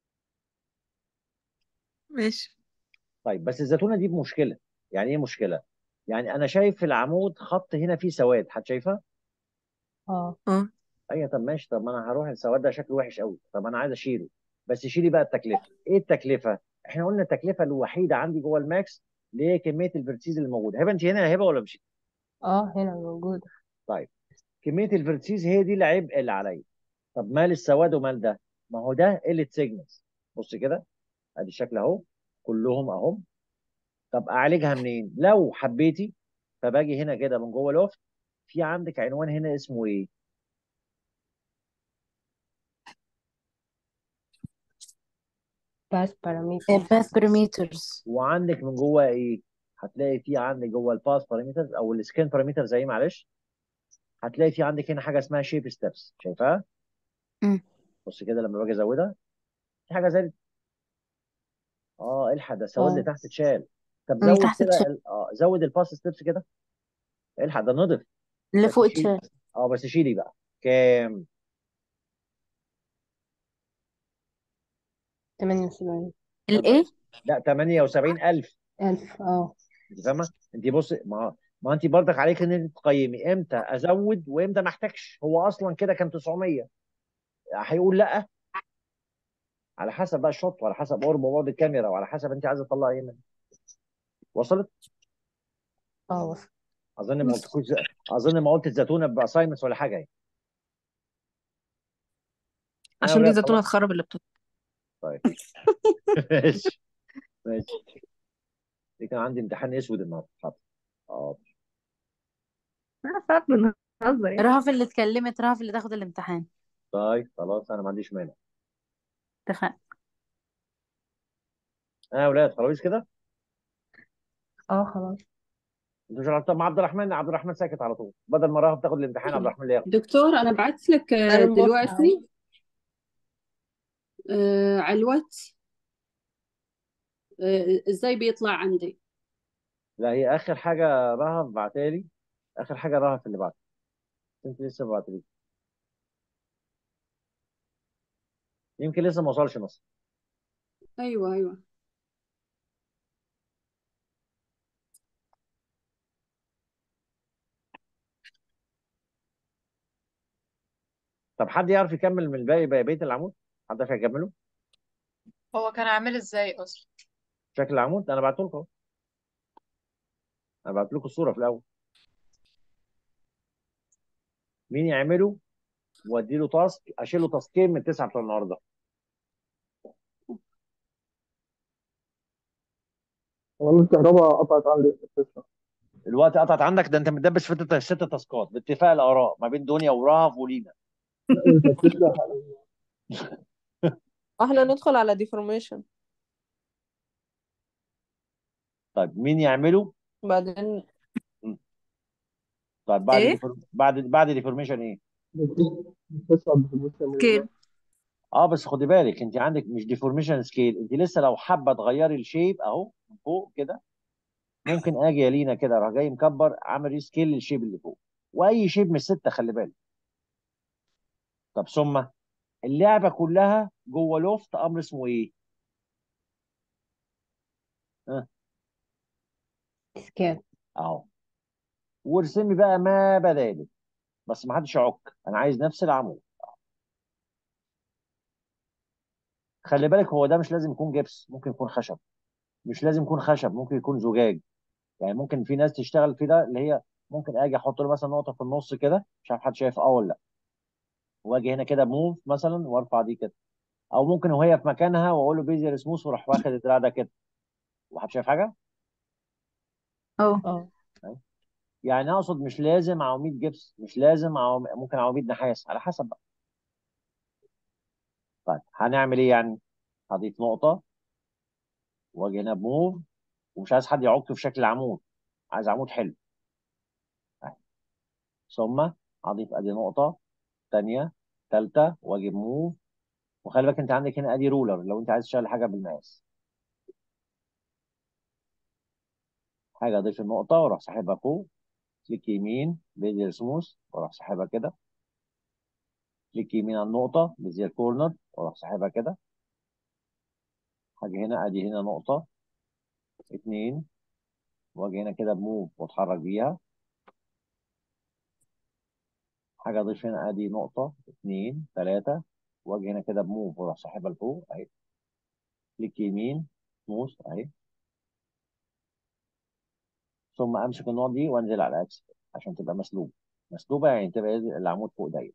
[SPEAKER 7] ماشي
[SPEAKER 1] طيب بس الزيتونه دي بمشكله يعني ايه مشكله؟ يعني انا شايف في العمود خط هنا فيه سواد حد شايفها؟
[SPEAKER 2] اه
[SPEAKER 7] اه
[SPEAKER 1] ايوه طب ماشي طب ما انا هروح السواد ده شكله وحش قوي طب انا عايز اشيله بس شيلي بقى التكلفه ايه التكلفه؟ احنا قلنا التكلفه الوحيده عندي جوه الماكس اللي هي كميه الفيرتيز اللي موجوده هبه انت هنا يا هبه ولا مش
[SPEAKER 2] اه هنا موجود
[SPEAKER 1] طيب كميه الفيرتيز هي دي العبء اللي عليا طب مال السواد ومال ده ما هو ده قله سيجنالز بص كده ادي الشكل اهو كلهم اهم طب اعالجها منين لو حبيتي فباجي هنا كده من جوه لوفت في عندك عنوان هنا اسمه ايه
[SPEAKER 2] باس بارامتر
[SPEAKER 9] باث بارامترز
[SPEAKER 1] وعندك من جوه ايه هتلاقي في عندك جوه الباس بارامترز او السكين بارامترز ايه معلش هتلاقي في عندك هنا حاجه اسمها شيب ستيبس شايفاها بص كده لما باجي ازودها في حاجه زي اه الحق ده السواد اللي
[SPEAKER 2] اه
[SPEAKER 1] تحت اتشال طب
[SPEAKER 9] اللي
[SPEAKER 1] زود
[SPEAKER 9] تحت
[SPEAKER 1] كده
[SPEAKER 9] اتشال
[SPEAKER 1] ال- اه زود الباس ستيبس كده الحق ده نضف
[SPEAKER 9] اللي
[SPEAKER 1] بس
[SPEAKER 9] فوق
[SPEAKER 1] شيل
[SPEAKER 9] اتشال
[SPEAKER 1] اه بس شيلي بقى كام
[SPEAKER 2] 78
[SPEAKER 9] الايه
[SPEAKER 1] لا 78000
[SPEAKER 2] ألف اه
[SPEAKER 1] انت فاهمه انت بص ما ما انت برضك عليك ان انت تقيمي امتى ازود وامتى ما احتاجش هو اصلا كده كان 900 هيقول لا على حسب بقى الشوت وعلى حسب قرب بعد الكاميرا وعلى حسب انت عايزه تطلع ايه منه وصلت
[SPEAKER 2] اه وصل
[SPEAKER 1] اظن ما قلتلكوش اظن ما قلت الزيتونه باساينمنتس ولا حاجه يعني انا
[SPEAKER 7] عشان دي
[SPEAKER 1] ولاد
[SPEAKER 7] زيتونة
[SPEAKER 1] خلاص
[SPEAKER 7] تخرب اللابتوب
[SPEAKER 1] طيب ماشي ماشي دي كان عندي امتحان اسود النهارده حاضر اه
[SPEAKER 7] ساعات بنهزر يعني
[SPEAKER 9] رهف اللي اتكلمت رهف اللي تاخد الامتحان
[SPEAKER 1] طيب خلاص انا ما عنديش مانع
[SPEAKER 9] اتفقنا
[SPEAKER 1] اه يا ولاد خلاص كده
[SPEAKER 2] اه خلاص
[SPEAKER 1] انتوا مش عارفين- طب مع عبد الرحمن عبد الرحمن ساكت على طول بدل ما راح تاخد الامتحان عبد الرحمن اللي ياخد
[SPEAKER 11] دكتور انا بعت لك آه،
[SPEAKER 2] انا الموقع
[SPEAKER 11] دلوقتي آه، على الواتس آه، ازاي بيطلع عندي
[SPEAKER 1] لا هي اخر حاجه رهف بعتها لي اخر حاجه رهف اللي بعتها انت لسه ما بعتليش يمكن لسه ما وصلش مصر
[SPEAKER 11] ايوه ايوه
[SPEAKER 1] طب حد يعرف يكمل من الباقي بقى بيت العمود حد يعرف يكمله
[SPEAKER 3] هو كان عامل ازاي اصلا
[SPEAKER 1] شكل العمود انا بعته لكم انا بعت لكم الصوره في الاول مين يعمله وادي له تاسك اشيل له تاسكين من التسعه بتوع النهارده
[SPEAKER 8] والله الكهرباء قطعت عندي في التسعة
[SPEAKER 1] الوقت قطعت عندك ده انت متدبس في ست ست تاسكات باتفاق الاراء ما بين دنيا ورهف ولينا
[SPEAKER 8] لا انت بتشرح
[SPEAKER 7] احنا ندخل على ديفورميشن
[SPEAKER 1] طيب مين يعمله
[SPEAKER 7] بعدين
[SPEAKER 1] طيب بعد
[SPEAKER 7] ايه
[SPEAKER 1] ديفور... بعد بعد ديفورميشن ايه
[SPEAKER 8] بتصعب بالمستوى
[SPEAKER 7] سكيل
[SPEAKER 1] اه بس خدي بالك انت عندك مش ديفورميشن سكيل انت لسه لو حابه تغيري الشيب اهو من فوق كده ممكن اجي يا لينا كده اروح جاي مكبر عامل ريسكيل للشيب اللي فوق واي شيب من السته خلي بالك طب ثم اللعبه كلها جوه لوفت امر اسمه ايه؟ ها
[SPEAKER 2] سكيل
[SPEAKER 1] اهو وارسمي بقى ما بدالك بس ما حدش يعك انا عايز نفس العمود خلي بالك هو ده مش لازم يكون جبس ممكن يكون خشب مش لازم يكون خشب ممكن يكون زجاج يعني ممكن في ناس تشتغل في ده اللي هي ممكن اجي احط له مثلا نقطه في النص كده مش عارف حد شايف اه ولا لا واجي هنا كده موف مثلا وارفع دي كده او ممكن وهي في مكانها واقول له بيزي سموث واروح واخد الدراع ده كده وحد شايف حاجه
[SPEAKER 11] اه
[SPEAKER 2] اه
[SPEAKER 1] يعني اقصد مش لازم عواميد جبس مش لازم عواميد ممكن عواميد نحاس على حسب بقى طيب هنعمل ايه يعني هضيف نقطه واجي هنا بموف ومش عايز حد يعك في شكل العمود عايز عمود حلو أهي. ثم اضيف ادي نقطه ثانيه ثالثه واجي موف وخلي بالك انت عندك هنا ادي رولر لو انت عايز تشتغل حاجه بالمقاس حاجه اضيف النقطه واروح ساحبها فوق كليك يمين بيزير سموث واروح ساحبها كده كليك يمين على النقطه بيزير كورنر واروح ساحبها كده هاجي هنا ادي هنا نقطه اتنين واجي هنا كده بموف واتحرك بيها حاجه اضيف هنا ادي نقطه اتنين تلاته واجي هنا كده بموف واروح ساحبها لفوق اهي كليك يمين سموث اهي ثم امسك النقط دي وانزل على اكس عشان تبقى مسلوبه مسلوبه يعني تبقى العمود فوق ضيق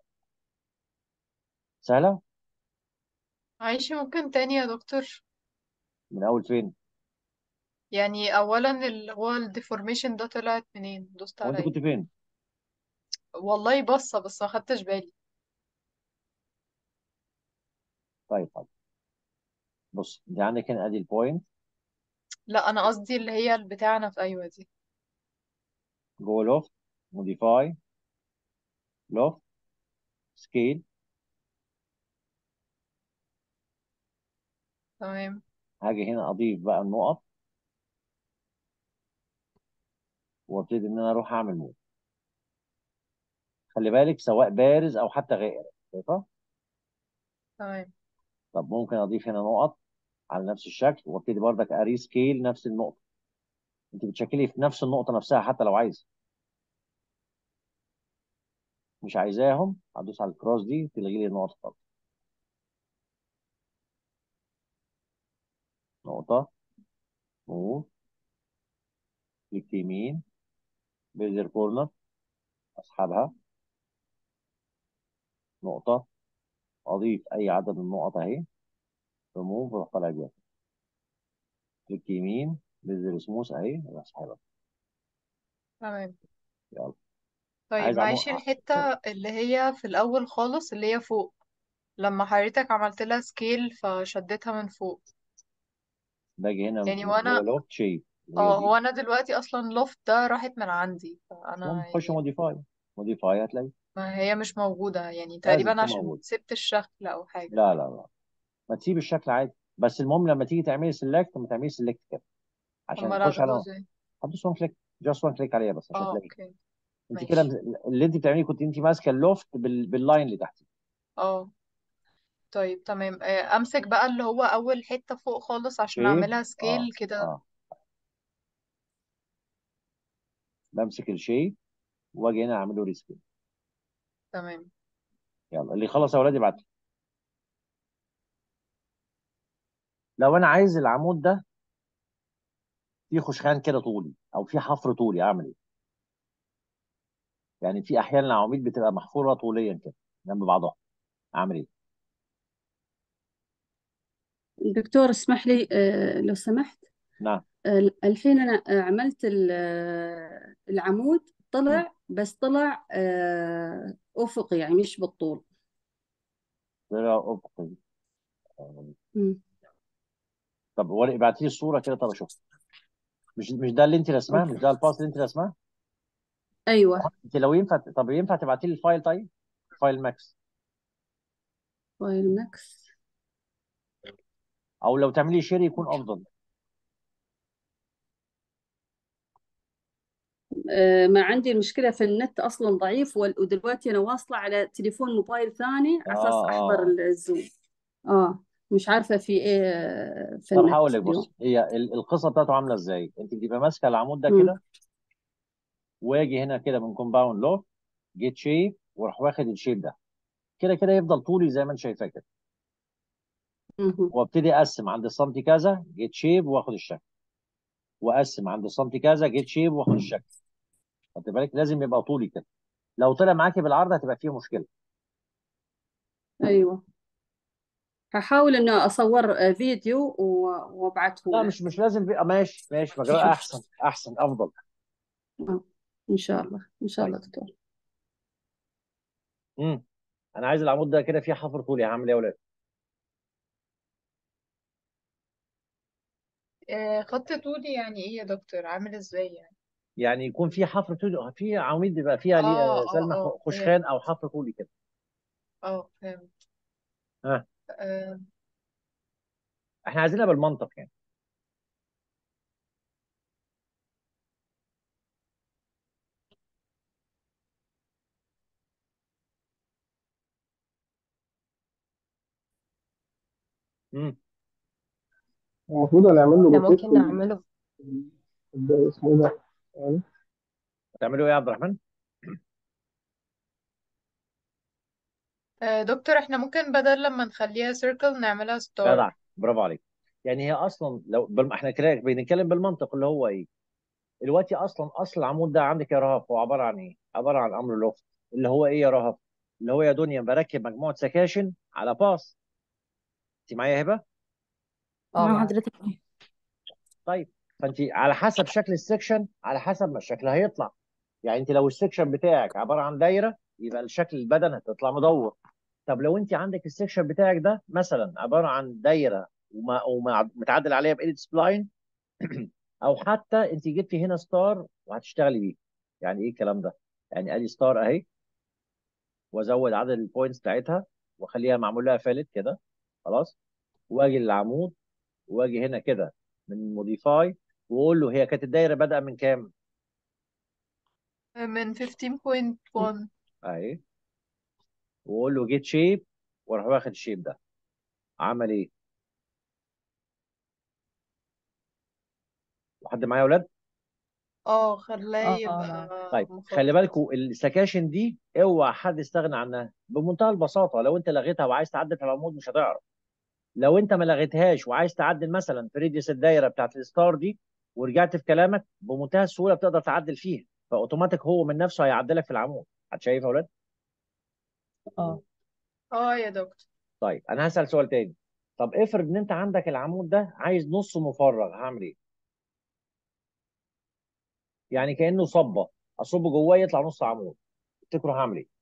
[SPEAKER 1] سهله
[SPEAKER 3] عايشة ممكن تاني يا دكتور
[SPEAKER 1] من اول فين
[SPEAKER 3] يعني اولا اللي هو الديفورميشن ده طلعت منين دوست
[SPEAKER 1] وانت
[SPEAKER 3] على
[SPEAKER 1] كنت
[SPEAKER 3] ايه
[SPEAKER 1] فين
[SPEAKER 3] والله بصة بس ما خدتش بالي
[SPEAKER 1] طيب طيب بص انت عندك هنا ادي البوينت
[SPEAKER 3] لا انا قصدي اللي هي بتاعنا في ايوه دي
[SPEAKER 1] جوه لوفت موديفاي لوفت سكيل
[SPEAKER 3] تمام
[SPEAKER 1] هاجي هنا اضيف بقى النقط وابتدي ان انا اروح اعمل موف خلي بالك سواء بارز او حتى غائر شايفه
[SPEAKER 3] تمام
[SPEAKER 1] طب ممكن اضيف هنا نقط على نفس الشكل وابتدي بردك اري سكيل نفس النقطه انت بتشكلي في نفس النقطه نفسها حتى لو عايزه مش عايزاهم هدوس على الكروس دي تلغي لي النقط خالص نقطه موف كليك يمين بيزر كورنر اسحبها نقطه اضيف اي عدد من النقط اهي ريموف واروح طالع بيها كليك يمين بيزر سموث اهي واسحبها
[SPEAKER 3] تمام
[SPEAKER 1] يلا
[SPEAKER 3] طيب
[SPEAKER 1] عايز عمود
[SPEAKER 3] معيش الحتة اللي هي في الأول خالص اللي هي فوق لما حضرتك عملت لها سكيل فشدتها من فوق
[SPEAKER 1] باجي هنا
[SPEAKER 3] يعني
[SPEAKER 1] جوه
[SPEAKER 3] وانا
[SPEAKER 1] لوفت شيب هي
[SPEAKER 3] اه
[SPEAKER 1] دي
[SPEAKER 3] هو انا دلوقتي اصلا لوفت ده راحت من عندي
[SPEAKER 1] المهم
[SPEAKER 3] فانا
[SPEAKER 1] خش
[SPEAKER 3] يعني
[SPEAKER 1] موديفاي موديفاي هتلاقي
[SPEAKER 3] ما هي مش موجودة يعني
[SPEAKER 1] لازم
[SPEAKER 3] تقريبا
[SPEAKER 1] تكون
[SPEAKER 3] عشان
[SPEAKER 1] موجود
[SPEAKER 3] سبت الشكل او حاجة
[SPEAKER 1] لا لا لا ما تسيب الشكل عادي بس المهم لما تيجي تعملي سيلكت ما تعملي سيلكت كده عشان
[SPEAKER 3] امال
[SPEAKER 1] تخش
[SPEAKER 3] اخده
[SPEAKER 1] على
[SPEAKER 3] ازاي
[SPEAKER 1] هتدوس وان كليك جاست وان كليك عليها بس عشان
[SPEAKER 3] اه
[SPEAKER 1] تلاقي
[SPEAKER 3] اوكي
[SPEAKER 1] انت كده
[SPEAKER 3] ماشي
[SPEAKER 1] اللي انت بتعمليه كنت انت ماسكه اللوفت بال... باللاين اللي تحت
[SPEAKER 3] اه طيب تمام آه، امسك بقى اللي هو اول حتة فوق خالص عشان
[SPEAKER 1] شيب
[SPEAKER 3] اعملها
[SPEAKER 1] اه
[SPEAKER 3] سكيل كده
[SPEAKER 1] اه بمسك الشيب واجي هنا اعمله ريسكيل
[SPEAKER 3] تمام
[SPEAKER 1] يلا اللي خلص يا اولاد يبعت لي. لو انا عايز العمود ده فيه خشخان كده طولي او فيه حفر طولي اعمل ايه؟ يعني في احيانا العواميد بتبقى محفوره طوليا كده جنب بعضها اعمل ايه؟
[SPEAKER 11] دكتور اسمح لي آه، لو سمحت
[SPEAKER 1] نعم
[SPEAKER 11] آه، الحين أنا آه، عملت ال- آه، العمود
[SPEAKER 1] مم.
[SPEAKER 11] طلع بس طلع آه، أفقي يعني مش بالطول
[SPEAKER 1] طلع افقي آه،
[SPEAKER 11] مم.
[SPEAKER 1] طب ورق ابعت لي الصوره كده طب اشوف مش مش ده اللي انت رسماه مش
[SPEAKER 11] أوكي
[SPEAKER 1] ده الباص اللي انت رسماه
[SPEAKER 11] أيوه
[SPEAKER 1] انت لو ينفع طب ينفع تبعتي لي الفايل طيب فايل ماكس
[SPEAKER 11] فايل ماكس
[SPEAKER 1] او لو تعملي شير يكون افضل
[SPEAKER 11] آه، ما عندي المشكلة في النت أصلا ضعيف وال- ودلوقتي أنا واصلة على تليفون موبايل ثاني على أساس
[SPEAKER 1] اه
[SPEAKER 11] أحضر
[SPEAKER 1] اه
[SPEAKER 11] الزوم آه مش عارفة في إيه آه، في
[SPEAKER 1] طب هقول
[SPEAKER 11] النت
[SPEAKER 1] لك
[SPEAKER 11] اليوم
[SPEAKER 1] بص هي ال- القصه بتاعته عامله ازاي انت بتبقى ماسكه العمود ده
[SPEAKER 11] مم.
[SPEAKER 1] كده واجي هنا كده من كومباوند لوك جيت شيب واروح واخد الشيب ده كده كده يفضل طولي زي ما انت شايفاه كده
[SPEAKER 11] مهم.
[SPEAKER 1] وابتدي اقسم عند السنتي كذا جيت شيب واخد الشكل واقسم عند السنتي كذا جيت شيب واخد الشكل خد بالك لازم يبقى طولي كده لو طلع معاكي بالعرض هتبقى فيه مشكله
[SPEAKER 11] أيوه هحاول إنه أصور آه، فيديو و- وأبعته
[SPEAKER 1] لا
[SPEAKER 11] لك
[SPEAKER 1] مش مش لازم بي... ماشي ماشي مجرى احسن احسن افضل
[SPEAKER 11] آه. إن شاء الله إن شاء
[SPEAKER 1] طيب
[SPEAKER 11] الله دكتور
[SPEAKER 1] امم انا عايز العمود ده كده فيه حفر طولي هعمل ايه يا ولاد
[SPEAKER 3] آه، خط طولي يعني ايه يا دكتور عامل ازاي يعني
[SPEAKER 1] يعني يكون فيه حفر طولي في عواميد بيبقى فيها ليه
[SPEAKER 3] اه
[SPEAKER 1] آه،
[SPEAKER 3] اه
[SPEAKER 1] سلمى
[SPEAKER 3] اه
[SPEAKER 1] خ- خشخان
[SPEAKER 3] فهمت
[SPEAKER 1] او حفر طولي كده
[SPEAKER 3] اه فهمت
[SPEAKER 1] ها
[SPEAKER 3] آه.
[SPEAKER 1] احنا عايزينها بالمنطق يعني امم
[SPEAKER 8] المفروض هنعمل له
[SPEAKER 2] احنا
[SPEAKER 8] روتيت
[SPEAKER 2] ممكن نعمله
[SPEAKER 8] اسمه ايه ده يعني
[SPEAKER 1] هتعملوا ايه يا عبد الرحمن
[SPEAKER 3] آه، دكتور احنا ممكن بدل لما نخليها سيركل نعملها ستار
[SPEAKER 1] جدع برافو عليك يعني هي اصلا لو بال... احنا كده بنتكلم بالمنطق اللي هو ايه دلوقتي اصلا اصل العمود ده عندك يا رهف هو عباره عن ايه عباره عن امر لوفت اللي هو ايه يا رهف اللي هو يا دنيا بركب مجموعه سكاشن على باص انت معايا يا هبه
[SPEAKER 2] اه
[SPEAKER 9] مع
[SPEAKER 2] معاك
[SPEAKER 9] حضرتك
[SPEAKER 1] طيب فانت على حسب شكل السكشن على حسب ما الشكل هيطلع يعني انت لو السكشن بتاعك عباره عن دايره يبقى الشكل البدن هتطلع مدور طب لو انت عندك السكشن بتاعك ده مثلا عباره عن دايره وما ومتعدل عليها بايديت سبلاين او حتى انت جبتي هنا ستار وهتشتغلي بيه يعني ايه الكلام ده يعني ادي ستار اهي وازود عدد البوينتس بتاعتها واخليها معمول لها فالت كده خلاص واجي للعمود واجي هنا كده من موديفاي واقول له هي كانت الدايره بادئه من كام
[SPEAKER 3] من 15.1
[SPEAKER 1] اهي واقول له جيت شيب واروح واخد الشيب ده عمل ايه لحد معايا يا اولاد
[SPEAKER 3] اه خلاه
[SPEAKER 2] اه
[SPEAKER 3] يبقى
[SPEAKER 2] معاك
[SPEAKER 1] طيب خلي
[SPEAKER 3] مخطط
[SPEAKER 1] بالكم السكاشن دي اوعى حد يستغنى عنها بمنتهى البساطه لو انت لغيتها وعايز تعدل في العمود مش هتعرف لو انت ما لغيتهاش وعايز تعدل مثلا في ريديوس الدايره بتاعت الستار دي ورجعت في كلامك بمنتهى السهوله بتقدر تعدل فيها فاوتوماتيك هو من نفسه هيعدلك في العمود هتشايف يا اولاد
[SPEAKER 2] اه
[SPEAKER 3] اه يا دكتور
[SPEAKER 1] طيب انا هسال سؤال تاني طب افرض ان انت عندك العمود ده عايز نص مفرغ هعمل ايه يعني كانه صبه اصب جواه يطلع نص عمود تفتكروا هعمل ايه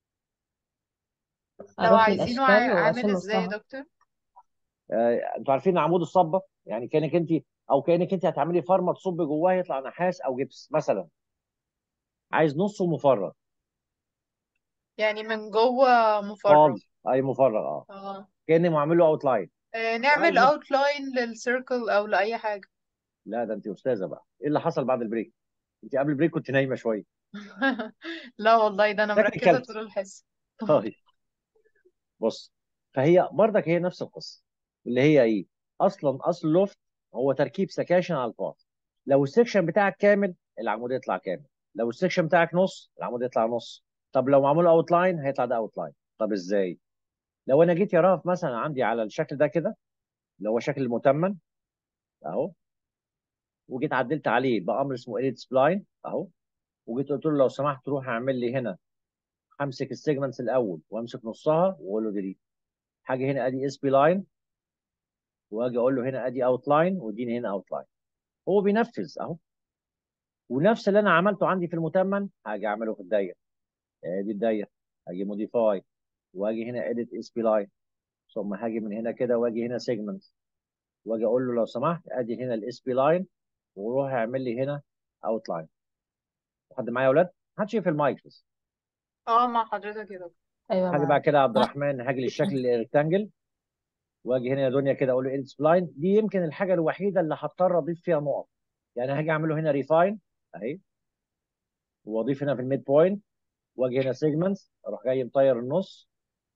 [SPEAKER 3] لو
[SPEAKER 2] اروح
[SPEAKER 3] عايزينه ع-
[SPEAKER 2] للاشكال
[SPEAKER 3] عامل
[SPEAKER 2] واشيل
[SPEAKER 3] ازاي يا
[SPEAKER 2] نصها
[SPEAKER 3] دكتور
[SPEAKER 1] آه، انتوا عارفين عمود الصبه يعني كانك انت او كانك انت هتعملي فرمه تصب جواه يطلع نحاس او جبس مثلا عايز نصه مفرغ
[SPEAKER 3] يعني من جوه مفرغ
[SPEAKER 1] فاضي اي مفرغ اه
[SPEAKER 3] اه
[SPEAKER 1] كاني معمل له اوت لاين
[SPEAKER 3] آه،
[SPEAKER 1] وعايز
[SPEAKER 3] نعمل
[SPEAKER 1] نص
[SPEAKER 3] اوتلاين للسيركل او لاي حاجه
[SPEAKER 1] لا ده انت استاذه بقى ايه اللي حصل بعد البريك انت قبل البريك كنت نايمه شويه
[SPEAKER 3] لا والله ده انا
[SPEAKER 1] شكلك
[SPEAKER 3] مركزه
[SPEAKER 1] كلت
[SPEAKER 3] طول الحصه
[SPEAKER 1] طيب بص فهي برضك هي نفس القصه اللي هي ايه اصلا اصل لوفت هو تركيب سكاشن على الباث لو السكشن بتاعك كامل العمود يطلع كامل لو السكشن بتاعك نص العمود يطلع نص طب لو معمول اوت لاين هيطلع ده اوت لاين طب ازاي لو انا جيت يا رهف مثلا عندي على الشكل ده كده اللي هو شكل المتمم اهو وجيت عدلت عليه بامر اسمه edit سبلاين اهو وجيت قلت له لو سمحت روح اعمل لي هنا همسك السيجمنتس الاول وامسك نصها واقول له ديليت حاجه هنا ادي اس بي لاين واجي اقول له هنا ادي اوت لاين واديني هنا اوت لاين هو بينفذ اهو ونفس اللي انا عملته عندي في المتمم هاجي اعمله في الدايره ادي الدايره هاجي موديفاي واجي هنا edit اس بي لاين ثم هاجي من هنا كده واجي هنا سيجمنت واجي اقول له لو سمحت ادي هنا الاس بي لاين وروح اعمل لي هنا اوت لاين حد معايا يا اولاد؟ محدش يقفل المايك بس
[SPEAKER 3] اه مع حضرتك كده
[SPEAKER 2] ايوه
[SPEAKER 1] هاجي بعد
[SPEAKER 2] معاك
[SPEAKER 1] كده يا عبد الرحمن هاجي للشكل الريكتانجل واجي هنا يا دنيا كده اقول له edit سبلاين دي يمكن الحاجه الوحيده اللي هضطر اضيف فيها نقط يعني هاجي اعمل له هنا ريفاين اهي واضيف هنا في الميد بوينت واجي هنا سيجمنتس اروح جاي مطير النص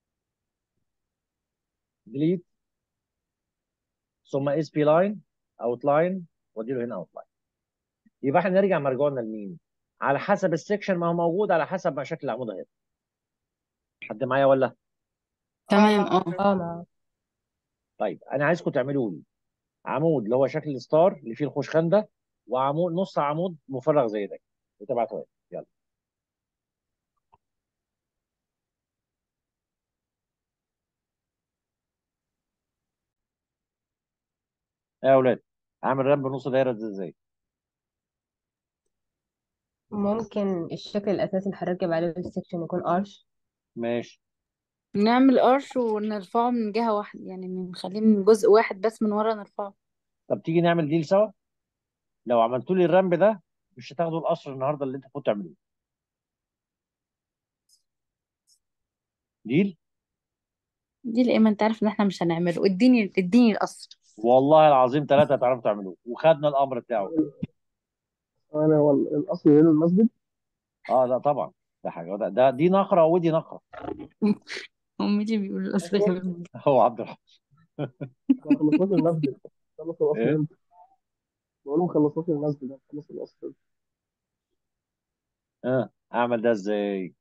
[SPEAKER 1] ديليت ثم اس بي لاين اوت لاين وادي له هنا اوت لاين يبقى احنا نرجع مرجوعنا لمين؟ على حسب السكشن ما هو موجود على حسب ما شكل العمود هيبقى حد معايا ولا؟
[SPEAKER 11] تمام
[SPEAKER 3] اه
[SPEAKER 11] اه
[SPEAKER 2] اه معاك
[SPEAKER 1] طيب انا عايزكم تعملوا لي عمود اللي هو شكل الستار اللي فيه الخوشخان ده وعمود نص عمود مفرغ زي ده وتبعته يلا يا اولاد اعمل رمب نص دايره دي ازاي؟
[SPEAKER 2] ممكن الشكل الاساسي اللي هنركب عليه السكشن يكون ارش
[SPEAKER 1] ماشي
[SPEAKER 9] نعمل قرش ونرفعه من جهة واحدة يعني نخليه من جزء واحد بس من ورا نرفعه
[SPEAKER 1] طب تيجي نعمل ديل سوا لو عملتوا لي الرمب ده مش هتاخدوا القصر النهارده اللي انتوا المفروض تعملوه ديل
[SPEAKER 9] دي لإيه ما انت عارف ان احنا مش هنعمله اديني اديني القصر
[SPEAKER 1] والله العظيم ثلاثه هتعرفوا تعملوه وخدنا الامر بتاعه
[SPEAKER 8] انا هو الاصل هنا المسجد
[SPEAKER 1] اه لا طبعا ده حاجه ده, ده دي نقره ودي نقره
[SPEAKER 9] هم اللي بيقولوا القصر هنا
[SPEAKER 1] هو عبد الرحمن
[SPEAKER 8] ما خلصناش المسجد خلص الاصل
[SPEAKER 1] ايه
[SPEAKER 8] امتى بقول ما خلصناش المسجد خلص الاصل
[SPEAKER 1] اه اعمل ده ازاي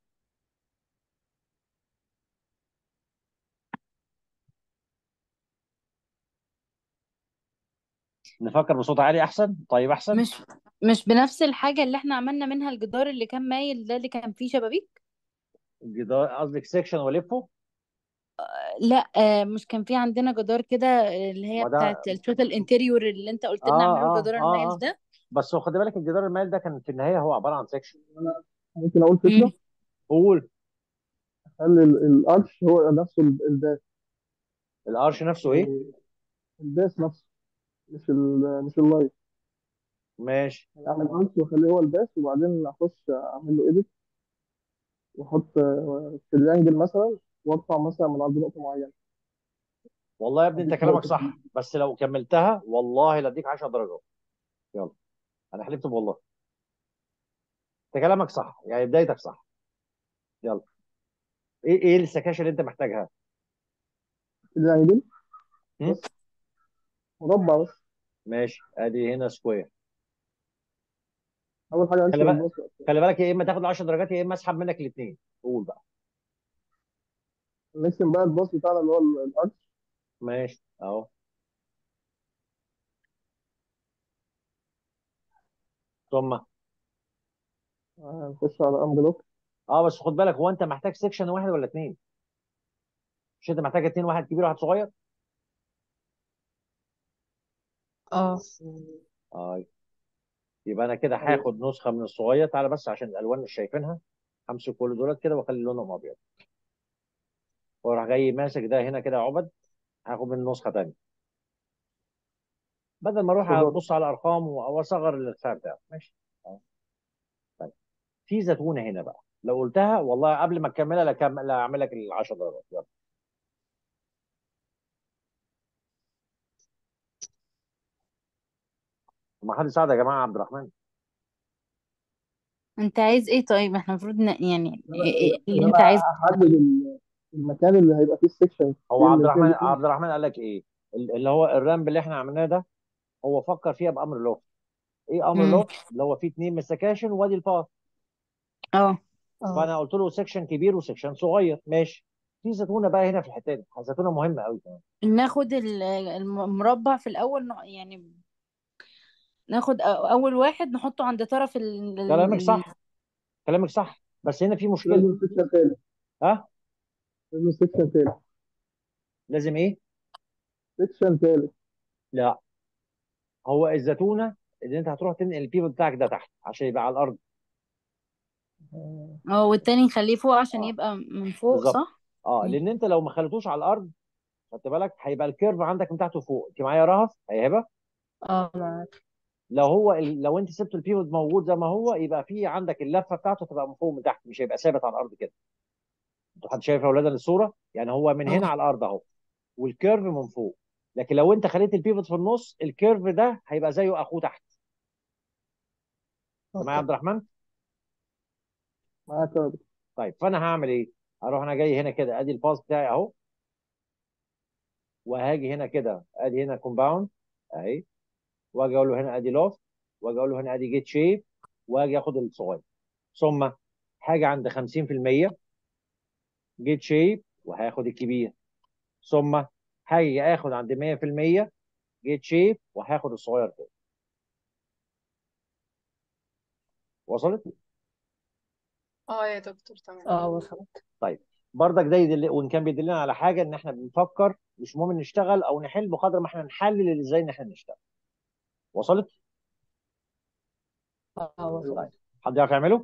[SPEAKER 1] نفكر بصوت عالي احسن طيب احسن
[SPEAKER 9] مش مش بنفس الحاجة اللي احنا عملنا منها الجدار اللي كان مايل ده اللي كان فيه شبابيك
[SPEAKER 1] الجدار قصدك سيكشن والفه
[SPEAKER 9] لا آه مش كان في عندنا جدار كده آه، اللي هي
[SPEAKER 1] ما ده
[SPEAKER 9] بتاعت التوتال انتيريور اللي انت قلت لنا
[SPEAKER 1] اه
[SPEAKER 9] اعمله
[SPEAKER 1] اه
[SPEAKER 9] الجدار
[SPEAKER 1] اه
[SPEAKER 9] المايل
[SPEAKER 1] اه
[SPEAKER 9] ده
[SPEAKER 1] بس هو خد بالك الجدار المائل ده كان في النهايه هو عباره عن سيكشن
[SPEAKER 8] انا ممكن اقول فكره
[SPEAKER 9] مم.
[SPEAKER 1] قول
[SPEAKER 8] خلي ال- الارش هو نفسه ال- الباس
[SPEAKER 1] الارش نفسه ايه
[SPEAKER 8] يعني الباس نفسه مش ال مش اللايت
[SPEAKER 1] ماشي
[SPEAKER 8] يعني اعمل ارش واخليه هو الباس وبعدين اخش اعمل له ايديت واحط تريانجل مثلا وارفع مثلا من عند نقطه معينه
[SPEAKER 1] والله يا ابني انت
[SPEAKER 8] اضيف
[SPEAKER 1] كلامك
[SPEAKER 8] نقطه
[SPEAKER 1] صح بس لو كملتها والله لا اديك 10 درجات يلا انا حلفت والله انت كلامك صح يعني بدايتك صح يلا ايه ايه السكاشن اللي انت محتاجها
[SPEAKER 8] تريانجل
[SPEAKER 1] هم؟
[SPEAKER 8] بس مربع بس
[SPEAKER 1] ماشي ادي هنا سكوير
[SPEAKER 8] اول حاجه
[SPEAKER 1] خلي
[SPEAKER 8] ارسم
[SPEAKER 1] بالك
[SPEAKER 8] الباص
[SPEAKER 1] خلي بالك يا اما تاخد 10 درجات يا اما اسحب منك الاثنين قول بقى
[SPEAKER 8] نرسم بقى الباص بتاعنا اللي هو ال- الارش
[SPEAKER 1] ماشي اهو ثم
[SPEAKER 8] هنخش على ام بلوك
[SPEAKER 1] اه بس خد بالك هو انت محتاج سكشن واحد ولا اثنين مش انت محتاج اثنين واحد كبير وواحد صغير
[SPEAKER 2] اه
[SPEAKER 1] اه يبقى انا كده هاخد نسخه من الصغير تعالى بس عشان الالوان مش شايفينها همسك كل دولت كده واخلي لونهم ابيض واروح جاي ماسك ده هنا كده عبد هاخد من نسخه ثانيه بدل ما اروح
[SPEAKER 8] بالظبط
[SPEAKER 1] ابص على الارقام واصغر الارتفاع بتاعه ماشي اه طيب في زتونه هنا بقى لو قلتها والله قبل ما تكملها لا كم... لا اعمل لك ال 10 درجات يلا ما حد يساعد يا جماعه عبد الرحمن
[SPEAKER 9] انت عايز ايه طيب احنا المفروض ن- يعني
[SPEAKER 8] ان
[SPEAKER 9] إيه إيه
[SPEAKER 8] انا
[SPEAKER 9] اللي
[SPEAKER 8] إن
[SPEAKER 9] انت
[SPEAKER 8] أنا
[SPEAKER 9] عايز
[SPEAKER 8] احدد ال- المكان اللي هيبقى فيه السكشن
[SPEAKER 1] هو
[SPEAKER 8] بين
[SPEAKER 1] عبد
[SPEAKER 8] الاثنين
[SPEAKER 1] الرحمن
[SPEAKER 8] الاثنين
[SPEAKER 1] عبد الرحمن قال لك ايه ال- اللي هو الرامب اللي احنا عملناه ده هو فكر فيها بامر لوفت ايه امر
[SPEAKER 9] امم
[SPEAKER 1] لوفت اللي هو فيه اتنين من السكاشن وادي الباث
[SPEAKER 9] اه
[SPEAKER 3] اه
[SPEAKER 1] فانا قلت له سكشن كبير وسكشن صغير ماشي في زيتونه بقى هنا في الحته دي زيتونه مهمه قوي كمان
[SPEAKER 9] ناخد ال- المربع في الأول نح- يعني ناخد أ- أول واحد نحطه عند طرف ال...
[SPEAKER 1] كلامك
[SPEAKER 9] ال...
[SPEAKER 1] صح كلامك صح بس هنا في مشكله
[SPEAKER 8] لازم سكشن تاني
[SPEAKER 1] ها
[SPEAKER 8] لازم سكشن تاني
[SPEAKER 1] لازم ايه
[SPEAKER 8] سكشن تالت
[SPEAKER 1] لا هو الزيتونه اللي انت هتروح تنقل البيبل بتاعك ده تحت عشان يبقى على الارض
[SPEAKER 9] اه والتاني نخليه فوق عشان
[SPEAKER 1] اه
[SPEAKER 9] يبقى من فوق
[SPEAKER 1] بالظبط
[SPEAKER 9] صح؟
[SPEAKER 1] اه
[SPEAKER 9] مم.
[SPEAKER 1] لان انت لو ما خليتوش على الارض خدت بالك هيبقى الكيرف عندك من تحت وفوق انت معايا يا رهف هي هبه
[SPEAKER 2] اه معاك
[SPEAKER 1] لو هو ال... لو انت سبت البيفوت موجود زي ما هو يبقى في عندك اللفه بتاعته تبقى من فوق ومن تحت مش هيبقى ثابت على الارض كده انتوا حد شايف يا اولاد الصوره يعني هو من هنا
[SPEAKER 9] اه
[SPEAKER 1] على الارض اهو والكيرف من فوق لكن لو انت خليت البيفوت في النص الكيرف ده هيبقى زيه اخوه تحت انت معايا يا عبد
[SPEAKER 2] اوكي
[SPEAKER 1] الرحمن
[SPEAKER 8] معاك يا دكتور.
[SPEAKER 1] طيب فانا هعمل ايه هروح انا جاي هنا كده ادي الباس بتاعي اهو وهاجي هنا كده ادي هنا كومباوند اهي واجي اقول له هنا ادي لوف واجي اقول له هنا ادي جيت شيب واجي اخد الصغير ثم حاجه عند 50% جيت شيب وهاخد الكبير ثم هاجي اخد عند 100% جيت شيب وهاخد الصغير كده وصلت
[SPEAKER 3] اه يا دكتور تمام
[SPEAKER 2] اه وصلت
[SPEAKER 1] طيب برضك ده يدل وان كان بيدلنا على حاجه ان احنا بنفكر مش مهم نشتغل او نحل بقدر ما احنا نحلل ازاي ان احنا نشتغل وصلت
[SPEAKER 2] اه
[SPEAKER 1] طيب
[SPEAKER 2] وصلت
[SPEAKER 1] حد يعرف يعمله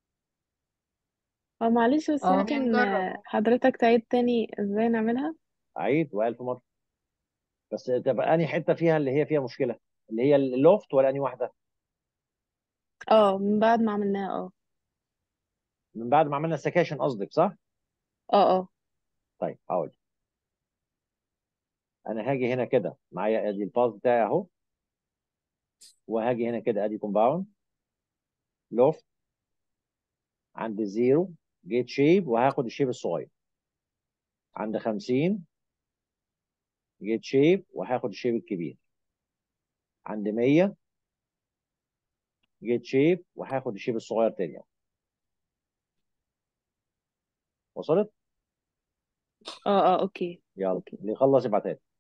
[SPEAKER 5] اه معلش بس
[SPEAKER 2] اه
[SPEAKER 3] يعني
[SPEAKER 5] ممكن
[SPEAKER 3] نجرب
[SPEAKER 5] آه، حضرتك تعيد تاني ازاي نعملها
[SPEAKER 1] عيد والف مره بس تبقى انهي حته فيها اللي هي فيها مشكله اللي هي اللوفت ولا انهي واحده
[SPEAKER 5] اه من بعد ما عملناها اه
[SPEAKER 1] من بعد ما عملنا السكاشن قصدك صح
[SPEAKER 5] اه اه
[SPEAKER 1] طيب هقول انا هاجي هنا كده معايا ادي الباس بتاعي اهو وهاجي هنا كده ادي كومباوند لوفت عند الزيرو جيت شيب وهاخد الشيب الصغير عند 50 جيت شيب وهاخد الشيب الكبير عند 100 جيت شيب وهاخد الشيب الصغير تاني وصلت
[SPEAKER 5] اه اه اوكي
[SPEAKER 1] يلا
[SPEAKER 5] اوكي
[SPEAKER 1] اللي يخلص يبعتها لي